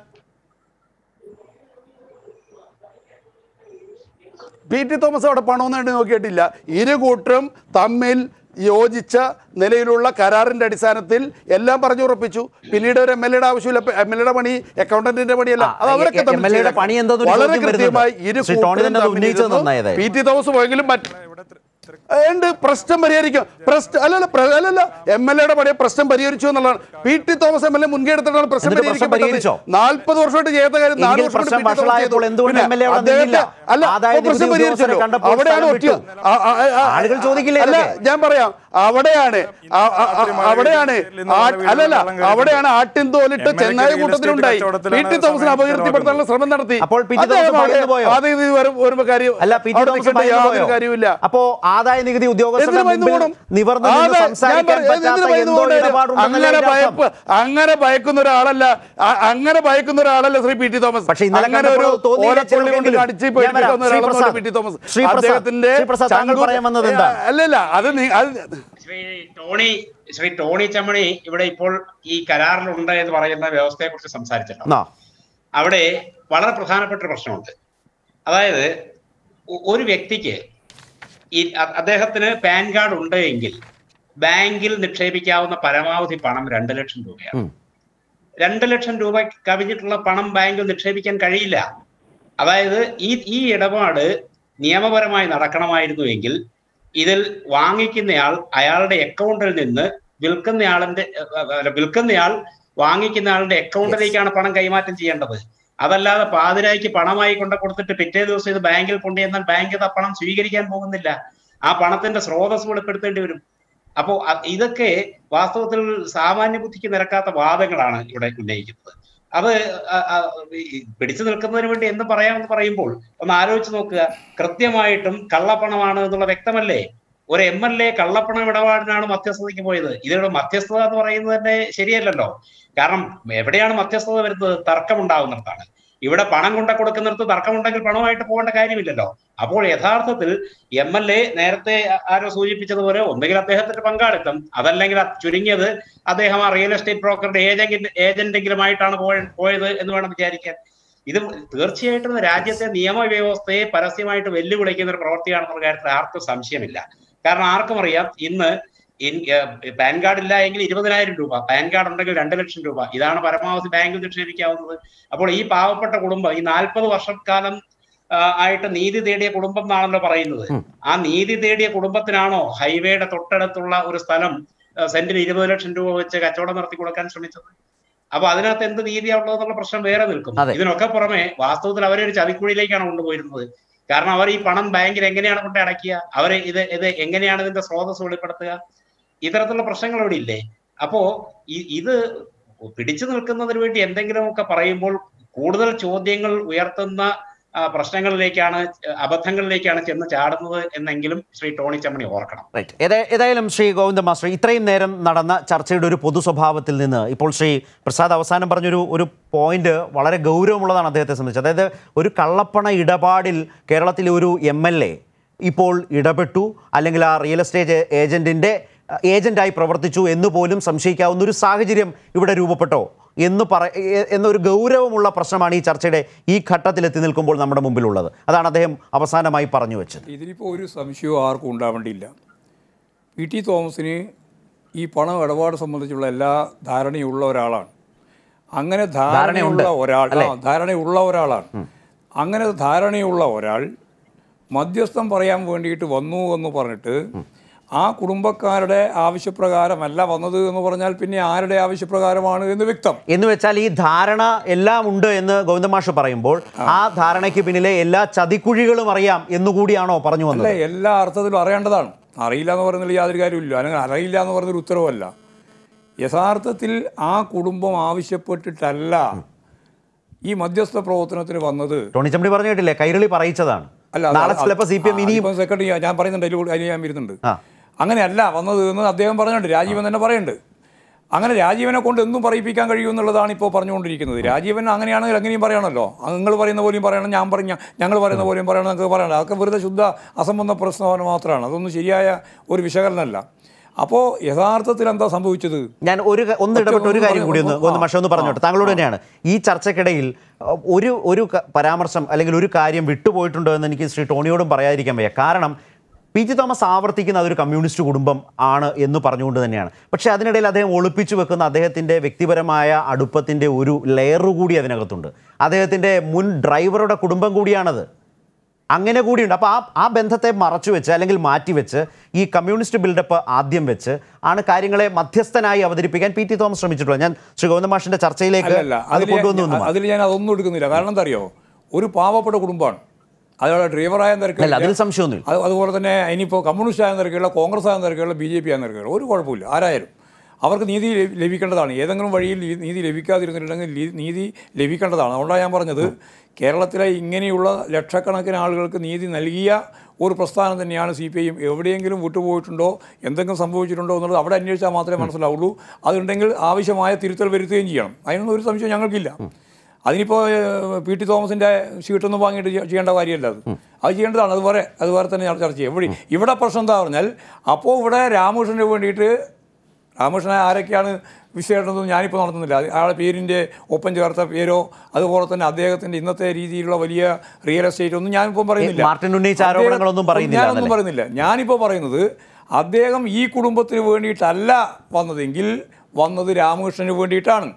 പി ടി തോമസ് അവിടെ പണമൊന്നും വേണ്ടി നോക്കിയിട്ടില്ല ഇരു കൂട്ടരും തമ്മിൽ യോജിച്ച നിലയിലുള്ള കരാറിന്റെ അടിസ്ഥാനത്തിൽ എല്ലാം പറഞ്ഞുറപ്പിച്ചു പിന്നീട് ഒരു എം എൽ എയുടെ ആവശ്യമില്ല എം എൽ എയുടെ പണി അക്കൗണ്ടന്റിന്റെ പണിയല്ല ആ, അത് അവരൊക്കെ എ- തമ്മിൽ MLA യുടെ ചെയ്തേക്കാം. പണി എന്തോന്നൊരു വളരെ ചോദ്യം വരുന്നുണ്ട്. കൃത്യമായി ഇരു ശ്രീ ടോണി കൂട്ടരും തന്നെ അത് തമ്മിൽ ഉന്നയിച്ചത് ഇരുന്നു. നന്നായതായി. പി ടി തോമസ് പോയെങ്കിലും മറ്റ് ഉണ്ട് പ്രശ്നം പരിഹരിക്കും പ്രശ്നം അല്ലല്ല പ്ര- അല്ലല്ല എം എൽ എയുടെ പണിയെ പ്രശ്നം പരിഹരിച്ചു എന്നുള്ളതാണ് P T Thomas M L A മുൻകൈ എടുത്തിട്ടാണ് പ്രശ്നം എന്നിട്ട് പ്രശ്നം പരിഹരിച്ചോ? പരിഹരിക്കപ്പെട്ടത് നാൽപ്പത് വർഷമായിട്ട് ചെയ്യാത്ത കാര്യം നാല് എങ്കിൽ വർഷം കൊണ്ട് പ്രശ്നം പി ടി തോമസ് വഷളായപ്പോൾ ചെയ്തു. എന്തുകൊണ്ട് പിന്നെ MLA അവിടെ അദ്ദേഹത്തെ- നിന്നില്ല? അല്ല ആദായ അപ്പോൾ പ്രശ്നം നികുതി പരിഹരിച്ചല്ലോ ഉദ്യോഗസ്ഥരെ കണ്ടപ്പോൾ അവിടെയാണ് സ്ഥലം ഒറ്റ വിട്ടു. ആ, ആ, ആ, ആളുകൾ ചോദിക്കില്ലേ അല്ല ഇതൊക്കെ? ഞാൻ പറയാം അവിടെയാണ് ആ, ആ, ആ, അവിടെയാണ് ആ- അല്ലല്ല അവിടെയാണ് ആട്ടിൻ തോലിട്ട് MLA ക്ക് ചെന്നായ real കൂട്ടത്തിലുണ്ടായി estate പി ടി കച്ചവടത്തിലാണ് തോമസിനെ സമയം അപകീർത്തിപ്പെടുത്താനുള്ള ശ്രമം നടത്തി അപ്പോൾ പി ടി തോമസ് അദ്ദേഹം അവിടെ ഭയന്നു പോയോ? ആദ്യം ഇത് വരും- വരുമ്പോ കാര്യം അല്ല പി ടി അവിടെ തോമസ് നിൽക്കേണ്ട ഭയന്നു യാതൊരു പോയോ? കാര്യമില്ല അപ്പോ ആദായ നികുതി ഉദ്യോഗസ്ഥരുടെ എന്തിനു ഭയന്നു മുമ്പിൽ പോകണം? നിവർന്നു നിന്ന് അതെ, ഞാൻ സംസാരിക്കാൻ പറ- എന്തിനു പറ്റാത്ത ഭയന്നു എന്തോ പോകേണ്ടി വരും? ഇടപാടുണ്ടെന്നല്ലേ അങ്ങനെ ഇതിന്റെ അർത്ഥം? ഭയപ്പ് അങ്ങനെ ഭയക്കുന്ന ഒരാളല്ല അ- അങ്ങനെ ഭയക്കുന്ന ഒരാളല്ല ശ്രീ പി ടി തോമസ് പക്ഷേ ഇന്നലെ അങ്ങനെ ഒരു കണ്ടപ്പോൾ തോന്നിയില്ല ഓലപ്പുള്ളി കൊണ്ട് ചിലർക്കെങ്കിലും. അടിച്ച് ഞാൻ വരാം. പേടിപ്പിക്കുന്ന ശ്രീ ഒരാളൊന്നുമല്ല പ്രസാദ്. P T Thomas Shri Prasad. അദ്ദേഹത്തിന്റെ ശ്രീ പ്രസാദ്, താങ്കൾ ചങ്കൂറ്റ- പറയാൻ വന്നത് എന്താണ്? അല്ലല്ല അത് നീ അത് ശ്രീ ടോണി ശ്രീ ടോണി ചമ്മണി ഇവിടെ ഇപ്പോൾ ഈ കരാറിലുണ്ട് എന്ന് പറയുന്ന വ്യവസ്ഥയെ കുറിച്ച് സംസാരിച്ചല്ലോ എന്നാ, അവിടെ വളരെ പ്രധാനപ്പെട്ട ഒരു പ്രശ്നമുണ്ട് അതായത് ഒ- ഒരു വ്യക്തിക്ക് ഈ അ- അദ്ദേഹത്തിന് പാൻ കാർഡ് ഉണ്ട് എങ്കിൽ ബാങ്കിൽ നിക്ഷേപിക്കാവുന്ന പരമാവധി പണം രണ്ട് ലക്ഷം രൂപയാണ് ഉം. രണ്ട് ലക്ഷം രൂപ കവിഞ്ഞിട്ടുള്ള പണം ബാങ്കിൽ നിക്ഷേപിക്കാൻ കഴിയില്ല അതായത് ഈ ഈ ഇടപാട് നിയമപരമായി നടക്കണമായിരുന്നു എങ്കിൽ ഇതിൽ വാങ്ങിക്കുന്നയാൾ അയാളുടെ അക്കൗണ്ടിൽ നിന്ന് വിൽക്കുന്നയാളിന്റെ അഹ് അല്ല, വിൽക്കുന്നയാൾ വാങ്ങിക്കുന്നയാളുടെ അക്കൗണ്ടിലേക്കാണ് പണം കൈമാറ്റം ചെയ്യേണ്ടത് അതല്ലാതെ പാതിരായ്ക്ക് പണമായി കൊണ്ട് കൊടുത്തിട്ട് പിറ്റേ ദിവസം ഇത് ബാങ്കിൽ കൊണ്ടുചെന്നാൽ ബാങ്ക് ഇത് ആ പണം സ്വീകരിക്കാൻ പോകുന്നില്ല ആ പണത്തിന്റെ സ്രോതസ് വെളിപ്പെടുത്തേണ്ടി വരും അപ്പോ അ- ഇതൊക്കെ വാസ്തവത്തിൽ സാമാന്യ ബുദ്ധിക്ക് നിരക്കാത്ത വാദങ്ങളാണ് ഇവിടെ ഉന്നയിക്കുന്നത് അത് അ- അ- ഈ പിടിച്ചു നിൽക്കുന്നതിന് വേണ്ടി എന്ത് പറയാമെന്ന് പറയുമ്പോൾ ഒന്ന് ആലോചിച്ച് നോക്കുക കൃത്യമായിട്ടും കള്ളപ്പണമാണ് എന്നുള്ള വ്യക്തമല്ലേ ഒരു എം എൽ എ കള്ളപ്പണം ഇടപാടിനാണ് മധ്യസ്ഥതയ്ക്ക് പോയത് ഇതിലൂടെ മധ്യസ്ഥത എന്ന് പറയുന്നത് തന്നെ ശരിയല്ലല്ലോ കാരണം എവിടെയാണ് മധ്യസ്ഥത വരുന്നത് തർക്കമുണ്ടാകുന്നിടത്താണ് ഇവിടെ പണം കൊണ്ട കൊടുക്കുന്നിടത്ത് തർക്കമുണ്ടെങ്കിൽ പണമായിട്ട് പോകേണ്ട കാര്യമില്ലല്ലോ അപ്പോൾ യഥാർത്ഥത്തിൽ എം എൽ എ നേരത്തെ ആരോ സൂചിപ്പിച്ചതുപോലെ ഒന്നുകിൽ അദ്ദേഹത്തിന്റെ പങ്കാളിത്തം അതല്ലെങ്കിൽ അത് ചുരുങ്ങിയത് അദ്ദേഹം ആ റിയൽ എസ്റ്റേറ്റ് ബ്രോക്കറുടെ ഏജന്റ് ഏജന്റെങ്കിലുമായിട്ടാണ് പോയ- പോയത് എന്ന് വേണം വിചാരിക്കാൻ ഇത് തീർച്ചയായിട്ടും രാജ്യത്തെ നിയമവ്യവസ്ഥയെ പരസ്യമായിട്ട് വെല്ലുവിളിക്കുന്ന ഒരു പ്രവൃത്തിയാണെന്നുള്ള കാര്യത്തിൽ ആർക്കും സംശയമില്ല കാരണം ആർക്കും അറിയാം ഇന്ന് ഇൻ ഏഹ് പാൻ കാർഡ് ഇല്ല എങ്കിൽ ഇരുപതിനായിരം രൂപ പാൻ കാർഡ് ഉണ്ടെങ്കിൽ രണ്ട് ലക്ഷം രൂപ ഇതാണ് പരമാവധി ബാങ്കിൽ നിക്ഷേപിക്കാവുന്നത് അപ്പോൾ ഈ പാവപ്പെട്ട കുടുംബം ഈ നാൽപ്പത് വർഷക്കാലം ആ, ആയിട്ട് നീതി തേടിയ കുടുംബം എന്നാണല്ലോ പറയുന്നത് ആ നീതി തേടിയ കുടുംബത്തിനാണോ ഹൈവേയുടെ തൊട്ടടുത്തുള്ള ഒരു സ്ഥലം ആ, സെന്റിന് ഇരുപത് ലക്ഷം രൂപ വെച്ച് കച്ചവടം നടത്തി കൊടുക്കാൻ ശ്രമിച്ചത് അപ്പൊ അതിനകത്ത് എന്ത് നീതിയാ ഉള്ളതെന്നുള്ള പ്രശ്നം വേറെ നിൽക്കും അതെ. ഇതിനൊക്കെ പുറമെ വാസ്തവത്തിൽ അവരെ ഒരു ചതിക്കുഴിയിലേക്കാണ് കൊണ്ടുപോയിരുന്നത് കാരണം അവർ ഈ പണം ബാങ്കിൽ എങ്ങനെയാണ് കൊണ്ട് അടയ്ക്കുക അവര് ഇത് ഇത് എങ്ങനെയാണ് ഇതിന്റെ സ്രോതസ് വെളിപ്പെടുത്തുക ഇത്തരത്തിലുള്ള പ്രശ്നങ്ങൾ ഇവിടെ ഇല്ലേ അപ്പോ ഈ- ഇത് പിടിച്ചു നിൽക്കുന്നതിന് വേണ്ടി എന്തെങ്കിലുമൊക്കെ പറയുമ്പോൾ കൂടുതൽ ചോദ്യങ്ങൾ ഉയർത്തുന്ന ആ, പ്രശ്നങ്ങളിലേക്കാണ് അബദ്ധങ്ങളിലേക്കാണ് ചെന്ന് ചാടുന്നത് എന്നെങ്കിലും ശ്രീ ടോണി ചമ്മണി ഓർക്കണം റൈറ്റ് ഏതാ- ഏതായാലും ശ്രീ ഗോവിന്ദ മാസ്റ്റർ ഇത്രയും നേരം നടന്ന ചർച്ചയുടെ ഒരു പൊതു സ്വഭാവത്തിൽ നിന്ന് ഇപ്പോൾ ശ്രീ പ്രസാദ് അവസാനം പറഞ്ഞൊരു ഒരു പോയിന്റ് വളരെ ഗൗരവമുള്ളതാണ് അദ്ദേഹത്തെ സംബന്ധിച്ച് അതായത് ഒരു കള്ളപ്പണ ഇടപാടിൽ കേരളത്തിലെ ഒരു എം എൽ എ ഇപ്പോൾ ഇടപെട്ടു അല്ലെങ്കിൽ ആ റിയൽ എസ്റ്റേറ്റ് ഏജന്റിന്റെ ഏജന്റായി പ്രവർത്തിച്ചു എന്ന് പോലും സംശയിക്കാവുന്ന ഒരു സാഹചര്യം ഇവിടെ രൂപപ്പെട്ടോ എന്ന് പറ എ- എന്നൊരു ഗൗരവമുള്ള പ്രശ്നമാണ് ഈ ചർച്ചയുടെ ഈ ഘട്ടത്തിൽ എത്തി നിൽക്കുമ്പോൾ നമ്മുടെ മുമ്പിലുള്ളത് അതാണ് അദ്ദേഹം അവസാനമായി പറഞ്ഞു വെച്ചത് ഇതിലിപ്പോൾ ഒരു സംശയവും ആർക്കും ഉണ്ടാവേണ്ടിയില്ല പി ടി തോമസിന് ഈ പണം ഇടപാട് സംബന്ധിച്ചുള്ള എല്ലാ ധാരണയുള്ള ഒരാളാണ് അങ്ങനെ ധാരണയുള്ള ധാരണയുണ്ട്, ഒരാൾ അല്ലേ? ആ, ധാരണയുള്ള ഒരാളാണ് അങ്ങനെ ധാരണയുള്ള ഒരാൾ മധ്യസ്ഥം പറയാൻ വേണ്ടിയിട്ട് വന്നു എന്ന് പറഞ്ഞിട്ട് ആ കുടുംബക്കാരുടെ ആവശ്യപ്രകാരമല്ല വന്നത് എന്ന് പറഞ്ഞാൽ പിന്നെ ആരുടെ ആവശ്യപ്രകാരമാണ് എന്ന് വ്യക്തം എന്ന് വെച്ചാൽ ഈ ധാരണ എല്ലാം ഉണ്ട് എന്ന് ഗോവിന്ദമാഷ് പറയുമ്പോൾ ആ ധാരണയ്ക്ക് പിന്നിലെ എല്ലാ ചതിക്കുഴികളും അറിയാം എന്നുകൂടിയാണോ പറഞ്ഞു അല്ല വന്നത് എല്ലാ അർത്ഥത്തിലും അറിയേണ്ടതാണ് അറിയില്ല എന്ന് പറയുന്നതിൽ യാതൊരു കാര്യമില്ല അല്ലെങ്കിൽ അറിയില്ല എന്ന് പറയുന്നൊരു ഉത്തരവല്ല യഥാർത്ഥത്തിൽ ആ കുടുംബം ആവശ്യപ്പെട്ടിട്ടല്ല ഈ മധ്യസ്ഥ പ്രവർത്തനത്തിന് വന്നത് ടോണി ചമ്മടി പറഞ്ഞു കേട്ടില്ലേ കൈരളി പറയിച്ചതാണ് നാളെ ചിലപ്പോൾ സി പി എം ഇനിയും സെക്രട്ടറി ഞാൻ പറയുന്നുണ്ട് അതിൽ അതിൽ ഞാൻ വരുന്നുണ്ട് ആ. അങ്ങനെയല്ല വന്നത് എന്ന് അദ്ദേഹം പറഞ്ഞിട്ടുണ്ട് രാജീവൻ തന്നെ പറയുന്നുണ്ട് അങ്ങനെ രാജീവനെ കൊണ്ട് എന്തും പറയിപ്പിക്കാൻ കഴിയും എന്നുള്ളതാണ് ഇപ്പോൾ പറഞ്ഞുകൊണ്ടിരിക്കുന്നത് രാജീവൻ അങ്ങനെയാണെങ്കിൽ എങ്ങനെയും പറയണമല്ലോ നിങ്ങൾ പറയുന്ന പോലെയും പറയണം ഞാൻ പറഞ്ഞ ഞങ്ങൾ പറയുന്ന പോലെയും പറയണം എന്നൊക്കെ പറയണം അതൊക്കെ വെറുതെ ശുദ്ധ അസംബന്ധ പ്രസ്താവന മാത്രമാണ് അതൊന്നും ശരിയായ ഒരു വിശകലനമല്ല അപ്പോൾ യഥാർത്ഥത്തിൽ എന്താ സംഭവിച്ചത് ഞാൻ ഒരു ക- ഒന്ന് ഒറ്റ ഇടപെട്ട് ഒരു ഒന്ന് കാര്യം കൂടി ഒന്ന് ഒന്ന് ഒന്ന് പക്ഷെ ഒന്ന് ആ, പറഞ്ഞോട്ടെ താങ്കളോട് ആ. തന്നെയാണ് ഈ ചർച്ചയ്ക്കിടയിൽ അഹ്, ഒരു ഒരു ക- പരാമർശം അല്ലെങ്കിൽ ഒരു കാര്യം വിട്ടുപോയിട്ടുണ്ടോ എന്ന് എനിക്ക് ശ്രീ ടോണിയോടും പറയാതിരിക്കാൻ വയ്യ കാരണം പി ജി തോമസ് ആവർത്തിക്കുന്ന അതൊരു കമ്മ്യൂണിസ്റ്റ് കുടുംബം ആണ് എന്ന് പറഞ്ഞുകൊണ്ട് തന്നെയാണ് പക്ഷേ അതിനിടയിൽ അദ്ദേഹം ഒളിപ്പിച്ചു വെക്കുന്ന അദ്ദേഹത്തിൻ്റെ വ്യക്തിപരമായ അടുപ്പത്തിൻ്റെ ഒരു ലെയർ കൂടി അതിനകത്തുണ്ട് അദ്ദേഹത്തിൻ്റെ മുൻ ഡ്രൈവറുടെ കുടുംബം കൂടിയാണത് അങ്ങനെ കൂടിയുണ്ട് അപ്പോൾ ആ ആ ബന്ധത്തെ മറച്ചു വെച്ച് അല്ലെങ്കിൽ മാറ്റിവെച്ച് ഈ കമ്മ്യൂണിസ്റ്റ് ബിൽഡപ്പ് ആദ്യം വെച്ച് ആണ് കാര്യങ്ങളെ മധ്യസ്ഥനായി അവതരിപ്പിക്കാൻ പി ടി തോമസ് ശ്രമിച്ചിട്ടുള്ളത് ഞാൻ ശ്രീ ഗോവിന്ദ മാഷിന്റെ ചർച്ചയിലേക്ക് അല്ലല്ല അത് അതിൽ കൊണ്ടുവന്നു എന്ന് ഞാൻ- മാത്രം. അതിൽ ഞാൻ അതൊന്നും എടുക്കുന്നില്ല കാരണം എന്താ അറിയോ ഒരു പാവപ്പെട്ട കുടുംബമാണ് അയാളുടെ ഡ്രൈവറായ അല്ല നിരക്കില്ല അതിൽ സംശയമൊന്നുമില്ല അത് അതുപോലെ തന്നെ ഇനിയിപ്പോൾ കമ്മ്യൂണിസ്റ്റ് ആയ നിരക്കുള്ള കോൺഗ്രസ് ആയ നിരക്കുള്ള ബി ജെ പി ആയ നിരക്കുള്ള ഒരു കുഴപ്പമില്ല ആരായാലും അവർക്ക് നീതി ലഭി- ലഭിക്കേണ്ടതാണ് ഏതെങ്കിലും വഴിയിൽ ഈ നീതി ലഭിക്കാതിരുന്നിട്ടുണ്ടെങ്കിൽ ലീ- നീതി ലഭിക്കേണ്ടതാണ് അതുകൊണ്ടാണ് ഞാൻ പറഞ്ഞത് കേരളത്തിലെ ഇങ്ങനെയുള്ള ലക്ഷക്കണക്കിന് ആളുകൾക്ക് നീതി നൽകിയ ഒരു പ്രസ്ഥാനം തന്നെയാണ് സി പി ഐ എം എവിടെയെങ്കിലും വിട്ടുപോയിട്ടുണ്ടോ എന്തെങ്കിലും സംഭവിച്ചിട്ടുണ്ടോ എന്നുള്ളത് അവിടെ അന്വേഷിച്ചാൽ മാത്രമേ മനസ്സിലാവുള്ളൂ അതുണ്ടെങ്കിൽ ആവശ്യമായ തിരുത്തൽ വരുത്തുകയും ചെയ്യണം അതിനൊന്നും ഒരു സംശയം ഞങ്ങൾക്കില്ല അതിനിപ്പോൾ പി ടി തോമസിൻ്റെ ഷീട്ടൊന്നും വാങ്ങിയിട്ട് ചെയ്യ- ചെയ്യേണ്ട കാര്യമല്ല അത് അത് ചെയ്യേണ്ടതാണ് അത് വേറെ അത് വേറെ തന്നെ ചർച്ച ചെയ്യും ഇവിടെ ഇവിടെ പ്രശ്നം എന്താ പറഞ്ഞാൽ അപ്പോൾ ഇവിടെ രാമകൃഷ്ണന് വേണ്ടിയിട്ട് രാമകൃഷ്ണൻ ആരൊക്കെയാണ് വിശേഷമെന്നൊന്നും ഞാനിപ്പോൾ നടത്തുന്നില്ല അത് അയാളുടെ പേരിൻ്റെ ഒപ്പം ചേർത്ത പേരോ അതുപോലെ തന്നെ അദ്ദേഹത്തിൻ്റെ ഇന്നത്തെ രീതിയിലുള്ള വലിയ റിയൽ എസ്റ്റേറ്റ് ഒന്നും ഞാനിപ്പോൾ പറയുന്നില്ല മാർട്ടിൻ ഉന്നയിച്ച അദ്ദേഹം- ആരോപണങ്ങളൊന്നും പറയുന്നില്ല ഞാനൊന്നും എന്നല്ലേ? പറയുന്നില്ല ഞാനിപ്പോൾ പറയുന്നത് അദ്ദേഹം ഈ കുടുംബത്തിന് വേണ്ടിയിട്ടല്ല വന്നതെങ്കിൽ വന്നത് രാമകൃഷ്ണന് വേണ്ടിയിട്ടാണ്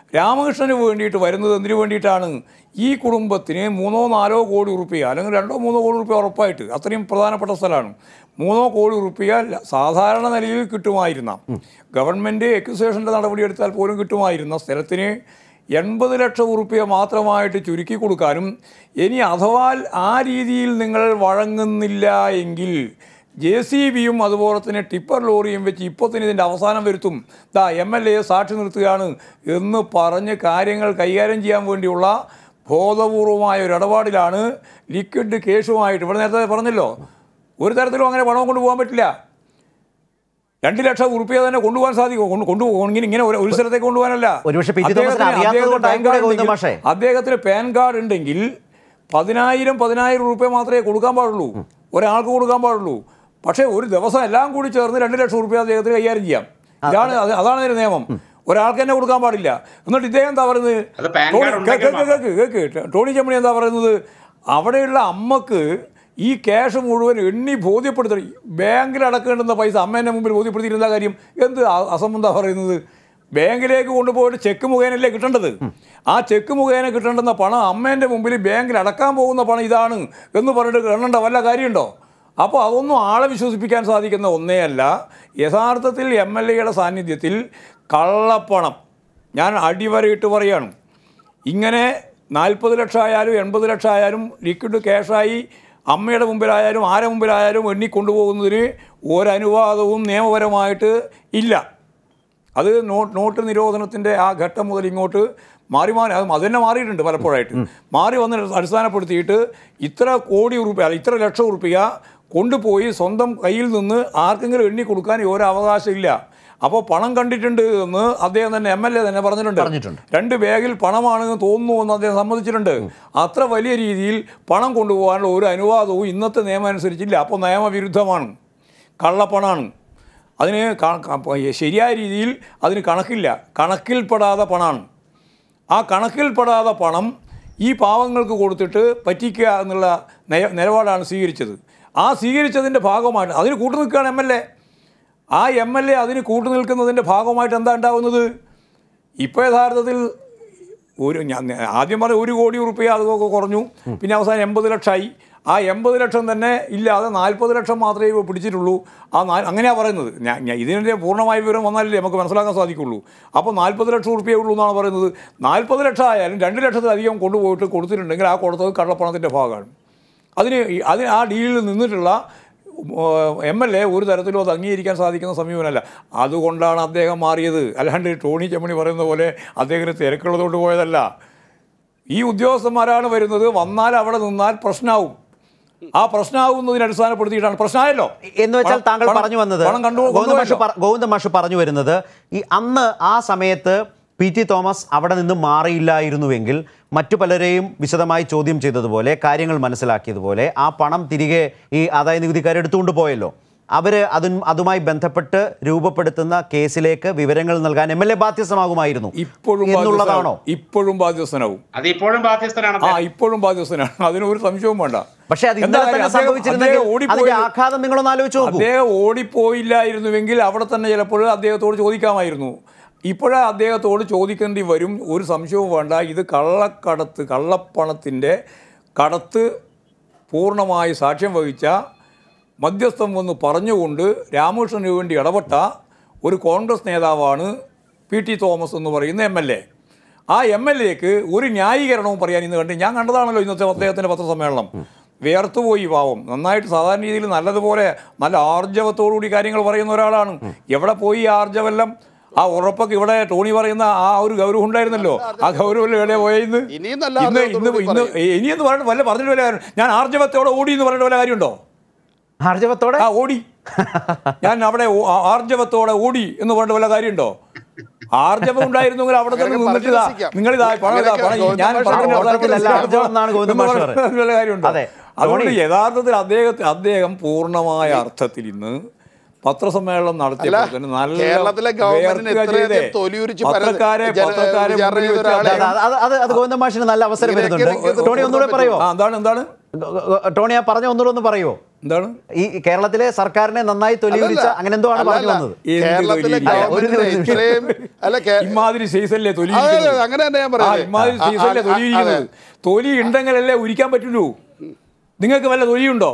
രാമകൃഷ്ണന് വേണ്ടിയിട്ട് വരുന്നത് എന്തിനു വേണ്ടിയിട്ടാണ് ഈ കുടുംബത്തിന് മൂന്നോ നാലോ കോടി ഉറുപ്പിക അല്ലെങ്കിൽ രണ്ടോ മൂന്നോ കോടി ഉറുപ്പിക ഉറപ്പായിട്ട് അത്രയും പ്രധാനപ്പെട്ട സ്ഥലമാണ് മൂന്നോ കോടി ഉറുപ്പിക ല- സാധാരണ നിലയിൽ കിട്ടുമായിരുന്ന ഗവൺമെൻറ് എക്യുസേഷൻ്റെ നടപടിയെടുത്താൽ പോലും കിട്ടുമായിരുന്ന സ്ഥലത്തിന് എൺപത് ലക്ഷം ഉറുപ്പിക മാത്രമായിട്ട് ചുരുക്കി കൊടുക്കാനും ഇനി അഥവാ ആ രീതിയിൽ നിങ്ങൾ വഴങ്ങുന്നില്ല എങ്കിൽ ജെ സി ബിയും അതുപോലെ തന്നെ ടിപ്പർ ലോറിയും വെച്ച് ഇപ്പോൾ തന്നെ ഇതിൻ്റെ അവസാനം വരുത്തും ദാ എം എൽ എ സാക്ഷി നിർത്തുകയാണ് എന്ന് പറഞ്ഞ് കാര്യങ്ങൾ കൈകാര്യം ചെയ്യാൻ വേണ്ടിയുള്ള ബോധപൂർവമായ ഒരു ഇടപാടിലാണ് ലിക്വിഡ് കേസുമായിട്ട് ഇവിടെ നേരത്തെ പറഞ്ഞല്ലോ ഒരു തരത്തിലും അങ്ങനെ പണം കൊണ്ടുപോകാൻ പറ്റില്ല രണ്ട് ലക്ഷം ഉറുപ്പിക തന്നെ കൊണ്ടുപോകാൻ സാധിക്കും കൊണ്ട് കൊണ്ടുപോകും ഇങ്ങനെ ഇങ്ങനെ ഒരു- ഒരു സ്ഥലത്തേക്ക് കൊണ്ടുപോകാനല്ല ഒരുപക്ഷെ പി. ടി. തോമസിന് അദ്ദേഹത്തിന് അറിയാത്തത് അദ്ദേഹത്തിന് കൊണ്ടായിരിക്കും പാൻ കാർഡ് ഗോവിന്ദ ഉണ്ടെങ്കിൽ- മാഷേ. അദ്ദേഹത്തിന് പാൻ കാർഡ് ഉണ്ടെങ്കിൽ പതിനായിരം പതിനായിരം രൂപ മാത്രമേ കൊടുക്കാൻ പാടുള്ളൂ ഒരാൾക്ക് കൊടുക്കാൻ പാടുള്ളൂ പക്ഷേ ഒരു ദിവസം എല്ലാം കൂടി ചേർന്ന് രണ്ട് ലക്ഷം രൂപ അദ്ദേഹത്തിന് കൈകാര്യം ചെയ്യാം ഇതാണ് അത് അതാണ് ഇതിന്റെ നിയമം ഒരാൾക്ക് തന്നെ കൊടുക്കാൻ പാടില്ല എന്നിട്ട് ഇദ്ദേഹം എന്താ പറയുന്നത് അത് പാൻ ടോണി- കാർഡ് ഉണ്ടെങ്കിൽ cake cake cake cake. Tony Chemmani എന്താ പറയുന്നത് അവിടെയുള്ള അമ്മക്ക് ഈ ക്യാഷ് മുഴുവൻ എണ്ണി ബോധ്യപ്പെടുത്തണം ബാങ്കിൽ അടക്കേണ്ടുന്ന പൈസ അമ്മേൻ്റെ മുമ്പിൽ ബോധ്യപ്പെടുത്തിയിരുന്ന കാര്യം എന്ത് അ- അസംബന്ധ പറയുന്നത് ബാങ്കിലേക്ക് കൊണ്ടുപോയിട്ട് ചെക്ക് മുഖേനല്ലേ കിട്ടേണ്ടത് ആ ചെക്ക് മുഖേന കിട്ടേണ്ടുന്ന പണം അമ്മേൻ്റെ മുമ്പിൽ ബാങ്കിൽ അടക്കാൻ പോകുന്ന പണം ഇതാണ് എന്ന് പറഞ്ഞിട്ട് എണ്ണേണ്ട വല്ല കാര്യമുണ്ടോ അപ്പോൾ അതൊന്നും ആളെ വിശ്വസിപ്പിക്കാൻ സാധിക്കുന്ന ഒന്നേ അല്ല യഥാർത്ഥത്തിൽ എം എൽ എയുടെ സാന്നിധ്യത്തിൽ കള്ളപ്പണം ഞാൻ അടിവരയിട്ട് പറയാണ് ഇങ്ങനെ നാൽപ്പത് ലക്ഷം ആയാലും എൺപത് ലക്ഷം ആയാലും ലിക്വിഡ് ക്യാഷായി അമ്മയുടെ മുമ്പിലായാലും ആരെ മുമ്പിലായാലും എണ്ണിക്കൊണ്ടുപോകുന്നതിന് ഒരനുവാദവും നിയമപരമായിട്ട് ഇല്ല അത് നോട്ട് നോട്ട് നിരോധനത്തിൻ്റെ ആ ഘട്ടം മുതൽ ഇങ്ങോട്ട് മാറി മാറി അത് അത് തന്നെ മാറിയിട്ടുണ്ട് പലപ്പോഴായിട്ട് മാറി വന്ന് അടിസ്ഥാനപ്പെടുത്തിയിട്ട് ഇത്ര കോടി ഉറുപ്പിക അല്ല ഇത്ര ലക്ഷം ഉറുപ്പിക കൊണ്ടുപോയി സ്വന്തം കയ്യിൽ നിന്ന് ആർക്കെങ്കിലും എണ്ണി കൊടുക്കാൻ ഒരു അവകാശമില്ല അപ്പോൾ പണം കണ്ടിട്ടുണ്ട് എന്ന് അദ്ദേഹം തന്നെ എം എൽ എ തന്നെ പറഞ്ഞിട്ടുണ്ട് പറഞ്ഞിട്ടുണ്ട്. രണ്ട് ബാഗിൽ പണമാണെന്ന് തോന്നുന്നു എന്ന് അദ്ദേഹം സമ്മതിച്ചിട്ടുണ്ട് അത്ര വലിയ രീതിയിൽ പണം കൊണ്ടുപോകാനുള്ള ഒരു അനുവാദവും ഇന്നത്തെ നിയമം അനുസരിച്ചില്ല അപ്പോൾ നിയമവിരുദ്ധമാണ് കള്ളപ്പണമാണ് അതിന് ക- ക- ശരിയായ രീതിയിൽ അതിന് കണക്കില്ല കണക്കിൽപ്പെടാതെ പണമാണ് ആ കണക്കിൽപ്പെടാതെ പണം ഈ പാവങ്ങൾക്ക് കൊടുത്തിട്ട് പറ്റിക്കുക എന്നുള്ള നയ നിലപാടാണ് സ്വീകരിച്ചത് ആ സ്വീകരിച്ചതിൻ്റെ ഭാഗമായിട്ട് അതിന് കൂട്ടു നിൽക്കുകയാണ് എം എൽ എ ആ എം എൽ എ അതിന് കൂട്ടു നിൽക്കുന്നതിൻ്റെ ഭാഗമായിട്ട് എന്താ ഉണ്ടാവുന്നത് ഇപ്പോൾ യഥാർത്ഥത്തിൽ ഒരു ഞാൻ ആദ്യം പറഞ്ഞ ഒരു കോടി ഉറുപ്പിക അതൊക്കെ കുറഞ്ഞു പിന്നെ അവസാനം എൺപത് ലക്ഷമായി ആ എൺപത് ലക്ഷം തന്നെ ഇല്ലാതെ നാൽപ്പത് ലക്ഷം മാത്രമേ ഇപ്പോൾ പിടിച്ചിട്ടുള്ളൂ ആ നാ അങ്ങനെയാണ് പറയുന്നത് ഞാൻ ഞാൻ ഇതിൻ്റെ പൂർണ്ണമായ വിവരം വന്നാലല്ലേ നമുക്ക് മനസ്സിലാക്കാൻ സാധിക്കുള്ളൂ അപ്പോൾ നാൽപ്പത് ലക്ഷം ഉറുപ്പിയേ ഉള്ളൂ എന്നാണ് പറയുന്നത് നാൽപ്പത് ലക്ഷം ആയാലും രണ്ട് ലക്ഷത്തിലധികം കൊണ്ടുപോയിട്ട് കൊടുത്തിട്ടുണ്ടെങ്കിൽ ആ കൊടുത്തത് കള്ളപ്പണത്തിൻ്റെ ഭാഗമാണ് അതിന് ഈ- അതിന് ആ ഡീലിൽ നിന്നിട്ടുള്ള എം എൽ എ ഒരു തരത്തിലും അത് അംഗീകരിക്കാൻ സാധിക്കുന്ന സമീപനമല്ല അതുകൊണ്ടാണ് അദ്ദേഹം മാറിയത് അല്ലാണ്ട് ടോണി ചെമ്മണി പറയുന്ന പോലെ അദ്ദേഹത്തിന് തിരക്കുള്ളതുകൊണ്ട് പോയതല്ല ഈ ഉദ്യോഗസ്ഥന്മാരാണ് വരുന്നത് വന്നാൽ അവിടെ നിന്നാൽ പ്രശ്നമാവും ആ പ്രശ്നമാവുന്നതിനെ അടിസ്ഥാനപ്പെടുത്തിയിട്ടാണ് പ്രശ്നമായല്ലോ എന്ന് വെച്ചാൽ പണം- താങ്കൾ പണം- പറഞ്ഞു വന്നത് പണം കണ്ടു ഗോവിന്ദ മാഷ് കൊണ്ടുപോയല്ലോ. പറ- ഗോവിന്ദ മാഷ് പറഞ്ഞു വരുന്നത് ഈ അന്ന് ആ സമയത്ത് പി ടി തോമസ് അവിടെ നിന്ന് മാറിയില്ലായിരുന്നുവെങ്കിൽ മറ്റു പലരെയും വിശദമായി ചോദ്യം ചെയ്തതുപോലെ കാര്യങ്ങൾ മനസ്സിലാക്കിയതുപോലെ ആ പണം തിരികെ ഈ ആദായ നികുതിക്കാർ എടുത്തുകൊണ്ട് പോയല്ലോ അവര് അതും അതുമായി ബന്ധപ്പെട്ട് രൂപപ്പെടുത്തുന്ന കേസിലേക്ക് വിവരങ്ങൾ നൽകാൻ എം എൽ എ ബാധ്യസ്ഥമാകുമായിരുന്നു ഇപ്പോഴും എന്നുള്ളതാണോ ബാധ്യസ്ഥനാവും. ഇപ്പോഴും ബാധ്യസ്ഥനാവും അത് ഇപ്പോഴും ബാധ്യസ്ഥനാണ് ആ ഇപ്പോഴും ബാധ്യസ്ഥനാണ് അതിന് ഒരു സംശയവും വേണ്ട പക്ഷേ അത് എന്താ ഇന്നലെ കാര്യം? തന്നെ അദ്ദേഹം- സംഭവിച്ചിരുന്നെങ്കിൽ അദ്ദേഹം ഓടിപ്പോയി- അതിന്റെ ആഘാതം നിങ്ങളൊന്ന് ആലോചിച്ച് നോക്കൂ അദ്ദേഹം ഓടിപ്പോയില്ലായിരുന്നുവെങ്കിൽ അവിടെ തന്നെ ചിലപ്പോൾ അദ്ദേഹത്തോട് ചോദിക്കാമായിരുന്നു ഇപ്പോഴേ അദ്ദേഹത്തോട് ചോദിക്കേണ്ടി വരും ഒരു സംശയവും വേണ്ട ഇത് കള്ളക്കടത്ത് കള്ളപ്പണത്തിൻ്റെ കടത്ത് പൂർണ്ണമായി സാക്ഷ്യം വഹിച്ച മധ്യസ്ഥം എന്ന് പറഞ്ഞുകൊണ്ട് രാമകൃഷ്ണന് വേണ്ടി ഇടപെട്ട ഒരു കോൺഗ്രസ് നേതാവാണ് പി ടി തോമസ് എന്ന് പറയുന്ന എം എൽ എ ആ എം എൽ എക്ക് ഒരു ന്യായീകരണവും പറയാൻ ഇന്ന് കണ്ട് ഞാൻ കണ്ടതാണല്ലോ ഇന്നത്തെ അദ്ദേഹത്തിൻ്റെ പത്രസമ്മേളനം വേർത്തുപോയി പാവം നന്നായിട്ട് സാധാരണ രീതിയിൽ നല്ലതുപോലെ നല്ല ആർജവത്തോടുകൂടി കാര്യങ്ങൾ പറയുന്ന ഒരാളാണ് എവിടെ പോയി ഈ ആർജവെല്ലാം ആ ഉറപ്പൊക്കെ ഇവിടെ ടോണി പറയുന്ന ആ ഒരു ഗൗരവം ഉണ്ടായിരുന്നല്ലോ ആ ഗൗരവം എവിടെ പോയ ഇന്ന് ഇനിയും നല്ല ഇന്ന് ഇന്ന് ആർജവത്തോടുകൂടി ഇന്ന് ഇനിയെന്ന് പറഞ്ഞിട്ട് വല്ല പറഞ്ഞിട്ട് വല്ല കാര്യം ഞാൻ ആർജവത്തോടെ ഓടി എന്ന് പറഞ്ഞിട്ട് വല്ല കാര്യമുണ്ടോ ആർജവത്തോടെ ആ ഓടി ഞാൻ അവിടെ ഓ- ആ- ആർജവത്തോടെ ഓടി എന്ന് പറഞ്ഞിട്ട് വല്ല കാര്യമുണ്ടോ ആർജവം ഉണ്ടായിരുന്നെങ്കിൽ അവിടെ തന്നെ അങ്ങനെയൊക്കെ നിന്നിട്ട് ഇതാ, പറഞ്ഞ് നിങ്ങൾ ഇതാ പണം ഇതാ, പണം ഈ ഞാൻ ഗോവിന്ദ പറഞ്ഞ മാഷ് ഓട്ടത്തിലല്ല ആർജവം എന്നാണ് ഗോവിന്ദ എന്ന് മാഷ് പറഞ്ഞിട്ട് പറയുന്നത്. വല്ല കാര്യമുണ്ടോ അതെ. അതുകൊണ്ട് ധോണി. യഥാർത്ഥത്തിൽ അദ്ദേഹത്തെ അദ്ദേഹം പൂർണ്ണമായ അർത്ഥത്തിൽ ഇന്ന് പത്രസമ്മേളനം നടത്തിയപ്പോൾ തന്നെ നല്ല കേരളത്തിലെ ഗവൺമെന്റിന് വേർക്കുക ഇത്രയധികം ചെയ്തേ. തൊലിയുരിച്ച് പത്രക്കാരെ ജന- പത്രക്കാരെ വിചാരണ മുമ്പിൽ ചെയ്ത വെച്ച് ഒരാളെ- അദ്ദേഹം- അത് അത് അത് ഗോവിന്ദ മാഷിന് നല്ല അവസരം ഇങ്ങനെയൊക്കെ വരുന്നുണ്ട് എനിക്ക് ടോണി ഒന്നുകൂടെ പറയോ ആ എന്താണ് എന്താണ് ടോണി ആ പറഞ്ഞ ഒന്നുകൂടെ ഒന്ന് പറയോ എന്താണ് ഈ കേരളത്തിലെ സർക്കാരിനെ നന്നായി തൊലിയുരിച്ച അല്ലല്ല. അങ്ങനെ എന്തോ ആണ് പറഞ്ഞു അല്ലല്ല. വന്നത് എന്ത് കേരളത്തിലെ തൊലിയില്ല? ഒരു ഗവൺമെന്റിനെ നിമിഷം. ഇത്രയും അല്ല കേ- ഇമാതിരി സൈസല്ലേ തൊലി അതെ, അതെ, ഇരിക്കുന്നത്? അങ്ങനെ തന്നെ ഞാൻ ആ പറയുന്നത്. ഇമാതിരി ആ, സൈസല്ലേ ആ, തൊലി അതെ. ഇരിക്കുന്നത് തൊലി ഉണ്ടെങ്കിലല്ലേ ഉരിക്കാൻ പറ്റുള്ളൂ നിങ്ങൾക്ക് വല്ല തൊലിയുണ്ടോ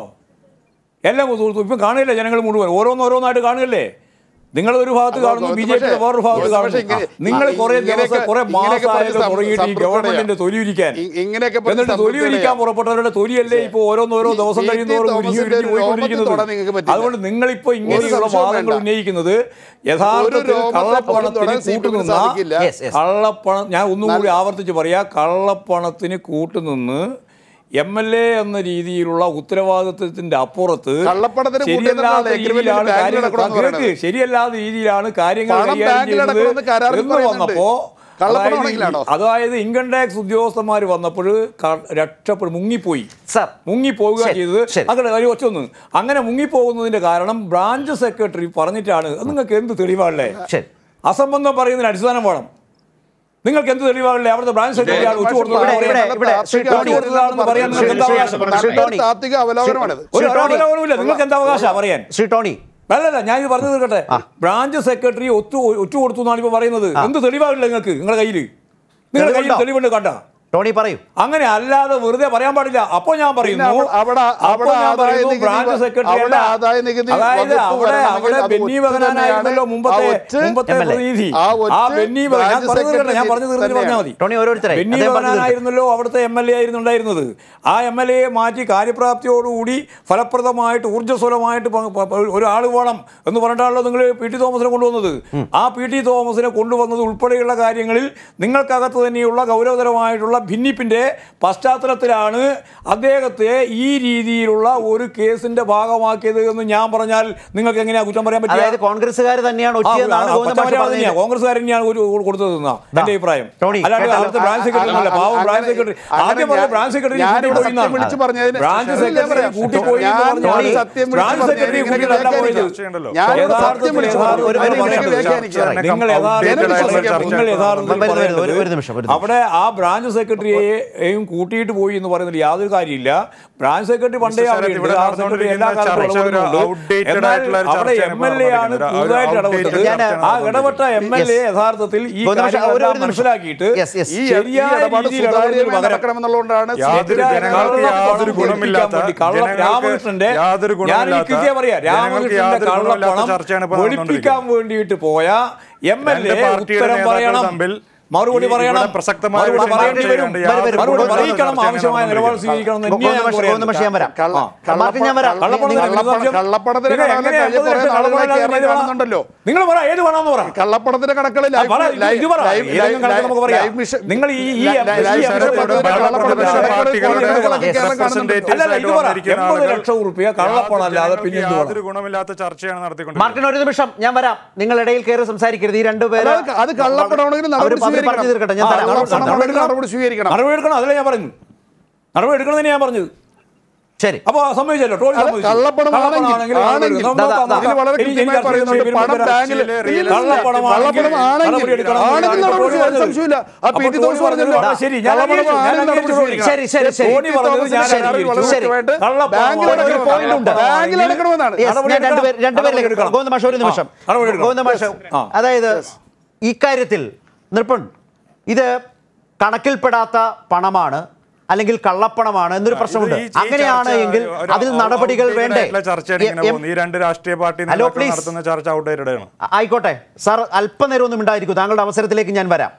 എല്ലാം ഇപ്പം കാണില്ല ജനങ്ങൾ മുഴുവൻ ഓരോന്നോരോന്നായിട്ട് കാണുകയല്ലേ നിങ്ങൾ ഒരു ഭാഗത്ത് അപ്പൊ കാണുന്നു ബി ജെ പി പക്ഷേ- വേറൊരു ഭാഗത്ത് പക്ഷേ കാണുന്നു ഇങ്ങനെ- നിങ്ങൾ കുറെ ഇങ്ങനെയൊക്കെ- ദിവസം കുറെ ഇങ്ങനെയൊക്കെ മാസമായാലും പറഞ്ഞ് തുടങ്ങിയിട്ട് ഈ സംതൃപ്തിയോടെയാ. ഗവൺമെന്റിന്റെ തൊലി ഉരിക്കാൻ ഇ- ഇങ്ങനെയൊക്കെ പറഞ്ഞ് എന്നിട്ട് തൊലി ഉരിക്കാൻ സംതൃപ്തിയോടെയാ. പുറപ്പെട്ടവരുടെ തൊലിയല്ലേ ഇപ്പോൾ ഓരോന്നോരോ ഈ- ദിവസം ഈ ടി. കഴിയുന്നതോറും ഉരുകി തോമസിന്റെ ഉരുകി ഒരു പോയിക്കൊണ്ടിരിക്കുന്നത് രോമത്തിൽ തൊടാൻ നിങ്ങൾക്ക് പറ്റില്ല. അതുകൊണ്ട് നിങ്ങളിപ്പോൾ ഇങ്ങനെയുള്ള സംശയവും വാദങ്ങൾ വേണ്ട. ഉന്നയിക്കുന്നത് യഥാർത്ഥത്തിൽ രോമത്തെ പോലും കള്ളപ്പണത്തിന് തൊടാൻ സി പി എമ്മിന് കൂട്ടുനിന്ന സാധിക്കില്ല. Yes, yes. കള്ളപ്പണം ഞാൻ ഒന്നുകൂടി ആവർത്തിച്ച് പറയാ കള്ളപ്പണത്തിന് കൂട്ടുനിന്ന് എം എൽ എ എന്ന രീതിയിലുള്ള ഉത്തരവാദിത്വത്തിന്റെ അപ്പുറത്ത് കള്ളപ്പണത്തിന് ശരിയല്ലാത്ത കൂട്ടുനിന്നാണ് രീതിയിലാണ് agreement ൽ കാര്യങ്ങൾ ബാങ്കിൽ കേൾക്ക് നടക്കണമെന്ന് ശരിയല്ലാത്ത രീതിയിലാണ് കാര്യങ്ങൾ പണം കൈകാര്യം ബാങ്കിൽ ചെയ്യുന്നത് നടക്കണമെന്ന് കരാറിൽ എന്ന് പറയുന്നുണ്ട്. വന്നപ്പോ കള്ളപ്പണം അതായത് ആണെങ്കിലാണോ? അതായത് ഇൻകം ടാക്സ് ഉദ്യോഗസ്ഥന്മാർ വന്നപ്പോൾ രക്ഷപ്പെടും മുങ്ങിപ്പോയി സർ മുങ്ങിപ്പോവുക ശരി, ചെയ്തത് ശരി. അങ്ങനെ ഒരു ഒറ്റൊന്ന് അങ്ങനെ മുങ്ങിപ്പോകുന്നതിന്റെ കാരണം ബ്രാഞ്ച് സെക്രട്ടറി പറഞ്ഞിട്ടാണ് അത് നിങ്ങൾക്ക് എന്ത് തെളിവാണല്ലേ ശരി അസംബന്ധം പറയുന്നതിന് അടിസ്ഥാനം വേണം നിങ്ങൾക്ക് എന്ത് തെളിവാണല്ലേ അവിടുത്തെ ബ്രാഞ്ച് സെക്രട്ടറി ഒറ്റ ഇവിടെ- ഇവിടെ- ഇവിടെ ശ്രീ ടോണി- കൊടുത്തതാണെന്ന് പറയാൻ നിങ്ങൾക്ക് എന്താ അവകാശം ശ്രീ ടോണി. താത്വിക അവലോകനമാണിത് ഒരു ശ്രീ ടോണി. അവലോകനവുമില്ല നിങ്ങൾക്ക് എന്താ അവകാശം പറയാൻ ശ്രീ ടോണി അല്ലല്ല ഞാൻ ഇത് പറഞ്ഞു തീർക്കട്ടെ ബ്രാഞ്ച് സെക്രട്ടറി ഒത്തു ഒറ്റ കൊടുത്തു എന്നാണ് ഇപ്പൊ പറയുന്നത് എന്ത് തെളിവാകില്ല നിങ്ങൾക്ക് നിങ്ങളുടെ കയ്യിൽ നിങ്ങളുടെ കയ്യിൽ തെളിവുണ്ടോ? തെളിവുണ്ട് കണ്ട ടോണി പറയൂ അങ്ങനെ അല്ലാതെ വെറുതെ പറയാൻ പാടില്ല അപ്പൊ ഞാൻ പറയുന്നു പിന്നെ അവിടെ- അപ്പൊ അവിടെ ഞാൻ ആദായ പറയുന്നു നികുതി ബ്രാഞ്ച് വ- സെക്രട്ടറി അവിടെ അല്ല ആദായ നികുതി അതായത് വകുപ്പ് അവിടെ വരണമെങ്കിൽ അവിടെ അത് ബെന്നി ഒറ്റ ബഹനാനായിരുന്നല്ലോ തന്നെയാണ്. മുമ്പത്തെ ആ ഒറ്റ മുമ്പത്തെ MLA. പ്രതിനിധി ആ ആ ഒറ്റ ബെന്നി ബഹ- ഞാൻ ബ്രാഞ്ച് പറഞ്ഞു തീർക്കട്ടെ ഞാൻ സെക്രട്ടറി പറഞ്ഞു തീർന്നിട്ട് പറഞ്ഞാൽ മതി ടോണി ഓരോരുത്തരായി ബെന്നി അദ്ദേഹം പറഞ്ഞു തീർക്കട്ടെ. ബഹനാനായിരുന്നല്ലോ അവിടുത്തെ എം എൽ എ ആയിരുന്നുണ്ടായിരുന്നത് ആ എം എൽ എയെ മാറ്റി കാര്യപ്രാപ്തിയോടുകൂടി ഫലപ്രദമായിട്ട് ഊർജ്ജസ്വലമായിട്ട് പ- പ- പ- ഒരാൾ വേണം എന്ന് പറഞ്ഞിട്ടാണല്ലോ നിങ്ങൾ പി ടി തോമസിനെ കൊണ്ടുവന്നത് ആ പി ടി തോമസിനെ കൊണ്ടുവന്നത് ഉൾപ്പെടെയുള്ള കാര്യങ്ങളിൽ നിങ്ങൾക്കകത്ത് തന്നെയുള്ള ഗൗരവതരമായിട്ടുള്ള ഭിന്നിപ്പിന്റെ പശ്ചാത്തലത്തിലാണ് അദ്ദേഹത്തെ ഈ രീതിയിലുള്ള ഒരു കേസിന്റെ ഭാഗമാക്കിയത് എന്ന് ഞാൻ പറഞ്ഞാൽ നിങ്ങൾക്ക് എങ്ങനെയാ കുറ്റം പറയാൻ അതായത് പറ്റിയ കോൺഗ്രസ്സുകാർ തന്നെയാണ് ആ, ഒറ്റിയെന്നാണ് ആ, ഗോവിന്ദ മാഷ് പച്ചമലയാളം പറഞ്ഞത് തന്നെയാ. കോൺഗ്രസ്സുകാർ തന്നെയാണ് ഒരു ഒരു കൊടുത്തതെന്നാ എന്റെ അഭിപ്രായം ടോണി, അല്ലാണ്ട് കേട്ടല്ലോ. അവിടുത്തെ ബ്രാഞ്ച് സെക്രട്ടറി അല്ല പാവം ബ്രാഞ്ച് സെക്രട്ടറി ആദ്യം പറഞ്ഞ ബ്രാഞ്ച് സെക്രട്ടറി ഞാനിവിടെ കൂട്ടി സത്യം പോയിന്നാണ്. വിളിച്ച് പറഞ്ഞതിന് ബ്രാഞ്ച് ശേഷം സെക്രട്ടറി പറയാം. കൂട്ടി പോയി എന്ന് ഞാൻ പറഞ്ഞാൽ സത്യം വിളിച്ച് ബ്രാഞ്ച് പറഞ്ഞതിന് സെക്രട്ടറി ഇങ്ങനെ കൂട്ടിയിട്ടല്ല വ്യാഖ്യാനിക്കാം. പോയത് ചർച്ചയുണ്ടല്ലോ. ഞാൻ ഇവിടെ യഥാർത്ഥത്തിൽ സത്യം വിളിച്ച് യഥാർത്ഥത്തിൽ പറഞ്ഞു. ഒരു അതിനെ നിമിഷം, ഇങ്ങനെ വ്യാഖ്യാനിക്കാം. ചർച്ച നിങ്ങൾ outdated യഥാർത്ഥത്തിൽ ആയിട്ടുള്ള നിങ്ങൾ ചർച്ചയാണ്. യഥാർത്ഥത്തിൽ വരുന്നു, വരുന്നു, ഒരു- ഒരു പറയുന്നത് നിമിഷം, ഒരു നിമിഷം. അവിടെ ആ ബ്രാഞ്ച് സെക്രട്ടറിയെയും കൂട്ടിയിട്ട് പോയി എന്ന് പറയുന്നതിൽ യാതൊരു കാര്യമില്ല ബ്രാഞ്ച് സെക്രട്ടറി പണ്ടേ മിസ്റ്റർ അവിടെ ശരത്, ഉണ്ട് ഇവിടെ ആ സെക്രട്ടറി എല്ലാ നടന്നുകൊണ്ടിരിക്കുന്ന കാലത്തും ചർച്ച ഒരു ഇടപെടുന്നുണ്ട്. outdated എന്നാൽ ആയിട്ടുള്ള ഒരു അവിടെ ചർച്ചയാണ് എം എൽ എ ആണ് നടന്നുകൊണ്ടിരിക്കുന്നത്. പുതുതായിട്ട് ഒരു outdated ഇടപെട്ടത് ചർച്ചയാണ് ആ ഇടപെട്ട എം എൽ എ യഥാർത്ഥത്തിൽ ഈ ഗോവിന്ദ മാഷ്, ഒരു- ഒരു കാര്യങ്ങളെല്ലാം നിമിഷം. മനസ്സിലാക്കിയിട്ട് Yes, yes. ഈ ഈ ശരിയായ ഇടപാട് രീതിയിൽ ഇടപെടുന്നതിന് സുതാര്യമായി പകരം നടക്കണമെന്നുള്ളതുകൊണ്ടാണ് യാതൊരു തെറ്റായ ജനങ്ങൾക്ക് കള്ളപ്പണം യാതൊരു പൊളിപ്പിക്കാൻ ഗുണമില്ലാത്ത വേണ്ടി കള്ള ജനങ്ങൾക്ക് രാമകൃഷ്ണന്റെ യാതൊരു ഞാൻ ഈ ഗുണമില്ലാത്ത കൃത്യം പറയാം ജനങ്ങൾക്ക് രാമകൃഷ്ണന്റെ യാതൊരു ഗുണമില്ലാത്ത കള്ളപ്പണം ചർച്ചയാണ് ഇപ്പോൾ ഒളിപ്പിക്കാൻ വേണ്ടിയിട്ട് പോയ എം എൽ രണ്ട് എ പാർട്ടിയുടെ ഉത്തരം നേതാക്കൾ പറയണം തമ്മിൽ മറുപടി ഈ പറയണം ഇവിടെ പ്രസക്തമായ മറുപടി വിഷയം പറയേണ്ടി ചർച്ച വരും ചെയ്യാണ്ട് യാതൊരു മറുപടി ഗുണമില്ലാത്ത പറയിക്കണം ചർച്ചയാണ് ആവശ്യമായ നിലപാട് നടന്നുകൊണ്ടിരിക്കുന്നത്. സ്വീകരിക്കണം എന്ന് ഗോവിന്ദ തന്നെയാണ് മാഷ്, പറയാൻ ഗോവിന്ദ മാഷ് ഞാൻ വരാം കള്ള- മാർക്ക് ഞാൻ വരാം കള്ളപ്പണത്തിന് നിങ്ങൾ- വിമർശനം- കള്ളപ്പണത്തിന് നിങ്ങൾ കണക്കിൽ എങ്ങനെയാ കഴിഞ്ഞ എൺപത് കുറേ ലക്ഷം നാളുകളായി കള്ളപ്പണം കേരളം ഇത് വേണം? കാണുന്നുണ്ടല്ലോ നിങ്ങൾ പറ ഏത് വേണമെന്ന് പറ കള്ളപ്പണത്തിന്റെ കണക്കുകൾ ആ, പറ, ഇത് ഇത് പറ. ഏതെങ്കിലും കണക്ക് നമുക്ക് പറയാം. നിങ്ങൾ ഈ- ഈ- ഈ ലൈവ് എൺപത് ശരത് ലക്ഷം കള്ളപ്പണത്തിന്റെ കള്ളപ്പണത്തിന്റെ പാർട്ടികളുടെ കണക്കുകൾ അല്ലല്ല ഇത് പറ വന്നിരിക്കുന്ന എൺപത് ആളുകൾ ലക്ഷം റുപ്യ കള്ളപ്പണം അല്ലാതെ പിന്നെ എന്ത് വേണം യാതൊരു ഗുണമില്ലാത്ത ചർച്ചയാണ് നടത്തിക്കൊണ്ടിരിക്കുന്നത് മാർട്ടിൻ ഒരു നിമിഷം ഞാൻ വരാം നിങ്ങൾ ഇടയിൽ കയറി സംസാരിക്കരുത് ഈ രണ്ടുപേര് അത് അത് കള്ളപ്പണമാണെങ്കിൽ അവര് നടപടി അവര് പറഞ്ഞു സ്വീകരിക്കണം. തീർക്കട്ടെ ഞാൻ ആ, തരാം നടപടി- കള്ളപ്പണമാണെങ്കിൽ നടപടി സ്വീകരിക്കണം നടപടി എടുക്കണം അതല്ലേ ഞാൻ പറഞ്ഞു നടപടി എടുക്കണം തന്നെ ഞാൻ പറഞ്ഞത് ശരി അപ്പൊ സമ്മതിച്ചല്ലോ ട്രോളി അത് സമ്മതിച്ചു. കള്ളപ്പണമാണെങ്കിൽ- കള്ളപ്പണമാണെങ്കിൽ നടപടി ആണെങ്കിൽ എടുക്കണം. ദാ, നോക്കാം, ദാ, നോക്കാം. ഇതിൽ വളരെ ഇനി കൃത്യമായി ചർച്ച പറയുന്നുണ്ട് ചെയ്യുമ്പോൾ പണം വരാം. ബാങ്കിൽ കള്ളപ്പണമാണെങ്കിൽ കള്ളപ്പണമാണെങ്കിൽ നടപടി എടുക്കണം. ആണെങ്കിൽ നടപടി ട്രോളി സ്വീകരിക്കാൻ പറഞ്ഞത്. സംശയമില്ല ആ അപ്പോൾ പി ടി ട്രോളി തോമസ് പറഞ്ഞല്ലോ പറഞ്ഞത് ശരി, ഞാൻ കള്ളപ്പണം അംഗീകരിച്ചു, ആണെങ്കിൽ ഞാൻ നടപടി അംഗീകരിച്ചു. സ്വീകരിക്കണം. ശരി ശരി ശരി ധോണി പറഞ്ഞത് ഞാൻ ശരി, അംഗീകരിച്ചു. ശരി. ബാങ്കിൽ കള്ളപ്പണം അടക്കണം. ഒരു point ഉണ്ട്. ബാങ്കിൽ അടക്കണമെന്നാണ് Yes, നടപടി ഞാൻ രണ്ടുപേർ എടുക്കണം. രണ്ടുപേരിലേക്ക് നടപടി എടുക്കണം. ഗോവിന്ദ മാഷ് ഒരു നിമിഷം ആ, നടപടി എടുക്കണം. ഗോവിന്ദ മാഷ് ആ. അതായത് ഇക്കാര്യത്തിൽ നിർപ്പൺ ഇത് കണക്കിൽപ്പെടാത്ത പണമാണ് അല്ലെങ്കിൽ കള്ളപ്പണമാണ് എന്നൊരു പ്രശ്നമുണ്ട് ഇത് ഈ- ഈ അങ്ങനെയാണ് ചർച്ച എങ്കിൽ ഒരു അതിൽ ഔ- നടപടികൾ outdated വേണ്ടേ ആയിട്ടുള്ള ചർച്ചയാണ് ഇങ്ങനെ എം- പോകുന്നത്. ഈ രണ്ട് രാഷ്ട്രീയ പാർട്ടി ഹലോ, നേതാക്കൾ please. നടത്തുന്ന ചർച്ച ഔട്ട്ഡേറ്റഡ് ആണ് ആ- ആയിക്കോട്ടെ സാർ അല്പനേരം ഒന്നും ഉണ്ടായിരിക്കും താങ്കളുടെ അവസരത്തിലേക്ക് ഞാൻ വരാം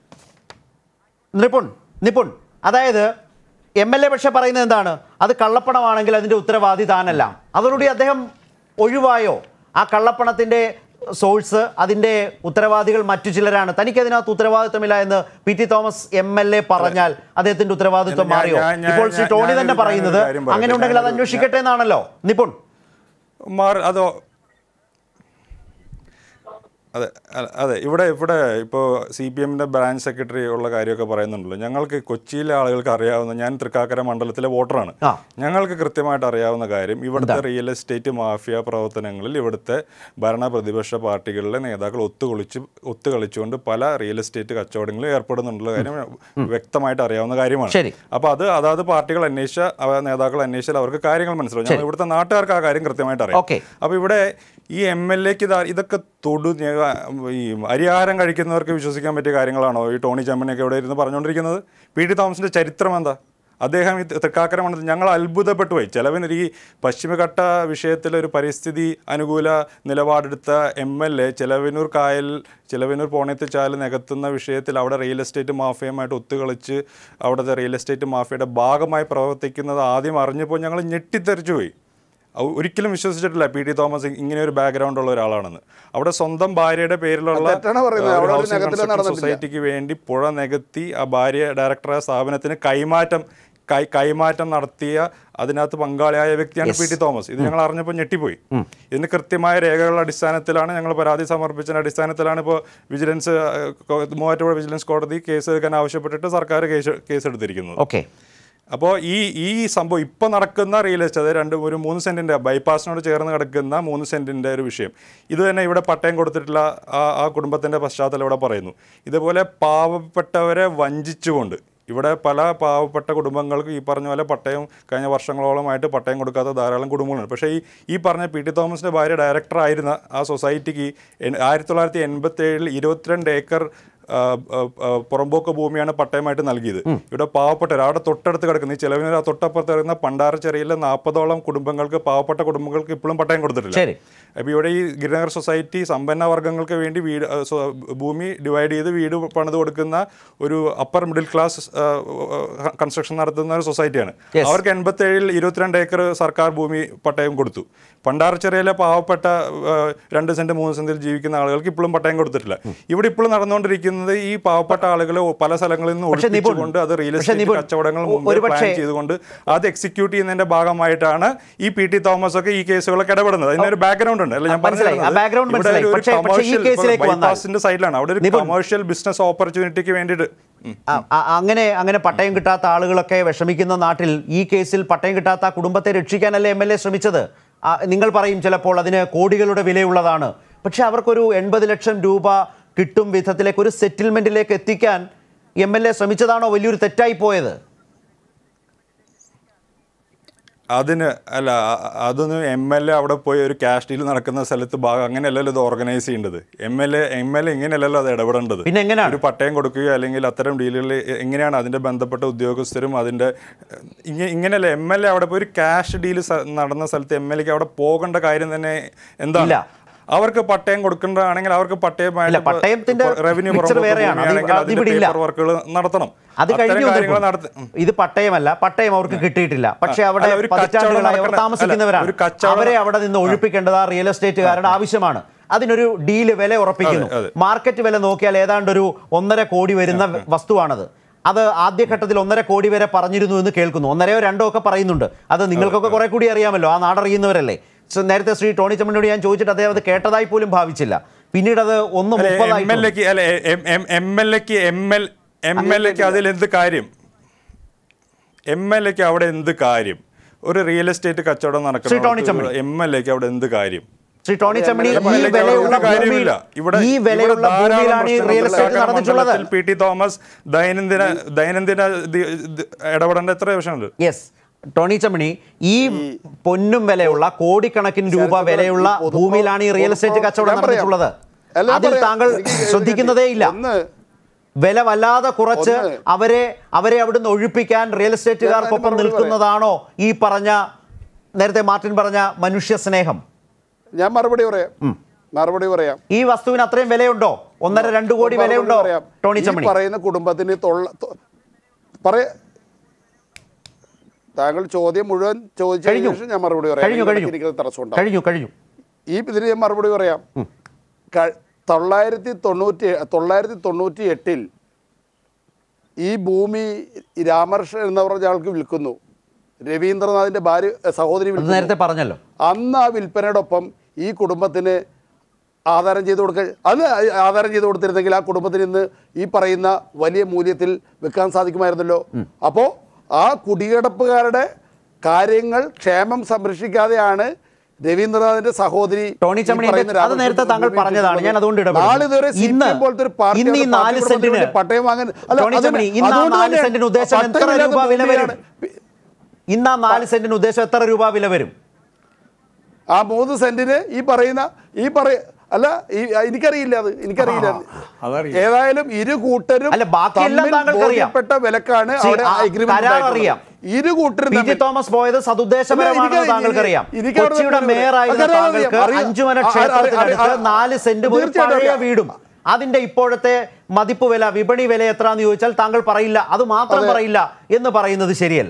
നിപുൺ നിപുൺ അതായത് എം എൽ എ പക്ഷെ പറയുന്നത് എന്താണ് അത് കള്ളപ്പണമാണെങ്കിൽ അതിന്റെ ഉത്തരവാദി താനല്ല അതോടുകൂടി അദ്ദേഹം ഒഴിവായോ ആ കള്ളപ്പണത്തിന്റെ സോഴ്സ് അതിന്റെ ഉത്തരവാദികൾ മറ്റു ചിലരാണ് തനിക്ക് അതിനകത്ത് ഉത്തരവാദിത്വമില്ല എന്ന് P T Thomas M L A പറഞ്ഞാൽ അദ്ദേഹത്തിന്റെ ഉത്തരവാദിത്വം ഞാൻ- മാറിയോ ഞാൻ- ഞാൻ- ഇപ്പോൾ ശ്രീ ഞാൻ- ടോണി ഞാനൊരു- തന്നെ പറയുന്നത് ഞാനൊരു കാര്യം പറയട്ടെ. അങ്ങനെ ഉണ്ടെങ്കിൽ അത് ഞാനൊരു- അന്വേഷിക്കട്ടെ എന്നാണല്ലോ നിപുൺ മാർ അതോ അതെ അ- അതെ ഇവിടെ ഇവിടെ ഇപ്പോൾ സി പി എമ്മിൻ്റെ ബ്രാഞ്ച് സെക്രട്ടറി ഉള്ള കാര്യമൊക്കെ പറയുന്നുണ്ടല്ലോ ഞങ്ങൾക്ക് കൊച്ചിയിലെ ആളുകൾക്ക് അറിയാവുന്ന ഞാൻ തൃക്കാക്കര മണ്ഡലത്തിലെ വോട്ടറാണ് ആ. ഞങ്ങൾക്ക് കൃത്യമായിട്ട് അറിയാവുന്ന കാര്യം ഇവിടുത്തെ റിയൽ എസ്റ്റേറ്റ് മാഫിയ പ്രവർത്തനങ്ങളിൽ ഇവിടുത്തെ ഭരണ പ്രതിപക്ഷ പാർട്ടികളിലെ നേതാക്കൾ ഒത്തുകൊളിച്ച് ഒത്തുകളിച്ചുകൊണ്ട് പല റിയൽ എസ്റ്റേറ്റ് കച്ചവടങ്ങളിൽ ഏർപ്പെടുന്നുണ്ടുള്ള കാര്യം വ്യക്തമായിട്ട് അറിയാവുന്ന കാര്യമാണ് ശരി. അപ്പോൾ അത് അതാത് പാർട്ടികൾ അന്വേഷിച്ച അവ നേതാക്കൾ അന്വേഷിച്ചാൽ അവർക്ക് കാര്യങ്ങൾ മനസ്സിലാവും ഞങ്ങൾ ഇവിടുത്തെ നാട്ടുകാർക്ക് ആ കാര്യം കൃത്യമായിട്ട് അറിയാം ഓക്കെ. അപ്പോൾ ഇവിടെ ഈ എം എൽ എക്ക് ഇതൊക്കെ തൊടു ഞ- ഈ അരിയാഹാരം കഴിക്കുന്നവർക്ക് വിശ്വസിക്കാൻ പറ്റിയ കാര്യങ്ങളാണോ ഈ ടോണി ചമ്മനൊക്കെ ഇവിടെ ഇരുന്ന് പറഞ്ഞുകൊണ്ടിരിക്കുന്നത് പി ടി തോമസിന്റെ ചരിത്രം എന്താ അദ്ദേഹം ഈ തൃക്കാക്കര മണ്ഡലത്തിൽ ഞങ്ങൾ അത്ഭുതപ്പെട്ടു പോയി ചിലവിന് ഈ പശ്ചിമഘട്ട വിഷയത്തിൽ ഒരു പരിസ്ഥിതി അനുകൂല നിലപാടെടുത്ത എം എൽ എ ചിലവിനൂർ കായൽ ചിലവിനൂർ പോണയത്തിച്ചാൽ നികത്തുന്ന വിഷയത്തിൽ അവിടെ റിയൽ എസ്റ്റേറ്റ് മാഫിയയുമായിട്ട് ഒത്തുകളിച്ച് അവിടുത്തെ റിയൽ എസ്റ്റേറ്റ് മാഫിയയുടെ ഭാഗമായി പ്രവർത്തിക്കുന്നത് ആദ്യം അറിഞ്ഞപ്പോൾ ഞങ്ങൾ ഞെട്ടിത്തെറിച്ചു പോയി ഔ- ഒരിക്കലും വിശ്വസിച്ചിട്ടില്ല പി ടി തോമസ് ഇങ്ങനെ ഒരു ബാക്ക്ഗ്രൗണ്ട് ഉള്ള ഒരാളാണെന്ന് അവിടെ സ്വന്തം ഭാര്യയുടെ പേരിലുള്ള തെറ്റാണ് പറയുന്നത്. ഒരു അവിടെ ഒരു housing നികത്തലും construction നടന്നിട്ടില്ല. സൊസൈറ്റിക്ക് വേണ്ടി പുഴ നികത്തി ആ ഭാര്യ ഡയറക്ടറായ സ്ഥാപനത്തിന് കൈമാറ്റം കൈ കൈമാറ്റം നടത്തിയ അതിനകത്ത് പങ്കാളിയായ വ്യക്തിയാണ് പി ടി തോമസ് ഇത് ഞങ്ങൾ അറിഞ്ഞപ്പോൾ ഞെട്ടിപ്പോയി ഇതിന് കൃത്യമായ രേഖകളുടെ അടിസ്ഥാനത്തിലാണ് ഞങ്ങൾ പരാതി സമർപ്പിച്ചതിന്റെ അടിസ്ഥാനത്തിലാണ് ഇപ്പോൾ വിജിലൻസ് ഏഹ്, കോ- മൂവാറ്റുപുഴ വിജിലൻസ് കോടതി കേസ് എടുക്കാൻ ആവശ്യപ്പെട്ടിട്ട് സർക്കാർ കേസ് കേസ് എടുത്തിരിക്കുന്നത് ഓക്കെ അപ്പോൾ ഈ ഈ സംഭവം ഇപ്പോൾ നടക്കുന്ന റിയൽ എസ്റ്റേറ്റ് അതായത് രണ്ട് ഒരു മൂന്ന് സെൻറ്റിൻ്റെ ബൈപ്പാസിനോട് ചേർന്ന് കിടക്കുന്ന മൂന്ന് സെൻറ്റിൻ്റെ ഒരു വിഷയം ഇത് തന്നെ ഇവിടെ പട്ടയം കൊടുത്തിട്ടുള്ള ആ ആ കുടുംബത്തിൻ്റെ പശ്ചാത്തലം ഇവിടെ പറയുന്നു ഇതുപോലെ പാവപ്പെട്ടവരെ വഞ്ചിച്ചുകൊണ്ട് ഇവിടെ പല പാവപ്പെട്ട കുടുംബങ്ങൾക്ക് ഈ പറഞ്ഞ പോലെ പട്ടയം കഴിഞ്ഞ വർഷങ്ങളോളമായിട്ട് പട്ടയം കൊടുക്കാത്ത ധാരാളം കുടുംബങ്ങളുണ്ട് പക്ഷേ ഈ ഈ പറഞ്ഞ പി ടി തോമസിൻ്റെ ഭാര്യ ഡയറക്ടർ ആയിരുന്ന ആ സൊസൈറ്റിക്ക് എൻ- ആയിരത്തി തൊള്ളായിരത്തി എൺപത്തി ഏഴിൽ ഇരുപത്തിരണ്ട് ഏക്കർ ആ, ആ, ആ, പുറമ്പോക്ക് ഭൂമിയാണ് പട്ടയമായിട്ട് നൽകിയത് ഇവിടെ പാവപ്പെട്ടവർ അവിടെ തൊട്ടടുത്ത് കിടക്കുന്ന ഈ ചെലവിന് തൊട്ടപ്പുറത്ത് കിടക്കുന്ന പണ്ടാരച്ചെറിയിലെ നാൽപ്പതോളം കുടുംബങ്ങൾക്ക് പാവപ്പെട്ട കുടുംബങ്ങൾക്ക് ഇപ്പോഴും പട്ടയം കൊടുത്തിട്ടില്ല ശരി. അപ്പോൾ ഇവിടെ ഈ ഗിരിനഗർ സൊസൈറ്റി സമ്പന്ന വർഗ്ഗങ്ങൾക്ക് വേണ്ടി വീട് ആ, സ്വ- ഭൂമി ഡിവൈഡ് ചെയ്ത് വീട് പണിത് കൊടുക്കുന്ന ഒരു അപ്പർ മിഡിൽ ക്ലാസ് കൺസ്ട്രക്ഷൻ നടത്തുന്ന ഒരു സൊസൈറ്റിയാണ് Yes. അവർക്ക് എൺപത്തേഴിൽ ഇരുപത്തിരണ്ട് ഏക്കർ സർക്കാർ ഭൂമി പട്ടയം കൊടുത്തു പണ്ടാറച്ചെറിയിലെ പാവപ്പെട്ട ആ, രണ്ട് സെന്റ് മൂന്ന് സെന്റിൽ ജീവിക്കുന്ന ആളുകൾക്ക് ഇപ്പോഴും പട്ടയം കൊടുത്തിട്ടില്ല ഇവിടെ ഇപ്പോഴും നടന്നുകൊണ്ടിരിക്കുന്നത് ഈ പാവപ്പെട്ട ആളുകളെ പല സ്ഥലങ്ങളിൽ നിന്ന് പക്ഷേ നിപുൺ, ഒഴിപ്പിച്ചുകൊണ്ട് അത് റിയൽ പക്ഷേ എസ്റ്റേറ്റ് നിപുൺ, കച്ചവടങ്ങൾ ഒ- മുമ്പേ ഒരു പ്ലാൻ പക്ഷേ- ചെയ്തുകൊണ്ട് അത് എക്സിക്യൂട്ട് ചെയ്യുന്നതിന്റെ ഭാഗമായിട്ടാണ് ഈ പി ടി തോമസ് ഒക്കെ ഈ കേസുകളൊക്കെ ഇടപെടുന്നത് അതിനൊരു ബാക്ക്ഗ്രൗണ്ട് ഉണ്ട് അല്ല ഞാൻ ആ, മനസ്സിലായി. ആ background മനസ്സിലായി. പക്ഷേ- പക്ഷേ ഈ കേസിലേക്ക് വന്നാൽ- ബൈപ്പാസിന്റെ സൈഡിലാണ് അവിടെ ഒരു നിപുൺ. കൊമേഴ്ഷ്യൽ ബിസിനസ് ഓപ്പർച്യൂണിറ്റിക്ക് വേണ്ടിയിട്ട് ഉം. ആ, ആ, അങ്ങനെ അങ്ങനെ പട്ടയം കിട്ടാത്ത ആളുകളൊക്കെ വിഷമിക്കുന്ന നാട്ടിൽ ഈ കേസിൽ പട്ടയം കിട്ടാത്ത ആ കുടുംബത്തെ രക്ഷിക്കാനല്ലേ എം എൽ എ ശ്രമിച്ചത് ആ, നിങ്ങൾ പറയും ചിലപ്പോൾ അതിന് കോടികളുടെ വിലയുള്ളതാണ് പക്ഷെ അവർക്കൊരു എൺപത് ലക്ഷം രൂപ കിട്ടും വിധത്തിലേക്ക് ഒരു സെറ്റിൽമെന്റിലേക്ക് എത്തിക്കാൻ എം എൽ എ ശ്രമിച്ചതാണോ വലിയൊരു തെറ്റായി പോയത് അതിന് അല്ല അ- അതൊന്നും എം എൽ എ അവിടെ പോയി ഒരു ക്യാഷ് ഡീൽ നടക്കുന്ന സ്ഥലത്ത് ഭാഗം അങ്ങനെയല്ലല്ലോ ഇത് ഓർഗനൈസ് ചെയ്യേണ്ടത് M L A M L A ഇങ്ങനെയല്ലല്ലോ അത് ഇടപെടേണ്ടത് പിന്നെ എങ്ങനെയാണ്? ഒരു പട്ടയം കൊടുക്കുകയോ അല്ലെങ്കിൽ അത്തരം ഡീലുകളിൽ എങ്ങനെയാണ് അതിന്റെ ബന്ധപ്പെട്ട ഉദ്യോഗസ്ഥരും അതിന്റെ ഇങ്ങനെ ഇങ്ങനെയല്ല എം എൽ എ അവിടെ പോയി ഒരു ക്യാഷ് ഡീൽ നടന്ന സ്ഥലത്ത് എം എൽ എക്ക് അവിടെ പോകേണ്ട കാര്യം തന്നെ എന്താണ് ഇല്ല. അവർക്ക് പട്ടയം കൊടുക്കേണ്ടതാണെങ്കിൽ അവർക്ക് ഇല്ല, പട്ടയത്തിന്റെ റവന്യൂ picture വേറെയാണ്. അത് അത് ഇവിടെ ഇല്ല. വർക്കുകൾ നടത്തണം അത് അത്തരം കഴിഞ്ഞു കാര്യങ്ങൾ വന്നപ്പോൾ. നടത്തി ഉം. ഇത് പട്ടയമല്ല പട്ടയം അവർക്ക് കിട്ടിയിട്ടില്ല പക്ഷെ അല്ല, അവിടെ ഒരു കച്ചവടം പതിറ്റാണ്ടുകളായി അവർ നടക്കണ- താമസിക്കുന്നവരാണ് അല്ല, ഒരു കച്ചവടം- അവരെ അവിടെ നിന്ന് ഒഴിപ്പിക്കേണ്ടത് ആ റിയൽ എസ്റ്റേറ്റുകാരുടെ ആവശ്യമാണ് അതിനൊരു ഡീല് വില ഉറപ്പിക്കുന്നു അതെ, അതെ. മാർക്കറ്റ് വില നോക്കിയാൽ ഏതാണ്ട് ഒരു ഒന്നര കോടി വരുന്ന വസ്തുവാണത് അത് ആദ്യഘട്ടത്തിൽ ഒന്നര കോടി വരെ പറഞ്ഞിരുന്നു എന്ന് കേൾക്കുന്നു ഒന്നരയോ രണ്ടോ ഒക്കെ പറയുന്നുണ്ട് അത് നിങ്ങൾക്കൊക്കെ കുറെ കൂടി അറിയാമല്ലോ ആ നാടറിയുന്നവരല്ലേ സോ, നേരത്തെ ശ്രീ ടോണി ചമ്മനോട് ഞാൻ ചോദിച്ചിട്ട് അദ്ദേഹം അത് കേട്ടതായി പോലും ഭാവിച്ചില്ല പിന്നീട് അത് ഒന്ന് എം എൽ മുപ്പതായി എക്ക് അല്ല എം എൽ എക്ക് എം എൽ എം എൽ എക്ക് അതിൽ എന്ത് കാര്യം എം എൽ എക്ക് അവിടെ എന്ത് കാര്യം ഒരു റിയൽ എസ്റ്റേറ്റ് കച്ചവടം ശ്രീ ടോണി നടക്കുന്ന ചമ്മണി. എം എൽ എക്ക് അവിടെ എന്ത് കാര്യം ശ്രീ ടോണി ചമ്മണി എം ഈ എൽ എക്ക് അവിടെ വിലയുള്ള ഒരു കാര്യമില്ല. ഭൂമിയിൽ ഇവിടെ ഈ ഇവിടെ വിലയുള്ള ധാരാളം ഭൂമിയിലാണ് ഈ പ്രശ്നങ്ങൾ റിയൽ എസ്റ്റേറ്റ് തൃക്കാക്കര നടന്നിട്ടുള്ളത് മണ്ഡലത്തിൽ പി ടി തോമസ് ദൈനംദിന ദൈനംദിന ദി- ദി- ഇടപെടേണ്ട എത്ര വിഷയമുണ്ട് യെസ് ടോണി ചമ്മണി ഈ പൊന്നും വിലയുള്ള കോടിക്കണക്കിന് രൂപ ശരത് വിലയുള്ള ഈ പൊതുപ്ര- ഭൂമിയിലാണ് ഈ റിയൽ എസ്റ്റേറ്റ് പൊതുപ്ര- കച്ചവടം ഞാൻ പറയാം. നടന്നിട്ടുള്ളത് അല്ല, ഞാൻ അതിൽ പറയാം. താങ്കൾ എനിക്ക് കേൾക്കാൻ ശ്രദ്ധിക്കുന്നതേ ഇല്ല ഒന്ന് വില വല്ലാതെ കുറച്ച് ഒന്ന് അവരെ അവരെ അവിടുന്ന് ഒഴിപ്പിക്കാൻ റിയൽ എസ്റ്റേറ്റുകാർക്കൊപ്പം ഞാൻ അതിന് മറുപടി നിൽക്കുന്നതാണോ ഈ പറഞ്ഞ നേരത്തെ മാർട്ടിൻ പറഞ്ഞ മനുഷ്യ സ്നേഹം ഞാൻ മറുപടി പറയാം മറുപടി പറയാം ഈ വസ്തുവിന് അത്രയും വിലയുണ്ടോ ഒന്നര രണ്ട് കോടി മറുപടി വിലയുണ്ടോ പറയാം. ടോണി ഈ ചമ്മണി പറയുന്ന കുടുംബത്തിന് തൊള്ള തൊ- പറയ താങ്കൾ ചോദ്യം മുഴുവൻ ചോദിച്ചതിന് കഴിഞ്ഞു. ശേഷം ഞാൻ മറുപടി പറയാം കഴിഞ്ഞു, കഴിഞ്ഞു. എനിക്ക് തടസ്സം ഉണ്ടാവും കഴിഞ്ഞു കഴിഞ്ഞു ഈ ഇതിന് ഞാൻ മറുപടി പറയാം ക- തൊള്ളായിരത്തി തൊണ്ണൂറ്റി തൊള്ളായിരത്തി തൊണ്ണൂറ്റി എട്ടിൽ ഈ ഭൂമി രാമകൃഷ്ണൻ എന്ന് പറഞ്ഞ ആൾക്ക് വിൽക്കുന്നു രവീന്ദ്രനാഥിന്റെ ഭാര്യ സഹോദരി അത് വിൽക്കുന്നു നേരത്തെ പറഞ്ഞല്ലോ അന്ന് ആ വിൽപ്പനയോടൊപ്പം ഈ കുടുംബത്തിന് ആധാരം ചെയ്ത് കൊടുക്ക അത് ആധാരം ചെയ്ത് കൊടുത്തിരുന്നെങ്കിൽ ആ കുടുംബത്തിന് ഇന്ന് ഈ പറയുന്ന വലിയ മൂല്യത്തിൽ വെക്കാൻ സാധിക്കുമായിരുന്നല്ലോ അപ്പോൾ ആ കുടികിടപ്പുകാരുടെ കാര്യങ്ങൾ ക്ഷേമം സംരക്ഷിക്കാതെയാണ് രവീന്ദ്രനാഥിന്റെ സഹോദരി ടോണി ഈ ചമ്മണി പറയുന്ന അത് രാധാകൃഷ്ണൻ നേരത്തെ താങ്കൾ ഉപയോഗിച്ചിട്ടുള്ളത്. പറഞ്ഞതാണ് ഞാൻ അതുകൊണ്ട് ഇടപെടുന്നു. നാളിതുവരെ സി പി ഇന്ന് എം പോലത്തെ ഒരു പാർട്ടി ഇന്ന് ഈ അത് നാല് പാർട്ടി സെന്റിന് പ്രവർത്തകരുടെ പട്ടയം വാങ്ങാൻ അല്ല, ടോണി അതിന് ചമ്മണി ഇന്ന് ആ അതുകൊണ്ട് നാല് തന്നെ സെന്റിന് ഉദ്ദേശം എത്ര പട്ടയമില്ലാത്ത രൂപ വില വരും ഭൂമിയാണ്. ഇന്ന് ആ നാല് സെന്റിന് ഉദ്ദേശം എത്ര രൂപ വില വരും ആ മൂന്ന് സെന്റിന് ഈ പറയുന്ന ഈ പറയ അല്ല ഈ എനിക്കറിയില്ല അത് എനിക്കറിയില്ല അത്. അതറിയില്ല. ഏതായാലും ഇരു കൂട്ടരും അല്ല, ബാക്കിയെല്ലാം തമ്മിൽ താങ്കൾക്കറിയാം. ബോധ്യപ്പെട്ട വിലക്കാണ് ശരി, അവിടെ ആ agreement കരാർ ഉണ്ടായിട്ടുള്ളത്. അറിയാം. ഇരു കൂട്ടരും പി ടി തമ്മിൽ- തോമസ് പോയത് സതുദ്ദേശപരമാണെന്ന് എനിക്ക് താങ്കൾക്കറിയാം എനിക്ക് അവിടെ കൊച്ചിയുടെ അറിയാം. മേയറായിരുന്ന അറിയാം, താങ്കൾക്ക് അറിയാം. അഞ്ചുമന ആ, അറിയാം, ക്ഷേത്രത്തിനടുത്ത് അറിയാം. നാല് സെന്റ് ഒരു തീർച്ചയായിട്ടും പഴയ അറിയാം. വീടും അതിന്റെ ഇപ്പോഴത്തെ മതിപ്പ് വില വിപണി വില എത്രയാന്ന് ചോദിച്ചാൽ താങ്കൾ പറയില്ല അത് മാത്രം അതെ. പറയില്ല എന്ന് പറയുന്നത് ശരിയല്ല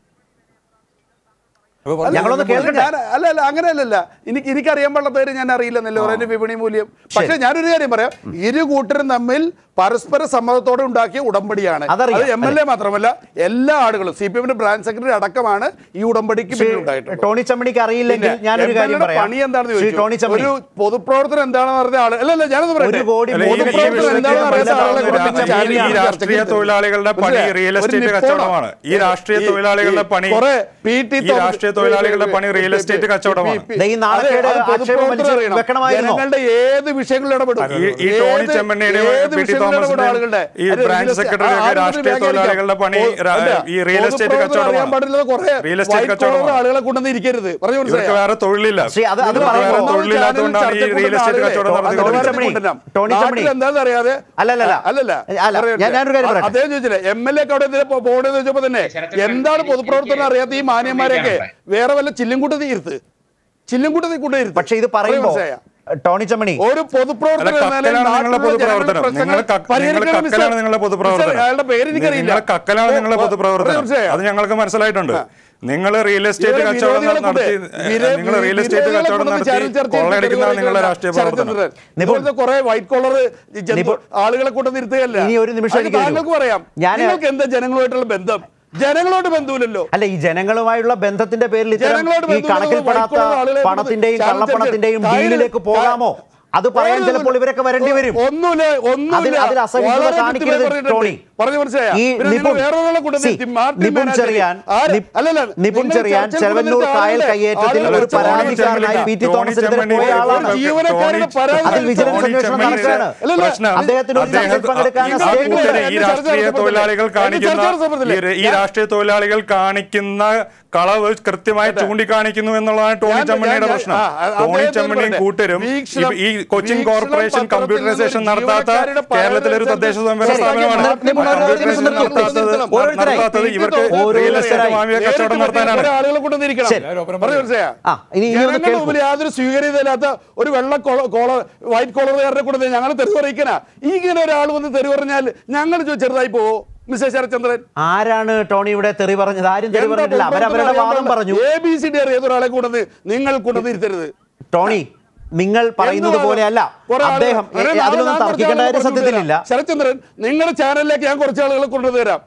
അപ്പോൾ പറഞ്ഞു ഞങ്ങളൊന്ന് അല്ല, കേൾക്കട്ടെ ഞാൻ- അല്ല അല്ല അങ്ങനെ അല്ലല്ല എനിക്ക് എനിക്കറിയാൻ പാടുള്ള പേര് ഞാൻ അറിയില്ലെന്നല്ലോ അതിന്റെ വിപണി മൂല്യം പക്ഷെ ഞാനൊരു കാര്യം പറയാം ഇരു കൂട്ടരും തമ്മിൽ പരസ്പര സമ്മതത്തോടെ ഉണ്ടാക്കിയ ഉടമ്പടിയാണ് അതറിയാം, അത് എം എൽ എ മാത്രമല്ല എല്ലാ ആളുകളും സി പി എമ്മിന്റെ ബ്രാഞ്ച് സെക്രട്ടറി അടക്കമാണ് ഈ ഉടമ്പടിക്ക് ശ്രീ പിന്നിലുണ്ടായിട്ടുള്ളത് ടോണി ചമ്മണിക്ക് അറിയില്ലെങ്കിൽ പിന്നെ ഞാനൊരു കാര്യം MLA യുടെ പറയാം പണി എന്താണെന്ന് ശ്രീ ടോണി ചോദിച്ചു ചമ്മണി ഒരു പൊതുപ്രവർത്തനം എന്താണെന്ന് പറഞ്ഞ ആള് അല്ല അല്ല ഞാനൊന്ന് പറയട്ടെ ഒരു കോടി അല്ല, ഈ- ഈ പൊതുപ്രവർത്തനം വിഷയത്തിൽ എന്താണെന്ന് അറിയാത്ത ആളുകളെ മനസ്സിലാവുന്ന കൊണ്ട് ഈ- ചാനലിൽ ഈ ചർച്ചയ്ക്ക് രാഷ്ട്രീയ ഇരുത്തരുത്. തൊഴിലാളികളുടെ പണി മനസ്സിലായോ? റിയൽ ഒരു എസ്റ്റേറ്റ് നിപ്പോണ. കച്ചവടമാണ് ഈ രാഷ്ട്രീയ ഈ- തൊഴിലാളികളുടെ ഈ പണി കുറെ PT ഈ രാഷ്ട്രീയ തൊഴിലാളികളുടെ പണി റിയൽ എസ്റ്റേറ്റ് കച്ചവടമാണ് ദേ ഈ നാണക്കേട് അതെ, അത് ആക്ഷേപം വലിച്ച് പൊതുപ്രവർത്തനം അറിയണം. വെക്കണമായിരുന്നോ? ജനങ്ങളുടെ ഏത് വിഷയങ്ങളിൽ ഇടപെടും ഈ- ഈ ടോണി ഏത്- ചെമ്മണ്ണിയുടെയും ഏത് പി ടി വിഷയങ്ങളിൽ ഇടപെടും തോമസിന്റെയും ആളുകളുടെ. ഈ അത് ബ്രാഞ്ച് real estate- സെക്രട്ടറിയൊക്കെ ആ- ആളുകൾക്ക് രാഷ്ട്രീയ വ്യാഖ്യാനിക്കാം. തൊഴിലാളികളുടെ പണി പൊ- ര- അല്ല, ഈ real estate പൊതുപ്രവർത്തനം കച്ചവടമാണ്. അറിയാൻ പാടില്ലാത്ത കുറേ Real estate white collar കച്ചവടമാണ്. ആളുകളെ കൊണ്ടൊന്നും ഇരിക്കരുത് പറഞ്ഞു ഇവർക്ക് മനസ്സിലായോ? വേറെ തൊഴിലില്ല ശ്രീ, അത് അത് നിങ്ങൾ ഇവർക്ക് വേറെ പറയുമ്പോൾ- തൊഴിലില്ലാത്തതുകൊണ്ടാണ് ഈ റിയൽ എസ്റ്റേറ്റ് കച്ചവടം ടോണി നടത്തിക്കൊണ്ടിരിക്കുന്നത് ചമ്മണി, കൊണ്ടുവരണം. ടോണി ചമ്മണി. നാട്ടിൽ എന്താണെന്ന് അറിയാതെ അല്ലല്ലല്ല. അല്ലല്ല അല്ല, പറയട്ടെ. ഞാൻ- ഞാനൊരു കാര്യം പറയട്ടെ. അദ്ദേഹം ചോദിച്ചില്ലേ എം എൽ എ ഒക്കെ അവിടെ എന്തിനാ പോ- പോകണമെന്ന് ചോദിച്ചപ്പോ തന്നെ ശരത്ത് എന്താണ് എനിക്ക് പൊതുപ്രവർത്തനം അറിയാത്ത ഈ മാന്യന്മാരെയൊക്കെ വേറെ വല്ല ചില്ലുംകൂട്ടത്തിൽ ഇരുത്ത് ചില്ലുംകൂട്ടത്തിൽ കൊണ്ടുവരുത്ത് പക്ഷെ ഇത് പറയുമ്പോ ടോണി ചമ്മണി ഒരു പൊതുപ്രവർത്തനം അല്ല, എന്ന നിലയിൽ കക്കലാണ് നിങ്ങളുടെ നാട്ടിലുള്ള പൊതുപ്രവർത്തനം. ജനങ്ങളുടെ പ്രശ്നങ്ങൾ നിങ്ങൾ കക്ക- നിങ്ങൾ പരിഹരിക്കണം കക്കലാണ് മിസ്റ്റർ. നിങ്ങളുടെ പൊതുപ്രവർത്തനം. മിസ്റ്റർ, അയാളുടെ പേര് എനിക്കറിയില്ല നിങ്ങൾ കക്കലാണ് നിങ്ങളുടെ ഓ, ഓ, പൊതുപ്രവർത്തനം മനസ്സിലായോ? അത് ഞങ്ങൾക്ക് മനസ്സിലായിട്ടുണ്ട് നിങ്ങൾ റിയൽ എസ്റ്റേറ്റ് ഇവരെ കച്ചവടം വിരോധികളെ നടത്തി കൊണ്ട് വിരോ- നിങ്ങൾ റിയൽ എസ്റ്റേറ്റ് വിരോധികളെ കച്ചവടം കൊണ്ട് നടത്തി ചാനൽ ചർച്ചയിൽ കൊള്ളയടിക്കുന്നതാണ് നിങ്ങളുടെ തെരുവുകളിൽ രാഷ്ട്രീയ ശരത് പ്രവർത്തനം ചന്ദ്രൻ. നിപുൺ. ഇതുപോലത്തെ കുറെ വൈറ്റ് കോളർ നിപുൺ. ആളുകളെ കൊണ്ട് നിർത്തുകയല്ല ഇനി ഒരു നിമിഷം അതൊക്കെ എനിക്ക് തരൂ. താങ്കൾക്ക് പറയാം ഞാന് നിങ്ങൾക്ക് എന്താ ജനങ്ങളുമായിട്ടുള്ള ബന്ധം ജനങ്ങളോട് ബന്ധമില്ലല്ലോ അല്ല ഈ ജനങ്ങളുമായുള്ള ബന്ധത്തിന്റെ പേരിൽ ഇത്തരം ജനങ്ങളോട് ഈ ബന്ധമുള്ള കണക്കിൽപ്പെടാത്ത വൈക്കോലുള്ള ആളുകളെ പണത്തിന്റെയും ചാനൽ കള്ളപ്പണത്തിന്റെയും ചർച്ചയിൽ ഡീലിലേക്ക് പോകാമോ അത് പറയാൻ വേറെ ചിലപ്പോൾ ഇവരൊക്കെ വരേണ്ടി വരും ഒന്നുമില്ല ഒന്നുമില്ല അതിൽ- അതിൽ അസഹിഷ്ണുത വളരെ കാണിക്കരുത്, കൃത്യമായി പറഞ്ഞിട്ടുണ്ട്. ടോണി. പറഞ്ഞു മനസ്സിലായോ? ഈ പിന്നെ നിങ്ങൾ നിപുൺ വേറൊരാളെ കൊണ്ട് സി, നിർത്തി, മാർട്ടിൻ നിപുൺ മേനാജരി. ചെറിയാൻ ആര്? നിപ്- അല്ലല്ല, നിപുൺ നിങ്ങൾ ചെറിയാൻ ചർച്ചയിൽ ചെലവന്നൂർ കൊണ്ടുവരുന്ന കായൽ ആളുകളെ- കയ്യേറ്റത്തിൽ ആളുകളെ ഒരു ചർച്ചയിൽ പരാതിക്കാരനായി പി ടി ടോണി തോമസിനെതിരെ ചെമ്മണ്ണി പോയ ആളാണ് ടോണി- ജീവനക്കാരുടെ പരാതി അതിൽ വിജിലൻസ് ടോണി അന്വേഷണം ചെമ്മണ്ണി നടക്കുകയാണ് അല്ലല്ല, പ്രശ്നം അദ്ദേഹത്തിന് ഒരു അദ്ദേഹം- ചർച്ചയിൽ പങ്കെടുക്കാൻ ഈ സ്റ്റേറ്റ് കൂട്ടരെ ഉണ്ട്. ഈ രാഷ്ട്രീയ തൊഴിലാളികൾ കാണിക്കുന്ന ഈ- ഈ രാഷ്ട്രീയ തൊഴിലാളികൾ കാണിക്കുന്ന കളവ് കൃത്യമായി ചൂണ്ടിക്കാണിക്കുന്നു എന്നുള്ളതാണ് ടോണി ഞാൻ- ചെമ്മണ്ണിയുടെ ഞാൻ- പ്രശ്നം ആ, ആ, ടോണി അദ്ദേഹത്തിന് ചെമ്മണ്ണിയും പറയട്ടെ. കൂട്ടരും വീക്ഷണം- ഈ കൊച്ചിൻ വീക്ഷണം കോർപ്പറേഷൻ പത്രത്തിൽ കമ്പ്യൂട്ടറൈസേഷൻ നിന്ന് നടത്താത്ത ജീവനക്കാരുടെ കേരളത്തിലെ ഒരു പരാതി തദ്ദേശ സ്വയംഭരണ ശരി, സ്ഥാപനമാണ് നിപുൺ- നിപുൺ ആ ഒരു കമ്പ്യൂട്ടറൈസേഷൻ നിമിഷം നടത്താത്തത് ഓരോരുത്തരായി. നടത്താത്തത് ഇവർക്ക് റിയൽ എസ്റ്റേറ്റ് വാങ്ങിയ കച്ചവടം നടത്താനാണ് കുറെ ആളുകളെ കൊണ്ട് നിൽക്കണം ശരി. പറഞ്ഞു മനസ്സിലായോ? ആ, ഇനി ഇനി ഒന്ന് ജനങ്ങളുടെ കേൾക്കൂ. മുമ്പിൽ യാതൊരു സ്വീകാര്യതയില്ലാത്ത ഒരു വെള്ള കോളർ വൈറ്റ് കോളറുകാരനെ കൊണ്ട് ഞങ്ങൾ തെരുവ് അറിയിക്കണ ഇങ്ങനെ ഒരാൾ വന്ന് തെരുവ് പറഞ്ഞാൽ ഞങ്ങൾ ചോ- ചെറുതായി പോവോ മിസ്റ്റർ ശരത്ചന്ദ്രൻ ആരാണ് ടോണി ഇവിടെ തെറി പറഞ്ഞത് ആരും തെറി പറഞ്ഞിട്ടില്ല അവരവരുടെ വാദം പറഞ്ഞു എ ബി സി ഡി അറിയാത്ത ഒരാളെ കൊണ്ടുവന്ന് നിങ്ങൾ കൊണ്ടുവന്ന് ഇരുത്തരുത് ടോണി നിങ്ങൾ പറയുന്നത് എന്തുവാണ്? പോലെയല്ല കുറെ ആളുകൾ- അദ്ദേഹം അതെ, നാളെ അതിലൊന്നും ഞാൻ കുറച്ച് തർക്കിക്കേണ്ട ആളുകളെ കാര്യം സത്യത്തിലില്ല കൊണ്ടുവരാം. ശരത്ചന്ദ്രൻ നിങ്ങളുടെ ചാനലിലേക്ക് ഞാൻ കുറച്ച് ആളുകളെ കൊണ്ടുവരാം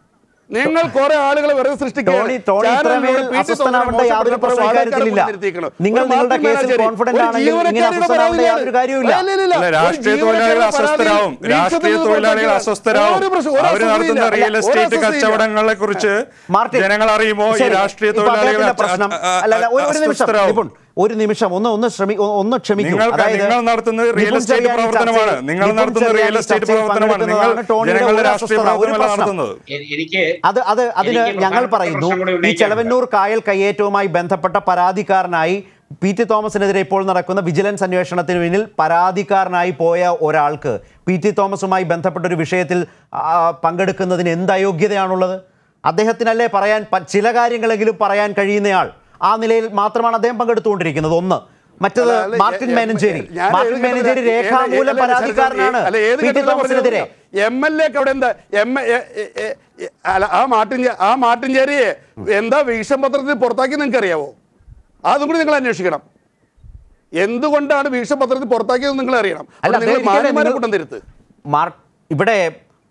നിങ്ങൾ കുറെ ആളുകളെ വെറുതെ സൃഷ്ടിക്കുകയാണ്. ടോണി ടോണി ചാനലിലൂടെ ഇത്രമേൽ പി ടി അസ്വസ്ഥനാവേണ്ട തോമസിനെ യാതൊരു മോശപ്പെട്ട പ്രശ്ന ആൾക്കാരെ കാര്യത്തിലില്ല കൊണ്ടുവന്നിരുത്തിയിരിക്കണം. നിങ്ങൾ ഒരു നിങ്ങളുടെ മാർട്ടിൻ കേസിൽ മേനാജരി, കോൺഫിഡന്റ് ഒരു ആണെങ്കിൽ ഇങ്ങനെ ജീവനക്കാരുടെ അസ്വസ്ഥനാവേണ്ട പരാതിയാണ്. യാതൊരു കാര്യവുമില്ല ഇല്ല, ഇല്ല, ഇല്ല. അല്ല, ഒരു രാഷ്ട്രീയ ജീവനക്കാരുടെ തൊഴിലാളികൾ പരാതിയിൽ അസ്വസ്ഥരാവും വീഴ്ച രാഷ്ട്രീയ ചെയ്തത് തൊഴിലാളികൾ കൊണ്ടാണ്. അസ്വസ്ഥരാവും ഒരു പ്രശ്നം- ഒരു അവർ നടത്തുന്ന അസ്വസ്ഥതയില്ല. റിയൽ ഒരു എസ്റ്റേറ്റ് അസ്വസ്ഥതയില്ല. കച്ചവടങ്ങളെ കുറിച്ച് മാർട്ടിൻ ജനങ്ങൾ അറിയുമോ ഈ ശരി. രാഷ്ട്രീയ ഇപ്പൊ തൊഴിലാളികൾ അദ്ദേഹത്തിന്റെ പ്രശ്നം അല്ല അല്ല, ഒരു- ഒരു നിമിഷം അസ്വസ്ഥരാവും നിപുൺ ഒരു നിമിഷം ഒന്ന് ഒന്ന് ശ്രമി ഒ- ഒന്ന് ക്ഷമിക്കും നിങ്ങൾ നിങ്ങൾ നടത്തുന്നത് റിയൽ എസ്റ്റേറ്റ് പ്രവർത്തനമാണ് നിങ്ങൾ നടത്തുന്നത് റിയൽ എസ്റ്റേറ്റ് പ്രവർത്തനമാണ് നിങ്ങൾ ജനങ്ങളുടെ രാഷ്ട്രീയ പ്രവർത്തനമല്ല നടത്തുന്നത് എ- എനിക്ക് അത് അത് അതിന് എനിക്ക് ഞങ്ങൾ പ്രധാനപ്പെട്ട പറയുന്നു പ്രശ്നം കൂടി ഈ ഉന്നയിക്കാനുണ്ട്. ചെലവന്നൂർ കായൽ കയ്യേറ്റവുമായി ബന്ധപ്പെട്ട പരാതിക്കാരനായി പി ടി തോമസിനെതിരെ ഇപ്പോൾ നടക്കുന്ന വിജിലൻസ് അന്വേഷണത്തിന് പിന്നിൽ പരാതിക്കാരനായി പോയ ഒരാൾക്ക് പി ടി തോമസുമായി ബന്ധപ്പെട്ട ഒരു വിഷയത്തിൽ ആ, പങ്കെടുക്കുന്നതിന് എന്ത് അയോഗ്യതയാണുള്ളത് അദ്ദേഹത്തിനല്ലേ പറയാൻ പ- ചില കാര്യങ്ങളെങ്കിലും പറയാൻ കഴിയുന്നയാൾ ആ നിലയിൽ മാത്രമാണ് അദ്ദേഹം പങ്കെടുത്തുകൊണ്ടിരിക്കുന്നത് ഒന്ന് മറ്റത് അല്ല, അല്ല, മാർട്ടിൻ എ- മേനഞ്ചേരി ഞാൻ ഏത് മാർട്ടിൻ ഘട്ടത്തിലാ- മേനഞ്ചേരി ഏത്- രേഖാമൂലം അല്ല, പരാതിക്കാരനാണ് അല്ല, ഏത് പി ടി ഘട്ടത്തിലാ തോമസിനെതിരെ പറഞ്ഞത്? എം എൽ എക്ക് അവിടെ എന്താ എം എ- എ- എ- എ- അല്ല ആ മാട്ടിൻ ആ മാട്ടിൻചേരിയെ എന്താ വീക്ഷം പത്രത്തിൽ പുറത്താക്കി നിങ്ങൾക്ക് അറിയാവോ അതും കൂടി നിങ്ങൾ അന്വേഷിക്കണം എന്തുകൊണ്ടാണ് വീക്ഷം പത്രത്തിൽ പുറത്താക്കിയത് നിങ്ങൾ അറിയണം അല്ല അപ്പോൾ നിങ്ങൾ അദ്ദേഹം ഇരിക്കട്ടെ, മാന്യന്മാരെ നിങ്ങൾ- കൂട്ടം തിരുത്ത് മാർ- ഇവിടെ